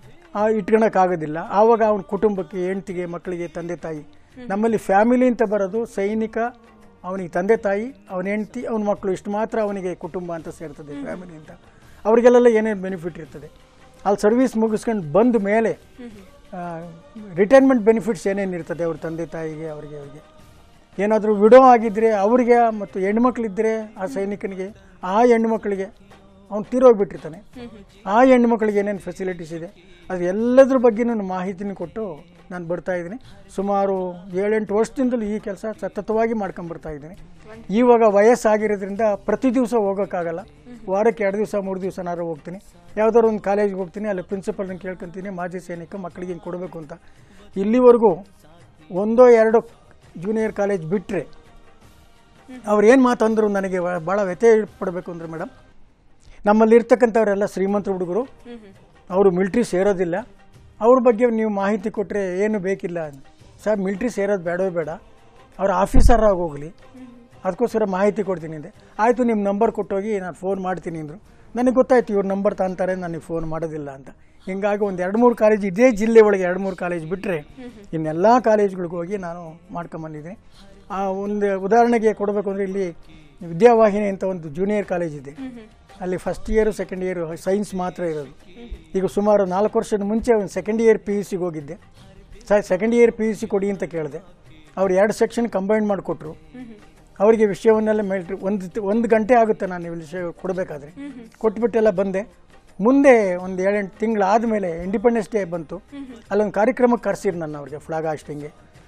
ಆ ಇಟ್ಕೊಳಕ್ಕಾಗೋದಿಲ್ಲ ಆವಾಗ ಅವನ ಕುಟುಂಬಕ್ಕೆ ಹೆಂಡ್ತಿಗೆ ಮಕ್ಕಳಿಗೆ ತಂದೆ ತಾಯಿ ನಮ್ಮಲ್ಲಿ ಫ್ಯಾಮಿಲಿ ಅಂತ ಬರೋದು ಸೈನಿಕ ಅವನಿಗೆ ತಂದೆ ತಾಯಿ ಅವನ ಹೆಂಡ್ತಿ ಅವನ ಮಕ್ಕಳು ಇಷ್ಟು ಮಾತ್ರ ಅವನಿಗೆ ಕುಟುಂಬ ಅಂತ ಸೇರ್ತದೆ ಫ್ಯಾಮಿಲಿ ಅಂತ ಅವರಿಗೆಲ್ಲ ಏನೇನು ಬೆನಿಫಿಟ್ ಇರ್ತದೆ ಅಲ್ಲಿ ಸರ್ವಿಸ್ ಮುಗಿಸ್ಕೊಂಡು ಬಂದ ಮೇಲೆ ರಿಟೈರ್ಮೆಂಟ್ ಬೆನಿಫಿಟ್ಸ್ ಏನೇನು ಇರ್ತದೆ ಅವ್ರ ತಂದೆ ತಾಯಿಗೆ ಅವರಿಗೆ ಅವರಿಗೆ ಏನಾದರೂ ವಿಡೋ ಆಗಿದ್ದರೆ ಅವರಿಗೆ ಮತ್ತು ಹೆಣ್ಮಕ್ಳಿದ್ದರೆ ಆ ಸೈನಿಕನಿಗೆ ಆ ಹೆಣ್ಮಕ್ಳಿಗೆ ಅವ್ನು ತೀರೋಗ್ಬಿಟ್ಟಿರ್ತಾನೆ ಆ ಹೆಣ್ಮಕ್ಳಿಗೆ ಏನೇನು ಫೆಸಿಲಿಟೀಸ್ ಇದೆ ಅದು ಎಲ್ಲದ್ರ ಬಗ್ಗೆನೂ ಮಾಹಿತಿನ ಕೊಟ್ಟು ನಾನು ಬರ್ತಾ ಇದ್ದೀನಿ ಸುಮಾರು ಏಳೆಂಟು ವರ್ಷದಿಂದಲೂ ಈ ಕೆಲಸ ಸತತವಾಗಿ ಮಾಡ್ಕೊಂಬರ್ತಾ ಇದ್ದೀನಿ ಇವಾಗ ವಯಸ್ಸಾಗಿರೋದ್ರಿಂದ ಪ್ರತಿ ದಿವಸ ಹೋಗೋಕ್ಕಾಗಲ್ಲ ವಾರಕ್ಕೆ ಎರಡು ದಿವಸ ಮೂರು ದಿವಸನಾರು ಹೋಗ್ತೀನಿ ಯಾವುದಾದ್ರು ಒಂದು ಕಾಲೇಜ್ಗೆ ಹೋಗ್ತೀನಿ ಅಲ್ಲಿ ಪ್ರಿನ್ಸಿಪಲ್ನ ಕೇಳ್ಕೊತೀನಿ ಮಾಜಿ ಸೈನಿಕ ಮಕ್ಕಳಿಗೆ ಹಿಂಗೆ ಕೊಡಬೇಕು ಅಂತ ಇಲ್ಲಿವರೆಗೂ ಒಂದೋ ಎರಡೋ ಜೂನಿಯರ್ ಕಾಲೇಜ್ ಬಿಟ್ಟರೆ ಅವ್ರು ಏನು ಮಾತಂದರು ನನಗೆ ಭಾಳ ವ್ಯಥೆ ಪಡಬೇಕು ಅಂದರೆ ಮೇಡಮ್ ನಮ್ಮಲ್ಲಿ ಇರ್ತಕ್ಕಂಥವರೆಲ್ಲ ಶ್ರೀಮಂತ ಹುಡುಗರು ಅವರು ಮಿಲ್ಟ್ರಿ ಸೇರೋದಿಲ್ಲ ಅವ್ರ ಬಗ್ಗೆ ನೀವು ಮಾಹಿತಿ ಕೊಟ್ಟರೆ ಏನು ಬೇಕಿಲ್ಲ ಸರ್ ಮಿಲ್ಟ್ರಿ ಸೇರೋದು ಬೇಡವೇ ಬೇಡ ಅವ್ರ ಆಫೀಸರ್ ಆಗಿ ಹೋಗಲಿ ಅದಕ್ಕೋಸ್ಕರ ಮಾಹಿತಿ ಕೊಡ್ತೀನಿ ಅಂದೆ ಆಯಿತು ನಿಮ್ಮ ನಂಬರ್ ಕೊಟ್ಟೋಗಿ ನಾನು ಫೋನ್ ಮಾಡ್ತೀನಿ ಅಂದರು ನನಗೆ ಗೊತ್ತಾಯ್ತು ಇವ್ರ ನಂಬರ್ ತಂತಾರೆ ನನಗೆ ಫೋನ್ ಮಾಡೋದಿಲ್ಲ ಅಂತ ಹಿಂಗಾಗಿ ಒಂದು ಎರಡು ಮೂರು ಕಾಲೇಜ್ ಇದೇ ಜಿಲ್ಲೆ ಒಳಗೆ ಎರಡು ಮೂರು ಕಾಲೇಜ್ ಬಿಟ್ಟರೆ ಇನ್ನೆಲ್ಲ ಕಾಲೇಜ್ಗಳಿಗೆ ಹೋಗಿ ನಾನು ಮಾಡ್ಕೊಂಬಂದಿದ್ದೀನಿ ಆ ಒಂದು ಉದಾಹರಣೆಗೆ ಕೊಡಬೇಕು ಅಂದರೆ ಇಲ್ಲಿ ವಿದ್ಯಾವಾಹಿನಿ ಅಂತ ಒಂದು ಜೂನಿಯರ್ ಕಾಲೇಜ್ ಇದೆ ಅಲ್ಲಿ first year second year science ಮಾತ್ರ ಇರೋದು ಈಗ ಸುಮಾರು ನಾಲ್ಕು ವರ್ಷದ ಮುಂಚೆ ಒಂದು ಸೆಕೆಂಡ್ ಇಯರ್ ಪಿ ಯು ಸಿಗೆ ಹೋಗಿದ್ದೆ sir second year P U C ಕೊಡಿ ಅಂತ ಕೇಳಿದೆ ಅವ್ರು ಎರಡು ಸೆಕ್ಷನ್ ಕಂಬೈನ್ ಮಾಡಿಕೊಟ್ರು ಅವರಿಗೆ ವಿಷಯವನ್ನೆಲ್ಲ ಮೇಲ್ಟ್ರಿ ಒಂದು ಒಂದು ಗಂಟೆ ಆಗುತ್ತೆ ನಾನು ಈ ವಿಷಯ ಕೊಡಬೇಕಾದ್ರೆ ಕೊಟ್ಬಿಟ್ಟೆಲ್ಲ ಬಂದೆ ಮುಂದೆ ಒಂದು ಏಳೆಂಟು ತಿಂಗಳು ಆದಮೇಲೆ ಇಂಡಿಪೆಂಡೆನ್ಸ್ ಡೇ ಬಂತು ಅಲ್ಲೊಂದು ಕಾರ್ಯಕ್ರಮಕ್ಕೆ ಕರೆಸಿದ್ರು ನನ್ನ ಅವ್ರಿಗೆ ಫ್ಲಾಗ್ ಹಾಸ್ಟಿಂಗ್ಗೆ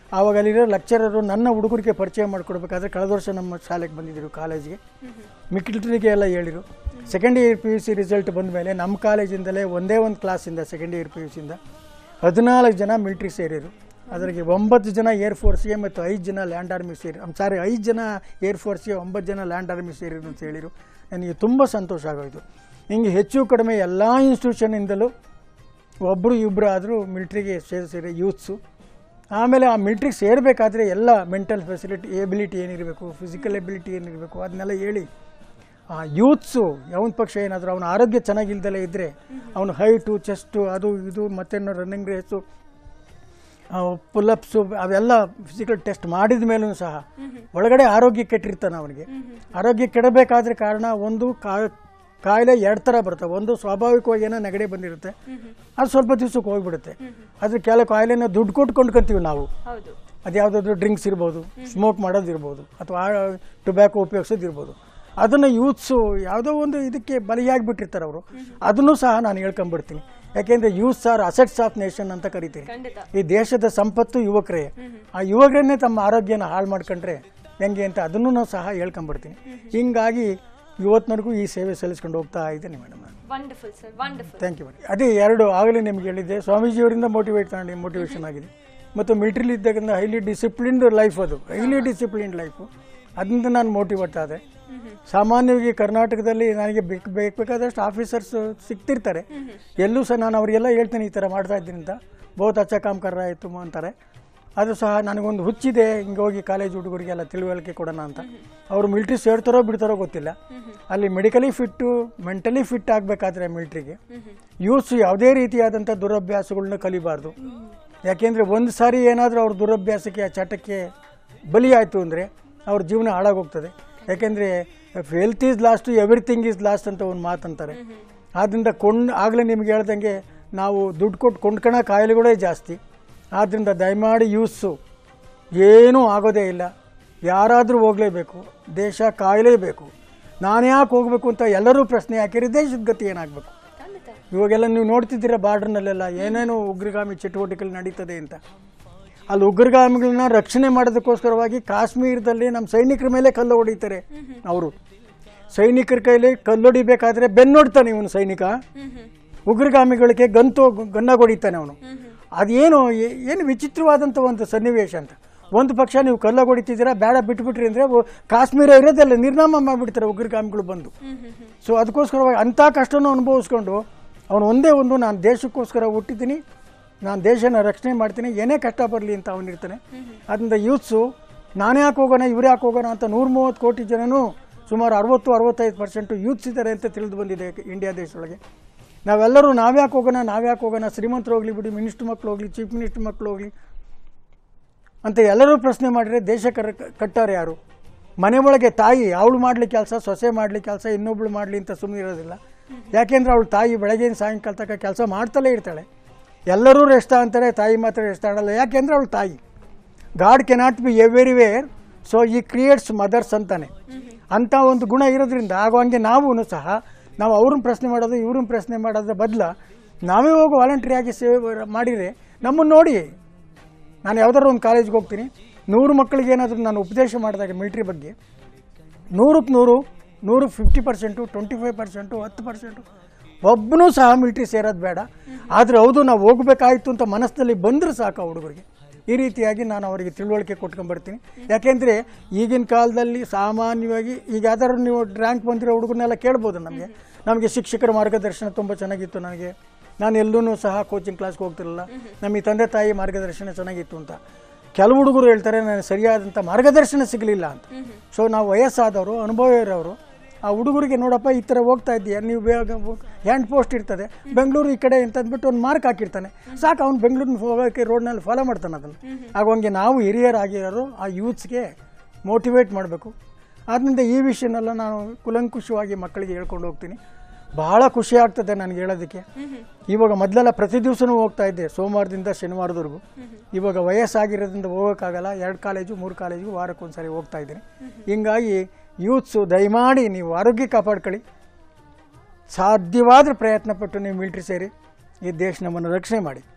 ಆವಾಗ ಅಲ್ಲಿರೋ ಲೆಕ್ಚರರು ನನ್ನ ಹುಡುಗರಿಗೆ ಪರಿಚಯ ಮಾಡಿಕೊಡ್ಬೇಕಾದ್ರೆ ಕಳೆದ ವರ್ಷ ನಮ್ಮ ಶಾಲೆಗೆ ಬಂದಿದ್ದರು ಕಾಲೇಜಿಗೆ ಮಿಲಿಟ್ರಿಗೆ ಎಲ್ಲ ಹೇಳಿರು second year P U C result ಬಂದ ಮೇಲೆ ನಮ್ಮ ಕಾಲೇಜಿಂದಲೇ ಒಂದೇ ಒಂದು ಕ್ಲಾಸಿಂದ ಸೆಕೆಂಡ್ ಇಯರ್ ಪಿ ಯು ಸಿಯಿಂದ ಹದಿನಾಲ್ಕು ಜನ ಮಿಲಿಟ್ರಿ ಸೇರಿರು ಅದರಿಗೆ ಒಂಬತ್ತು ಜನ ಏರ್ ಫೋರ್ಸ್ಗೆ ಮತ್ತು ಐದು ಜನ ಲ್ಯಾಂಡ್ ಆರ್ಮಿ ಸೇರಿ ಸಾರಿ ಐದು ಜನ ಏರ್ ಫೋರ್ಸ್ಗೆ ಒಂಬತ್ತು ಜನ ಲ್ಯಾಂಡ್ ಆರ್ಮಿ ಸೇರಿರು ಅಂತ ಹೇಳಿರು ನನಗೆ ತುಂಬ ಸಂತೋಷ ಆಗೋಯ್ತು ಹಿಂಗೆ ಹೆಚ್ಚು ಕಡಿಮೆ ಎಲ್ಲ ಇನ್ಸ್ಟಿಟ್ಯೂಷನಿಂದಲೂ ಒಬ್ಬರು ಇಬ್ಬರು ಆದರೂ ಮಿಲ್ಟ್ರಿಗೆ ಸೇರಿಸಿರಿ ಯೂತ್ಸು ಆಮೇಲೆ ಆ ಮಿಲ್ಟ್ರಿಗೆ ಸೇರಬೇಕಾದ್ರೆ ಎಲ್ಲ ಮೆಂಟಲ್ ಫೆಸಿಲಿಟಿ ಎಬಿಲಿಟಿ ಏನಿರಬೇಕು ಫಿಸಿಕಲ್ ಎಬಿಲಿಟಿ ಏನಿರಬೇಕು ಅದನ್ನೆಲ್ಲ ಹೇಳಿ ಆ ಯೂತ್ಸು ಯಾವನ ಪಕ್ಷ ಏನಾದರೂ ಅವನ ಆರೋಗ್ಯ ಚೆನ್ನಾಗಿಲ್ದಲೇ ಇದ್ದರೆ ಅವನು ಹೈಟು ಚೆಸ್ಟು ಅದು ಇದು ಮತ್ತೇನೋ ರನ್ನಿಂಗ್ ರೇಸು ಪುಲ್ಲಪ್ಸು ಅವೆಲ್ಲ ಫಿಸಿಕಲ್ ಟೆಸ್ಟ್ ಮಾಡಿದ ಮೇಲೂ ಸಹ ಒಳಗಡೆ ಆರೋಗ್ಯ ಕೆಟ್ಟಿರ್ತಾನೆ ಅವನಿಗೆ ಆರೋಗ್ಯ ಕೆಡಬೇಕಾದ್ರೆ ಕಾರಣ ಒಂದು ಕಾ ಕಾಯಿಲೆ ಎರಡು ಥರ ಬರ್ತವೆ ಒಂದು ಸ್ವಾಭಾವಿಕವಾಗಿ ಏನೋ ನೆಗಡಿ ಬಂದಿರುತ್ತೆ ಅದು ಸ್ವಲ್ಪ ದಿವ್ಸಕ್ಕೆ ಹೋಗ್ಬಿಡುತ್ತೆ ಅದ್ರ ಕೆಲವು ಕಾಯಿಲೆನ ದುಡ್ಡು ಕೊಟ್ಟು ಕೊಂಡ್ಕೊಂತೀವಿ ನಾವು ಹೌದು ಅದು ಯಾವುದಾದ್ರೂ ಡ್ರಿಂಕ್ಸ್ ಇರ್ಬೋದು ಸ್ಮೋಕ್ ಮಾಡೋದು ಇರ್ಬೋದು ಅಥವಾ ಟೊಬ್ಯಾಕೊ ಉಪಯೋಗಿಸೋದು ಇರ್ಬೋದು ಅದನ್ನು ಯೂತ್ಸು ಯಾವುದೋ ಒಂದು ಇದಕ್ಕೆ ಬಲಿಯಾಗಿಬಿಟ್ಟಿರ್ತಾರೆ ಅವರು ಅದನ್ನು ಸಹ ನಾನು ಹೇಳ್ಕೊಂಬಿಡ್ತೀನಿ ಯಾಕೆಂದರೆ youths are assets of nation ಅಂತ ಕರಿತೀನಿ ಖಂಡಿತ ಈ ದೇಶದ ಸಂಪತ್ತು ಯುವಕರೇ ಆ ಯುವಕರನ್ನೇ ತಮ್ಮ ಆರೋಗ್ಯನ ಹಾಳು ಮಾಡ್ಕೊಂಡ್ರೆ ಹೆಂಗೆ ಅಂತ ಅದನ್ನು ನಾವು ಸಹ ಹೇಳ್ಕೊಂಬಿಡ್ತೀನಿ ಹಿಂಗಾಗಿ ಇವತ್ತಿನವರೆಗೂ ಈ ಸೇವೆ ಸಲ್ಲಿಸ್ಕೊಂಡು ಹೋಗ್ತಾ ಇದ್ದೀನಿ ಮೇಡಮ್ ನಾನು wonderful sir wonderful thank you madam ಅದೇ ಎರಡು ಆಗಲೇ ನಿಮ್ಗೆ ಹೇಳಿದ್ದೆ ಸ್ವಾಮೀಜಿಯವರಿಂದ ಮೋಟಿವೇಟ್ ತಗೊಂಡು ಮೋಟಿವೇಶನ್ ಆಗಿದೆ ಮತ್ತು ಮಿಲಿಟ್ರಿಲಿ ಇದ್ದಾಗಿಂದ ಹೈಲಿ ಡಿಸಿಪ್ಲಿನ್ಡ್ ಲೈಫ್ ಅದು ಹೈಲಿ ಡಿಸಿಪ್ಲಿನ್ಡ್ ಲೈಫು ಅದರಿಂದ ನಾನು ಮೋಟಿವೇಟ್ ಆದೆ ಸಾಮಾನ್ಯವಾಗಿ ಕರ್ನಾಟಕದಲ್ಲಿ ನನಗೆ ಬೇಕು ಬೇಕು ಬೇಕಾದಷ್ಟು ಆಫೀಸರ್ಸ್ ಸಿಗ್ತಿರ್ತಾರೆ ಎಲ್ಲೂ ಸಹ ನಾನು ಅವರಿಗೆಲ್ಲ ಹೇಳ್ತೀನಿ ಈ ಥರ ಮಾಡ್ತಾ ಇದ್ದೀನಿ ಅಂತ ಬಹುತ್ ಅಚ್ಚ ಕಾಮ್ ಕರ್ರ ಆಯಿತು ಅಂತಾರೆ ಅದು ಸಹ ನನಗೊಂದು ಹುಚ್ಚಿದೆ ಹಿಂಗೆ ಹೋಗಿ ಕಾಲೇಜ್ ಹುಡುಗರಿಗೆಲ್ಲ ತಿಳುವಳಿಕೆ ಕೊಡೋಣ ಅಂತ ಅವರು ಮಿಲ್ಟ್ರಿ ಸೇರ್ತಾರೋ ಬಿಡ್ತಾರೋ ಗೊತ್ತಿಲ್ಲ ಅಲ್ಲಿ ಮೆಡಿಕಲಿ ಫಿಟ್ಟು ಮೆಂಟಲಿ ಫಿಟ್ ಆಗಬೇಕಾದ್ರೆ ಮಿಲ್ಟ್ರಿಗೆ ಯೂತ್ಸ್ ಯಾವುದೇ ರೀತಿಯಾದಂಥ ದುರಭ್ಯಾಸಗಳನ್ನ ಕಲಿಬಾರ್ದು ಯಾಕೆಂದರೆ ಒಂದು ಸಾರಿ ಏನಾದರೂ ಅವ್ರ ದುರಭ್ಯಾಸಕ್ಕೆ ಆ ಚಟಕ್ಕೆ ಬಲಿ ಆಯಿತು ಅಂದರೆ ಅವ್ರ ಜೀವನ ಹಾಳಾಗೋಗ್ತದೆ ಯಾಕೆಂದರೆ health is lost everything is lost ಅಂತ ಒಂದು ಮಾತಂತಾರೆ ಆದ್ದರಿಂದ ಕೊಂಡ್ ಆಗಲೇ ನಿಮ್ಗೆ ಹೇಳ್ದಂಗೆ ನಾವು ದುಡ್ಡು ಕೊಟ್ಟು ಕೊಂಡ್ಕೊಳೋ ಕಾಯಿಲೆಗಳೇ ಜಾಸ್ತಿ ಆದ್ದರಿಂದ ದಯಮಾಡಿ ಯೂತ್ಸು ಏನೂ ಆಗೋದೇ ಇಲ್ಲ ಯಾರಾದರೂ ಹೋಗಲೇಬೇಕು ದೇಶ ಕಾಯಲೇಬೇಕು ನಾನು ಯಾಕೆ ಹೋಗಬೇಕು ಅಂತ ಎಲ್ಲರೂ ಪ್ರಶ್ನೆ ಹಾಕಿರಿ ದೇಶದ ಗತಿ ಏನಾಗಬೇಕು ಖಂಡಿತ ಇವಾಗೆಲ್ಲ ನೀವು ನೋಡ್ತಿದ್ದೀರಾ ಬಾರ್ಡರ್ನಲ್ಲೆಲ್ಲ ಏನೇನೋ ಉಗ್ರಗಾಮಿ ಚಟುವಟಿಕೆಗಳು ನಡೀತದೆ ಅಂತ ಅಲ್ಲಿ ಉಗ್ರಗಾಮಿಗಳನ್ನ ರಕ್ಷಣೆ ಮಾಡೋದಕ್ಕೋಸ್ಕರವಾಗಿ ಕಾಶ್ಮೀರದಲ್ಲಿ ನಮ್ಮ ಸೈನಿಕರ ಮೇಲೆ ಕಲ್ಲು ಹೊಡಿತಾರೆ ಅವರು ಸೈನಿಕರ ಕೈಲಿ ಕಲ್ಲು ಹೊಡಿಬೇಕಾದ್ರೆ ಬೆನ್ನೊಡ್ತಾನೆ ಇವನು ಸೈನಿಕ ಉಗ್ರಗಾಮಿಗಳಿಗೆ ಗಂತು ಗನ್ನ ಹೊಡಿತಾನೆ ಅವನು ಅದೇನು ಏ- ಏನು ವಿಚಿತ್ರವಾದಂಥ ಒಂದು ಸನ್ನಿವೇಶ ಅಂತ ಒಂದು ಪಕ್ಷ ನೀವು ಕಲ್ಲ ಹೊಡಿತಿದ್ದೀರಾ ಬೇಡ ಬಿಟ್ಬಿಟ್ರಿ ಅಂದರೆ ಕಾಶ್ಮೀರ ಇರೋದೆಲ್ಲ ನಿರ್ನಾಮ ಮಾಡಿಬಿಡ್ತಾರೆ ಉಗ್ರಗಾಮಿಗಳು ಬಂದು ಸೊ ಅದಕ್ಕೋಸ್ಕರವಾಗಿ ಅಂಥ ಕಷ್ಟನೂ ಅನುಭವಿಸ್ಕೊಂಡು ಅವನು ಒಂದೇ ಒಂದು ನಾನು ದೇಶಕ್ಕೋಸ್ಕರ ಹುಟ್ಟಿದ್ದೀನಿ ನಾನು ದೇಶನ ರಕ್ಷಣೆ ಮಾಡ್ತೀನಿ ಏನೇ ಕಷ್ಟ ಬರಲಿ ಅಂತ ಅವನಿರ್ತಾನೆ ಅದರಿಂದ ಯೂತ್ಸು ನಾನೇ ಯಾಕೆ ಹೋಗೋಣ ಇವ್ರು ಯಾಕೆ ಹೋಗೋಣ ಅಂತ ನೂರ ಮೂವತ್ತು ಕೋಟಿ ಜನನೂ ಸುಮಾರು ಅರವತ್ತು ಅರವತ್ತೈದು ಪರ್ಸೆಂಟು ಯೂತ್ಸ್ ಇದ್ದಾರೆ ಅಂತ ತಿಳಿದು ಬಂದಿದೆ ಇಂಡಿಯಾ ದೇಶದೊಳಗೆ ನಾವೆಲ್ಲರೂ ನಾವ್ಯಾಕೆ ಹೋಗೋಣ ನಾವ್ಯಾಕೆ ಹೋಗೋಣ ಶ್ರೀಮಂತರು ಹೋಗ್ಲಿ ಬಿಡಿ ಮಿನಿಸ್ಟ್ರ್ ಮಕ್ಕಳು ಹೋಗ್ಲಿ ಚೀಫ್ ಮಿನಿಸ್ಟರ್ ಮಕ್ಕಳು ಹೋಗ್ಲಿ ಅಂತ ಎಲ್ಲರೂ ಪ್ರಶ್ನೆ ಮಾಡಿದ್ರೆ ದೇಶ ಕರ ಕಟ್ಟಾರೆ ಯಾರು ಮನೆ ಒಳಗೆ ತಾಯಿ ಅವಳು ಮಾಡಲಿ ಕೆಲಸ ಸೊಸೆ ಮಾಡಲಿ ಕೆಲಸ ಇನ್ನೊಬ್ಳು ಮಾಡಲಿ ಅಂತ ಸುಮ್ಮನೆ ಇರೋದಿಲ್ಲ ಯಾಕೆಂದ್ರೆ ಅವಳು ತಾಯಿ ಬೆಳಗ್ಗೆಯಿಂದ ಸಾಯಂಕಾಲ ತನಕ ಕೆಲಸ ಮಾಡ್ತಲೇ ಇರ್ತಾಳೆ ಎಲ್ಲರೂ ರೆಸ್ಟ್ ಅಂತಾರೆ ತಾಯಿ ಮಾತ್ರ ರೆಸ್ಟ್ ಆಡಲ್ಲ ಯಾಕೆಂದ್ರೆ ಅವಳು ತಾಯಿ God cannot be everywhere so he creates mothers ಅಂತಾನೆ ಅಂಥ ಒಂದು ಗುಣ ಇರೋದ್ರಿಂದ ಆಗೋ ಹಂಗೆ ನಾವೂ ಸಹ ನಾವು ಅವ್ರನ್ನ ಪ್ರಶ್ನೆ ಮಾಡೋದು ಇವ್ರನ್ನ ಪ್ರಶ್ನೆ ಮಾಡೋದ್ರ ಬದಲ ನಾವೇ ಹೋಗಿ ವಾಲಂಟ್ರಿ ಆಗಿ ಸೇವೆ ಮಾಡಿದರೆ ನಮ್ಮನ್ನು ನೋಡಿ ನಾನು ಯಾವ್ದಾದ್ರು ಒಂದು ಕಾಲೇಜ್ಗೆ ಹೋಗ್ತೀನಿ ನೂರು ಮಕ್ಕಳಿಗೆ ಏನಾದರೂ ನಾನು ಉಪದೇಶ ಮಾಡಿದಾಗ ಮಿಲ್ಟ್ರಿ ಬಗ್ಗೆ ನೂರಕ್ಕೆ ನೂರು ನೂರು fifty percent twenty five percent ಹತ್ತು ಪರ್ಸೆಂಟು ಒಬ್ಬನೂ ಸಹ ಮಿಲ್ಟ್ರಿ ಸೇರೋದು ಬೇಡ ಆದರೆ ಹೌದು ನಾವು ಹೋಗಬೇಕಾಯ್ತು ಅಂತ ಮನಸ್ಸಿನಲ್ಲಿ ಬಂದರೆ ಸಾಕು ಆ ಹುಡುಗರಿಗೆ ಈ ರೀತಿಯಾಗಿ ನಾನು ಅವರಿಗೆ ತಿಳುವಳಿಕೆ ಕೊಟ್ಕೊಂಡ್ಬರ್ತೀನಿ ಯಾಕೆಂದರೆ ಈಗಿನ ಕಾಲದಲ್ಲಿ ಸಾಮಾನ್ಯವಾಗಿ ಈಗ ಯಾವ್ದಾದ್ರು ನೀವು ರ್ಯಾಂಕ್ ಬಂದಿರೋ ಹುಡುಗರನ್ನೆಲ್ಲ ಕೇಳ್ಬೋದು ನಮಗೆ ನಮಗೆ ಶಿಕ್ಷಕರ ಮಾರ್ಗದರ್ಶನ ತುಂಬ ಚೆನ್ನಾಗಿತ್ತು ನನಗೆ ನಾನು ಎಲ್ಲೂ ಸಹ ಕೋಚಿಂಗ್ ಕ್ಲಾಸ್ಗೆ ಹೋಗ್ತಿರಲಿಲ್ಲ ನಮಗೆ ತಂದೆ ತಾಯಿ ಮಾರ್ಗದರ್ಶನ ಚೆನ್ನಾಗಿತ್ತು ಅಂತ ಕೆಲವು ಹುಡುಗರು ಹೇಳ್ತಾರೆ ನನಗೆ ಸರಿಯಾದಂಥ ಮಾರ್ಗದರ್ಶನ ಸಿಗಲಿಲ್ಲ ಅಂತ ಸೊ ನಾವು ವಯಸ್ಸಾದವರು ಅನುಭವ ಇರೋರು ಆ ಹುಡುಗರಿಗೆ ನೋಡಪ್ಪ ಈ ಥರ ಹೋಗ್ತಾ ಇದ್ದೀಯ ನೀವು ಬೇಗ ಹ್ಯಾಂಡ್ ಪೋಸ್ಟ್ ಇರ್ತದೆ ಬೆಂಗಳೂರು ಈ ಕಡೆ ಅಂತ ಅಂದ್ಬಿಟ್ಟು ಒಂದು ಮಾರ್ಕ್ ಹಾಕಿರ್ತಾನೆ ಸಾಕು ಅವ್ನು ಬೆಂಗಳೂರಿನ ಹೋಗೋಕ್ಕೆ ರೋಡ್ನಲ್ಲಿ ಫಾಲೋ ಮಾಡ್ತಾನೆ ಅದನ್ನು ಆಗೋಂಗೆ ನಾವು ಹಿರಿಯರಾಗಿರೋರು ಆ ಯೂತ್ಸ್ಗೆ ಮೋಟಿವೇಟ್ ಮಾಡಬೇಕು ಆದ್ದರಿಂದ ಈ ವಿಷಯನೆಲ್ಲ ನಾನು ಕುಲಂಕುಷವಾಗಿ ಮಕ್ಕಳಿಗೆ ಹೇಳ್ಕೊಂಡು ಹೋಗ್ತೀನಿ ಬಹಳ ಖುಷಿ ಆಗ್ತದೆ ನನಗೆ ಹೇಳೋದಕ್ಕೆ ಇವಾಗ ಮೊದಲೆಲ್ಲ ಪ್ರತಿ ದಿವಸನೂ ಹೋಗ್ತಾ ಇದ್ದೆ ಸೋಮವಾರದಿಂದ ಶನಿವಾರದವರೆಗೂ ಇವಾಗ ವಯಸ್ಸಾಗಿರೋದ್ರಿಂದ ಹೋಗೋಕ್ಕಾಗಲ್ಲ ಎರಡು ಕಾಲೇಜು ಮೂರು ಕಾಲೇಜಿಗೂ ವಾರಕ್ಕೊಂದ್ಸರಿ ಹೋಗ್ತಾ ಇದ್ದೀನಿ ಹಿಂಗಾಗಿ ಯೂತ್ಸು ದಯಮಾಡಿ ನೀವು ಆರೋಗ್ಯ ಕಾಪಾಡ್ಕೊಳ್ಳಿ ಸಾಧ್ಯವಾದರೆ ಪ್ರಯತ್ನ ಪಟ್ಟು ನೀವು ಮಿಲ್ಟ್ರಿ ಸೇರಿ ಈ ದೇಶ ನಮ್ಮನ್ನು ರಕ್ಷಣೆ ಮಾಡಿ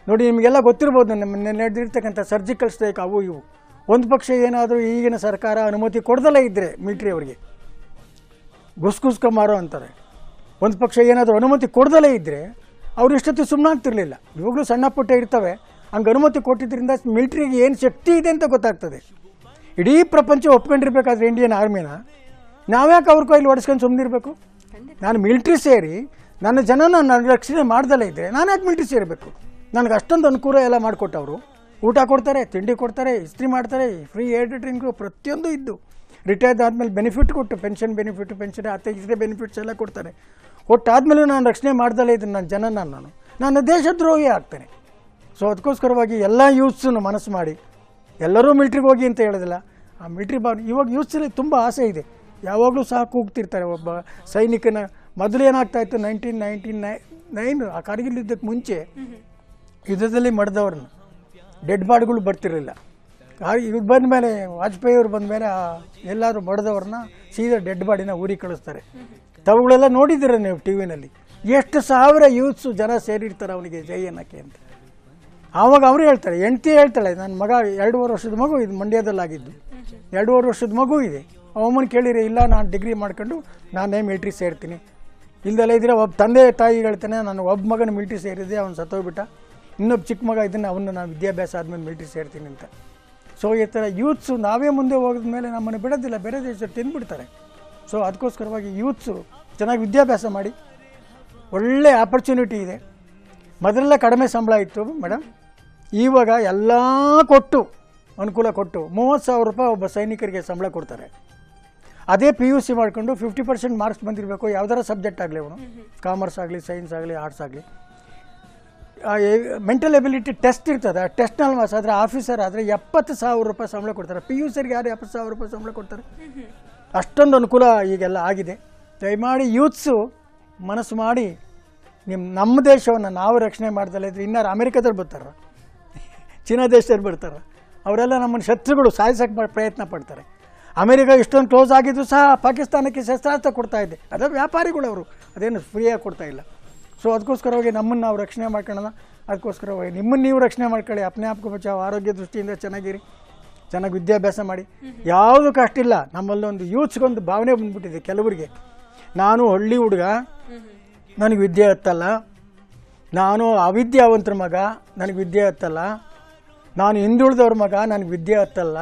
ನೋಡಿ ನಿಮಗೆಲ್ಲ ಗೊತ್ತಿರ್ಬೋದು ನಮ್ಮ ನಡೆದಿರ್ತಕ್ಕಂಥ ಸರ್ಜಿಕಲ್ ಸ್ಟ್ರೈಕ್ ಅವು ಇವು ಒಂದು ಪಕ್ಷ ಏನಾದರೂ ಈಗಿನ ಸರ್ಕಾರ ಅನುಮತಿ ಕೊಡ್ದಲೇ ಇದ್ದರೆ ಮಿಲಿಟ್ರಿ ಅವರಿಗೆ ಗುಸ್ಗುಸ್ಕ ಮಾರೋ ಅಂತಾರೆ ಒಂದು ಪಕ್ಷ ಏನಾದರೂ ಅನುಮತಿ ಕೊಡ್ದಲೇ ಇದ್ದರೆ ಅವ್ರು ಇಷ್ಟೊತ್ತು ಸುಮ್ಮನಾಗ್ತಿರ್ಲಿಲ್ಲ ಇವಾಗಲೂ ಸಣ್ಣ ಪುಟ್ಟ ಇರ್ತವೆ ಹಂಗೆ ಅನುಮತಿ ಕೊಟ್ಟಿದ್ದರಿಂದ ಮಿಲಿಟ್ರಿಗೆ ಏನು ಶಕ್ತಿ ಇದೆ ಅಂತ ಗೊತ್ತಾಗ್ತದೆ ಇಡೀ ಪ್ರಪಂಚ ಒಪ್ಕೊಂಡಿರ್ಬೇಕಾದ್ರೆ ಇಂಡಿಯನ್ ಆರ್ಮಿನ ನಾವ್ಯಾಕೆ ಅವ್ರ ಕೈಲಿ ಹೊಡೆಸ್ಕೊಂಡು ಸುಮ್ಮನಿರಬೇಕು ನಾನು ಮಿಲಿಟ್ರಿ ಸೇರಿ ನನ್ನ ಜನನ ನಾನು ರಕ್ಷಣೆ ಮಾಡ್ದಲೇ ಇದ್ದರೆ ನಾನು ಯಾಕೆ ಮಿಲಿಟ್ರಿ ಸೇರಬೇಕು ನನಗೆ ಅಷ್ಟೊಂದು ಅನುಕೂಲ ಎಲ್ಲ ಮಾಡಿಕೊಟ್ಟವರು ಊಟ ಕೊಡ್ತಾರೆ ತಿಂಡಿ ಕೊಡ್ತಾರೆ ಇಸ್ತ್ರಿ ಮಾಡ್ತಾರೆ ಫ್ರೀ ಏರ್ ಡ್ರಿಂಕು ಪ್ರತಿಯೊಂದು ಇದ್ದು ರಿಟೈರ್ಡ್ ಆದಮೇಲೆ ಬೆನಿಫಿಟ್ ಕೊಟ್ಟು ಪೆನ್ಷನ್ ಬೆನಿಫಿಟ್ ಪೆನ್ಷನ್ ಅತ್ತೆ ಇದ್ರೆ ಬೆನಿಫಿಟ್ಸ್ ಎಲ್ಲ ಕೊಡ್ತಾರೆ ಕೊಟ್ಟಾದ್ಮೇಲೆ ನಾನು ರಕ್ಷಣೆ ಮಾಡ್ದಲೇ ಇದ್ದೀನಿ ನನ್ನ ಜನನ ನಾನು ನನ್ನ ದೇಶದ್ರೋಹಿ ಆಗ್ತೇನೆ ಸೊ ಅದಕ್ಕೋಸ್ಕರವಾಗಿ ಎಲ್ಲ ಯೂತ್ಸನ್ನು ಮನಸ್ಸು ಮಾಡಿ ಎಲ್ಲರೂ ಮಿಲ್ಟ್ರಿಗೆ ಹೋಗಿ ಅಂತ ಹೇಳೋದಿಲ್ಲ ಆ ಮಿಲ್ಟ್ರಿ ಬಾ ಇವಾಗ ಯೂತ್ಸಲ್ಲಿ ತುಂಬ ಆಸೆ ಇದೆ ಯಾವಾಗಲೂ ಸಹ ಕೂಗ್ತಿರ್ತಾರೆ ಒಬ್ಬ ಸೈನಿಕನ ಮೊದಲು ಏನಾಗ್ತಾ ಇತ್ತು ನೈನ್ಟೀನ್ ನೈನ್ಟೀನ್ ನೈ ನೈನ್ ಆ ಕಾರ್ಗಿಲ್ ಯುದ್ಧಕ್ಕೆ ಮುಂಚೆ ಯುದ್ಧದಲ್ಲಿ ಮಡ್ದವ್ರನ್ನ ಡೆಡ್ ಬಾಡಿಗಳು ಬರ್ತಿರಲಿಲ್ಲ ಇವ್ರು ಬಂದ ಮೇಲೆ ವಾಜಪೇಯಿ ಅವ್ರು ಬಂದ ಮೇಲೆ ಎಲ್ಲಾದರೂ ಬಡ್ದವ್ರನ್ನ ಸೀದಾ ಡೆಡ್ ಬಾಡಿನ ಊರಿಗೆ ಕಳಿಸ್ತಾರೆ ತಾವುಗಳೆಲ್ಲ ನೋಡಿದ್ದೀರ ನೀವು ಟಿ ವಿನಲ್ಲಿ ಎಷ್ಟು ಸಾವಿರ ಯೂತ್ಸು ಜನ ಸೇರಿರ್ತಾರೆ ಅವನಿಗೆ ಜೈ ಅನ್ನಕ್ಕೆ ಅಂತ ಆವಾಗ ಅವರು ಹೇಳ್ತಾರೆ ಹೆಂಡ್ತಿ ಹೇಳ್ತಾಳೆ ನನ್ನ ಮಗ ಎರಡೂವರೆ ವರ್ಷದ ಮಗು ಇದು ಮಂಡ್ಯದಲ್ಲಾಗಿದ್ದು ಎರಡೂವರೆ ವರ್ಷದ ಮಗು ಇದೆ ಅವಮ್ಮನ ಕೇಳಿರಿ ಇಲ್ಲ ನಾನು ಡಿಗ್ರಿ ಮಾಡ್ಕೊಂಡು ನಾನೇ ಮಿಲ್ಟ್ರಿ ಸೇರ್ತೀನಿ ಇಲ್ದೆಲ್ಲ ಇದ್ರೆ ಒಬ್ಬ ತಂದೆ ತಾಯಿ ಹೇಳ್ತಾನೆ ನಾನು ಒಬ್ಬ ಮಗನ ಮಿಲ್ಟ್ರಿ ಸೇರಿದೆ ಅವ್ನು ಸತ್ತೋಗ್ಬಿಟ್ಟ ಇನ್ನೊಬ್ಬ ಚಿಕ್ಕ ಮಗ ಇದನ್ನು ಅವನ್ನ ನಾನು ವಿದ್ಯಾಭ್ಯಾಸ ಆದಮೇಲೆ ಮಿಲ್ಟ್ರಿ ಸೇರ್ತೀನಿ ಅಂತ ಸೊ ಈ ಥರ ಯೂತ್ಸು ನಾವೇ ಮುಂದೆ ಹೋಗಿದ ಮೇಲೆ ನಮ್ಮನ್ನು ಬಿಡೋದಿಲ್ಲ ಬೇರೆ ದೇಶ ತಿಂದ್ಬಿಡ್ತಾರೆ ಸೊ ಅದಕ್ಕೋಸ್ಕರವಾಗಿ ಯೂತ್ಸು ಚೆನ್ನಾಗಿ ವಿದ್ಯಾಭ್ಯಾಸ ಮಾಡಿ ಒಳ್ಳೆ ಆಪರ್ಚುನಿಟಿ ಇದೆ ಮೊದಲೆಲ್ಲ ಕಡಿಮೆ ಸಂಬಳ ಇತ್ತು ಮೇಡಮ್ ಇವಾಗ ಎಲ್ಲ ಕೊಟ್ಟು ಅನುಕೂಲ ಕೊಟ್ಟು ಮೂವತ್ತು ಸಾವಿರ ರೂಪಾಯಿ ಒಬ್ಬ ಸೈನಿಕರಿಗೆ ಸಂಬಳ ಕೊಡ್ತಾರೆ ಅದೇ ಪಿ ಯು ಸಿ ಮಾಡಿಕೊಂಡು ಫಿಫ್ಟಿ ಪರ್ಸೆಂಟ್ ಮಾರ್ಕ್ಸ್ ಬಂದಿರಬೇಕು ಯಾವ್ದಾರ ಸಬ್ಜೆಕ್ಟ್ ಆಗಲಿ ಅವನು ಕಾಮರ್ಸ್ ಆಗಲಿ ಸೈನ್ಸ್ ಆಗಲಿ ಆರ್ಟ್ಸ್ ಆಗಲಿ ಮೆಂಟಲ್ ಎಬಿಲಿಟಿ ಟೆಸ್ಟ್ ಇರ್ತದೆ ಆ ಟೆಸ್ಟ್ನಲ್ಲಿ ಮಾಸ್ ಆದರೆ ಆಫೀಸರ್ ಆದರೆ ಎಪ್ಪತ್ತು ಸಾವಿರ ರೂಪಾಯಿ ಸಂಬಳ ಕೊಡ್ತಾರೆ ಪಿ ಯು ಸಿಗೆ ಯಾರು ಎಪ್ಪತ್ತು ಸಾವಿರ ರೂಪಾಯಿ ಸಂಬಳ ಕೊಡ್ತಾರೆ ಅಷ್ಟೊಂದು ಅನುಕೂಲ ಈಗೆಲ್ಲ ಆಗಿದೆ ದಯಮಾಡಿ ಯೂತ್ಸು ಮನಸ್ಸು ಮಾಡಿ ನಿಮ್ಮ ನಮ್ಮ ದೇಶವನ್ನು ನಾವು ರಕ್ಷಣೆ ಮಾಡ್ದಲ್ಲ ಇದ್ರೆ ಇನ್ನಾರು ಅಮೆರಿಕದವ್ರು ಬರ್ತಾರ ಚೀನಾ ದೇಶದವ್ರು ಬರ್ತಾರೆ ಅವರೆಲ್ಲ ನಮ್ಮನ್ನು ಶತ್ರುಗಳು ಸಾಯಿಸೋಕ್ಕೆ ಪ್ರಯತ್ನ ಪಡ್ತಾರೆ ಅಮೆರಿಕ ಇಷ್ಟೊಂದು ಕ್ಲೋಸ್ ಆಗಿದ್ದು ಸಹ ಪಾಕಿಸ್ತಾನಕ್ಕೆ ಶಸ್ತ್ರಾಸ್ತ್ರ ಕೊಡ್ತಾ ಇದೆ ಅದೇ ವ್ಯಾಪಾರಿಗಳು ಅವರು ಅದೇನು ಫ್ರೀಯಾಗಿ ಕೊಡ್ತಾ ಇಲ್ಲ ಸೊ ಅದಕ್ಕೋಸ್ಕರವಾಗಿ ನಮ್ಮನ್ನು ನಾವು ರಕ್ಷಣೆ ಮಾಡ್ಕೊಳ್ಳೋಣ ಅದಕ್ಕೋಸ್ಕರವಾಗಿ ನಿಮ್ಮನ್ನು ನೀವು ರಕ್ಷಣೆ ಮಾಡ್ಕೊಳ್ಳಿ ಅಪ್ನೆ ಆಪ್ಗೆ ಬಚಾವ್ ಆರೋಗ್ಯ ದೃಷ್ಟಿಯಿಂದ ಚೆನ್ನಾಗಿರಿ ಚೆನ್ನಾಗಿ ವಿದ್ಯಾಭ್ಯಾಸ ಮಾಡಿ ಯಾವುದು ಕಷ್ಟ ಇಲ್ಲ ನಮ್ಮಲ್ಲಿ ಒಂದು ಯೂತ್ಸ್ಗೊಂದು ಭಾವನೆ ಬಂದ್ಬಿಟ್ಟಿದೆ ಕೆಲವರಿಗೆ ನಾನು ಹಳ್ಳಿ ಹುಡುಗ ನನಗೆ ವಿದ್ಯೆ ಹತ್ತಲ್ಲ ನಾನು ಅವಿದ್ಯಾವಂತರ ಮಗ ನನಗೆ ವಿದ್ಯೆ ಹತ್ತಲ್ಲ ನಾನು ಹಿಂದುಳಿದವ್ರ ಮಗ ನನಗೆ ವಿದ್ಯೆ ಹತ್ತಲ್ಲ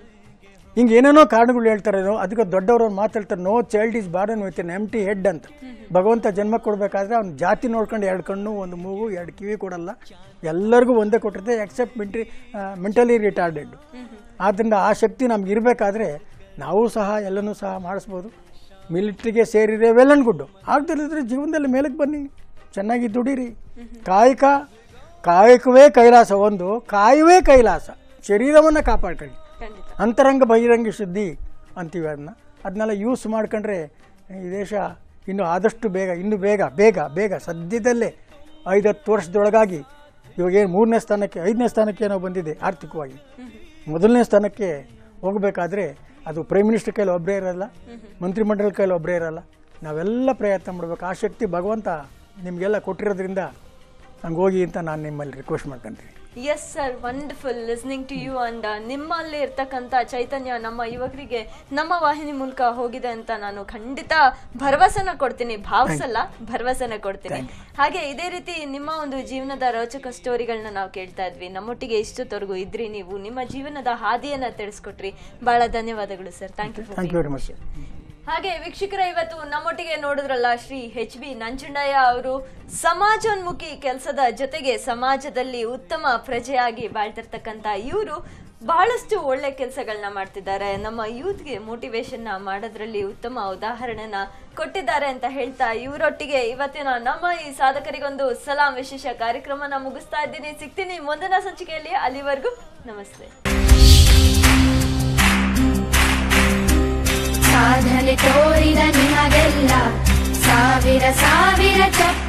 ಹಿಂಗೆ ಏನೇನೋ ಕಾರಣಗಳು ಹೇಳ್ತಾರೆ ನೋ- ಅದಕ್ಕೆ ದೊಡ್ಡವರು ಮಾತಾಡ್ತಾರೆ no child is burden with an empty head ಅಂತ ಭಗವಂತ ಜನ್ಮ ಕೊಡಬೇಕಾದ್ರೆ ಅವ್ನ ಜಾತಿ ನೋಡ್ಕೊಂಡು ಎರಡು ಕಣ್ಣು ಒಂದು ಮೂಗು ಎರಡು ಕಿವಿ ಕೊಡಲ್ಲ ಎಲ್ಲರಿಗೂ ಒಂದೇ ಕೊಟ್ಟಿರುತ್ತೆ ಎಕ್ಸೆಪ್ಟ್ ಮಿಂಟ್ರಿ ಮೆಂಟಲಿ ರಿಟಾರ್ಡೆಡ್ ಆದ್ದರಿಂದ ಆ ಶಕ್ತಿ ನಮ್ಗೆ ಇರಬೇಕಾದ್ರೆ ನಾವು ಸಹ ಎಲ್ಲನೂ ಸಹ ಮಾಡಿಸ್ಬೋದು ಮಿಲಿಟ್ರಿಗೆ ಸೇರಿದ್ರೆ ವೆಲ್ ಅಂಡ್ ಗುಡ್ಡು ಆಗ್ದಿರಿದ್ರೆ ಜೀವನದಲ್ಲಿ ಮೇಲಕ್ಕೆ ಬನ್ನಿ ಚೆನ್ನಾಗಿ ದುಡೀರಿ ಕಾಯಕ ಕಾಯಕವೇ ಕೈಲಾಸ ಒಂದು ಕಾಯುವೇ ಕೈಲಾಸ ಶರೀರವನ್ನು ಕಾಪಾಡ್ಕೊಳ್ಳಿ ಖಂಡಿತ ಅಂತರಂಗ ಬಹಿರಂಗ ಶುದ್ಧಿ ಅಂತೀವಿ ಅದನ್ನ ಅದನ್ನೆಲ್ಲ ಯೂಸ್ ಮಾಡ್ಕೊಂಡ್ರೆ ಈ ದೇಶ ಇನ್ನು ಆದಷ್ಟು ಬೇಗ ಇನ್ನು ಬೇಗ ಬೇಗ ಬೇಗ ಸದ್ಯದಲ್ಲೇ ಐದು ಹತ್ತು ವರ್ಷದೊಳಗಾಗಿ ಇವಾಗ ಏನು ಮೂರನೇ ಸ್ಥಾನಕ್ಕೆ ಐದನೇ ಸ್ಥಾನಕ್ಕೆ ಏನೋ ಬಂದಿದೆ ಆರ್ಥಿಕವಾಗಿ ಮೊದಲನೇ ಸ್ಥಾನಕ್ಕೆ ಹೋಗಬೇಕಾದ್ರೆ ಅದು ಪ್ರೈಮ್ ಮಿನಿಸ್ಟರ್ ಕೈಲಿ ಒಬ್ಬರೇ ಇರಲ್ಲ ಮಂತ್ರಿಮಂಡಲದ ಕೈಲಿ ಒಬ್ಬರೇ ಇರಲ್ಲ ನಾವೆಲ್ಲ ಪ್ರಯತ್ನ ಮಾಡಬೇಕು ಆ ಶಕ್ತಿ ಭಗವಂತ ನಿಮಗೆಲ್ಲ ಕೊಟ್ಟಿರೋದ್ರಿಂದ ಹಂಗೆ ಹೋಗಿ ಅಂತ ನಾನು ನಿಮ್ಮಲ್ಲಿ ರಿಕ್ವೆಸ್ಟ್ ಮಾಡ್ಕೊತೀನಿ yes sir wonderful listening to you and ನಿಮ್ಮಲ್ಲಿ ಇರ್ತಕ್ಕಂಥ ಚೈತನ್ಯ ನಮ್ಮ ಯುವಕರಿಗೆ ನಮ್ಮ ವಾಹಿನಿ ಮೂಲಕ ಹೋಗಿದೆ ಅಂತ ನಾನು ಖಂಡಿತ ಭರವಸೆನ ಕೊಡ್ತೀನಿ ಭಾವಿಸಲ್ಲ ಭರವಸೆನ ಕೊಡ್ತೀನಿ ಹಾಗೆ ಇದೇ ರೀತಿ ನಿಮ್ಮ ಒಂದು ಜೀವನದ ರೋಚಕ ಸ್ಟೋರಿಗಳನ್ನ ನಾವು ಕೇಳ್ತಾ ಇದ್ವಿ ನಮ್ಮೊಟ್ಟಿಗೆ ಇಷ್ಟೊತ್ತವರೆಗೂ ಇದ್ರಿ ನೀವು ನಿಮ್ಮ ಜೀವನದ ಹಾದಿಯನ್ನ ತಿಳಿಸ್ಕೊಟ್ರಿ ಬಹಳ ಧನ್ಯವಾದಗಳು sir thank you thank you very much ಹಾಗೆ ವೀಕ್ಷಕರ ಇವತ್ತು ನಮ್ಮೊಟ್ಟಿಗೆ ನೋಡಿದ್ರಲ್ಲ ಶ್ರೀ ಎಚ್ ಬಿ ನಂಜುಂಡಯ್ಯ ಅವರು ಸಮಾಜೋನ್ಮುಖಿ ಕೆಲಸದ ಜೊತೆಗೆ ಸಮಾಜದಲ್ಲಿ ಉತ್ತಮ ಪ್ರಜೆಯಾಗಿ ಬಾಳ್ತಿರ್ತಕ್ಕಂಥ ಇವರು ಬಹಳಷ್ಟು ಒಳ್ಳೆ ಕೆಲಸಗಳನ್ನ ಮಾಡ್ತಿದ್ದಾರೆ ನಮ್ಮ ಯೂತ್ಗೆ ಮೋಟಿವೇಶನ್ ಮಾಡೋದ್ರಲ್ಲಿ ಉತ್ತಮ ಉದಾಹರಣೆನ ಕೊಟ್ಟಿದ್ದಾರೆ ಅಂತ ಹೇಳ್ತಾ ಇವರೊಟ್ಟಿಗೆ ಇವತ್ತಿನ ನಮ್ಮ ಈ ಸಾಧಕರಿಗೊಂದು ಸಲಾಂ ವಿಶೇಷ ಕಾರ್ಯಕ್ರಮನ ಮುಗಿಸ್ತಾ ಇದ್ದೀನಿ ಸಿಗ್ತೀನಿ ಮುಂದಿನ ಸಂಚಿಕೆಯಲ್ಲಿ ಅಲ್ಲಿವರೆಗೂ ನಮಸ್ತೆ ಸಾಧನೆ ತೋರಿದ ನಿಮಗೆಲ್ಲ ಸಾವಿರ ಸಾವಿರ ಚಪ್ಪ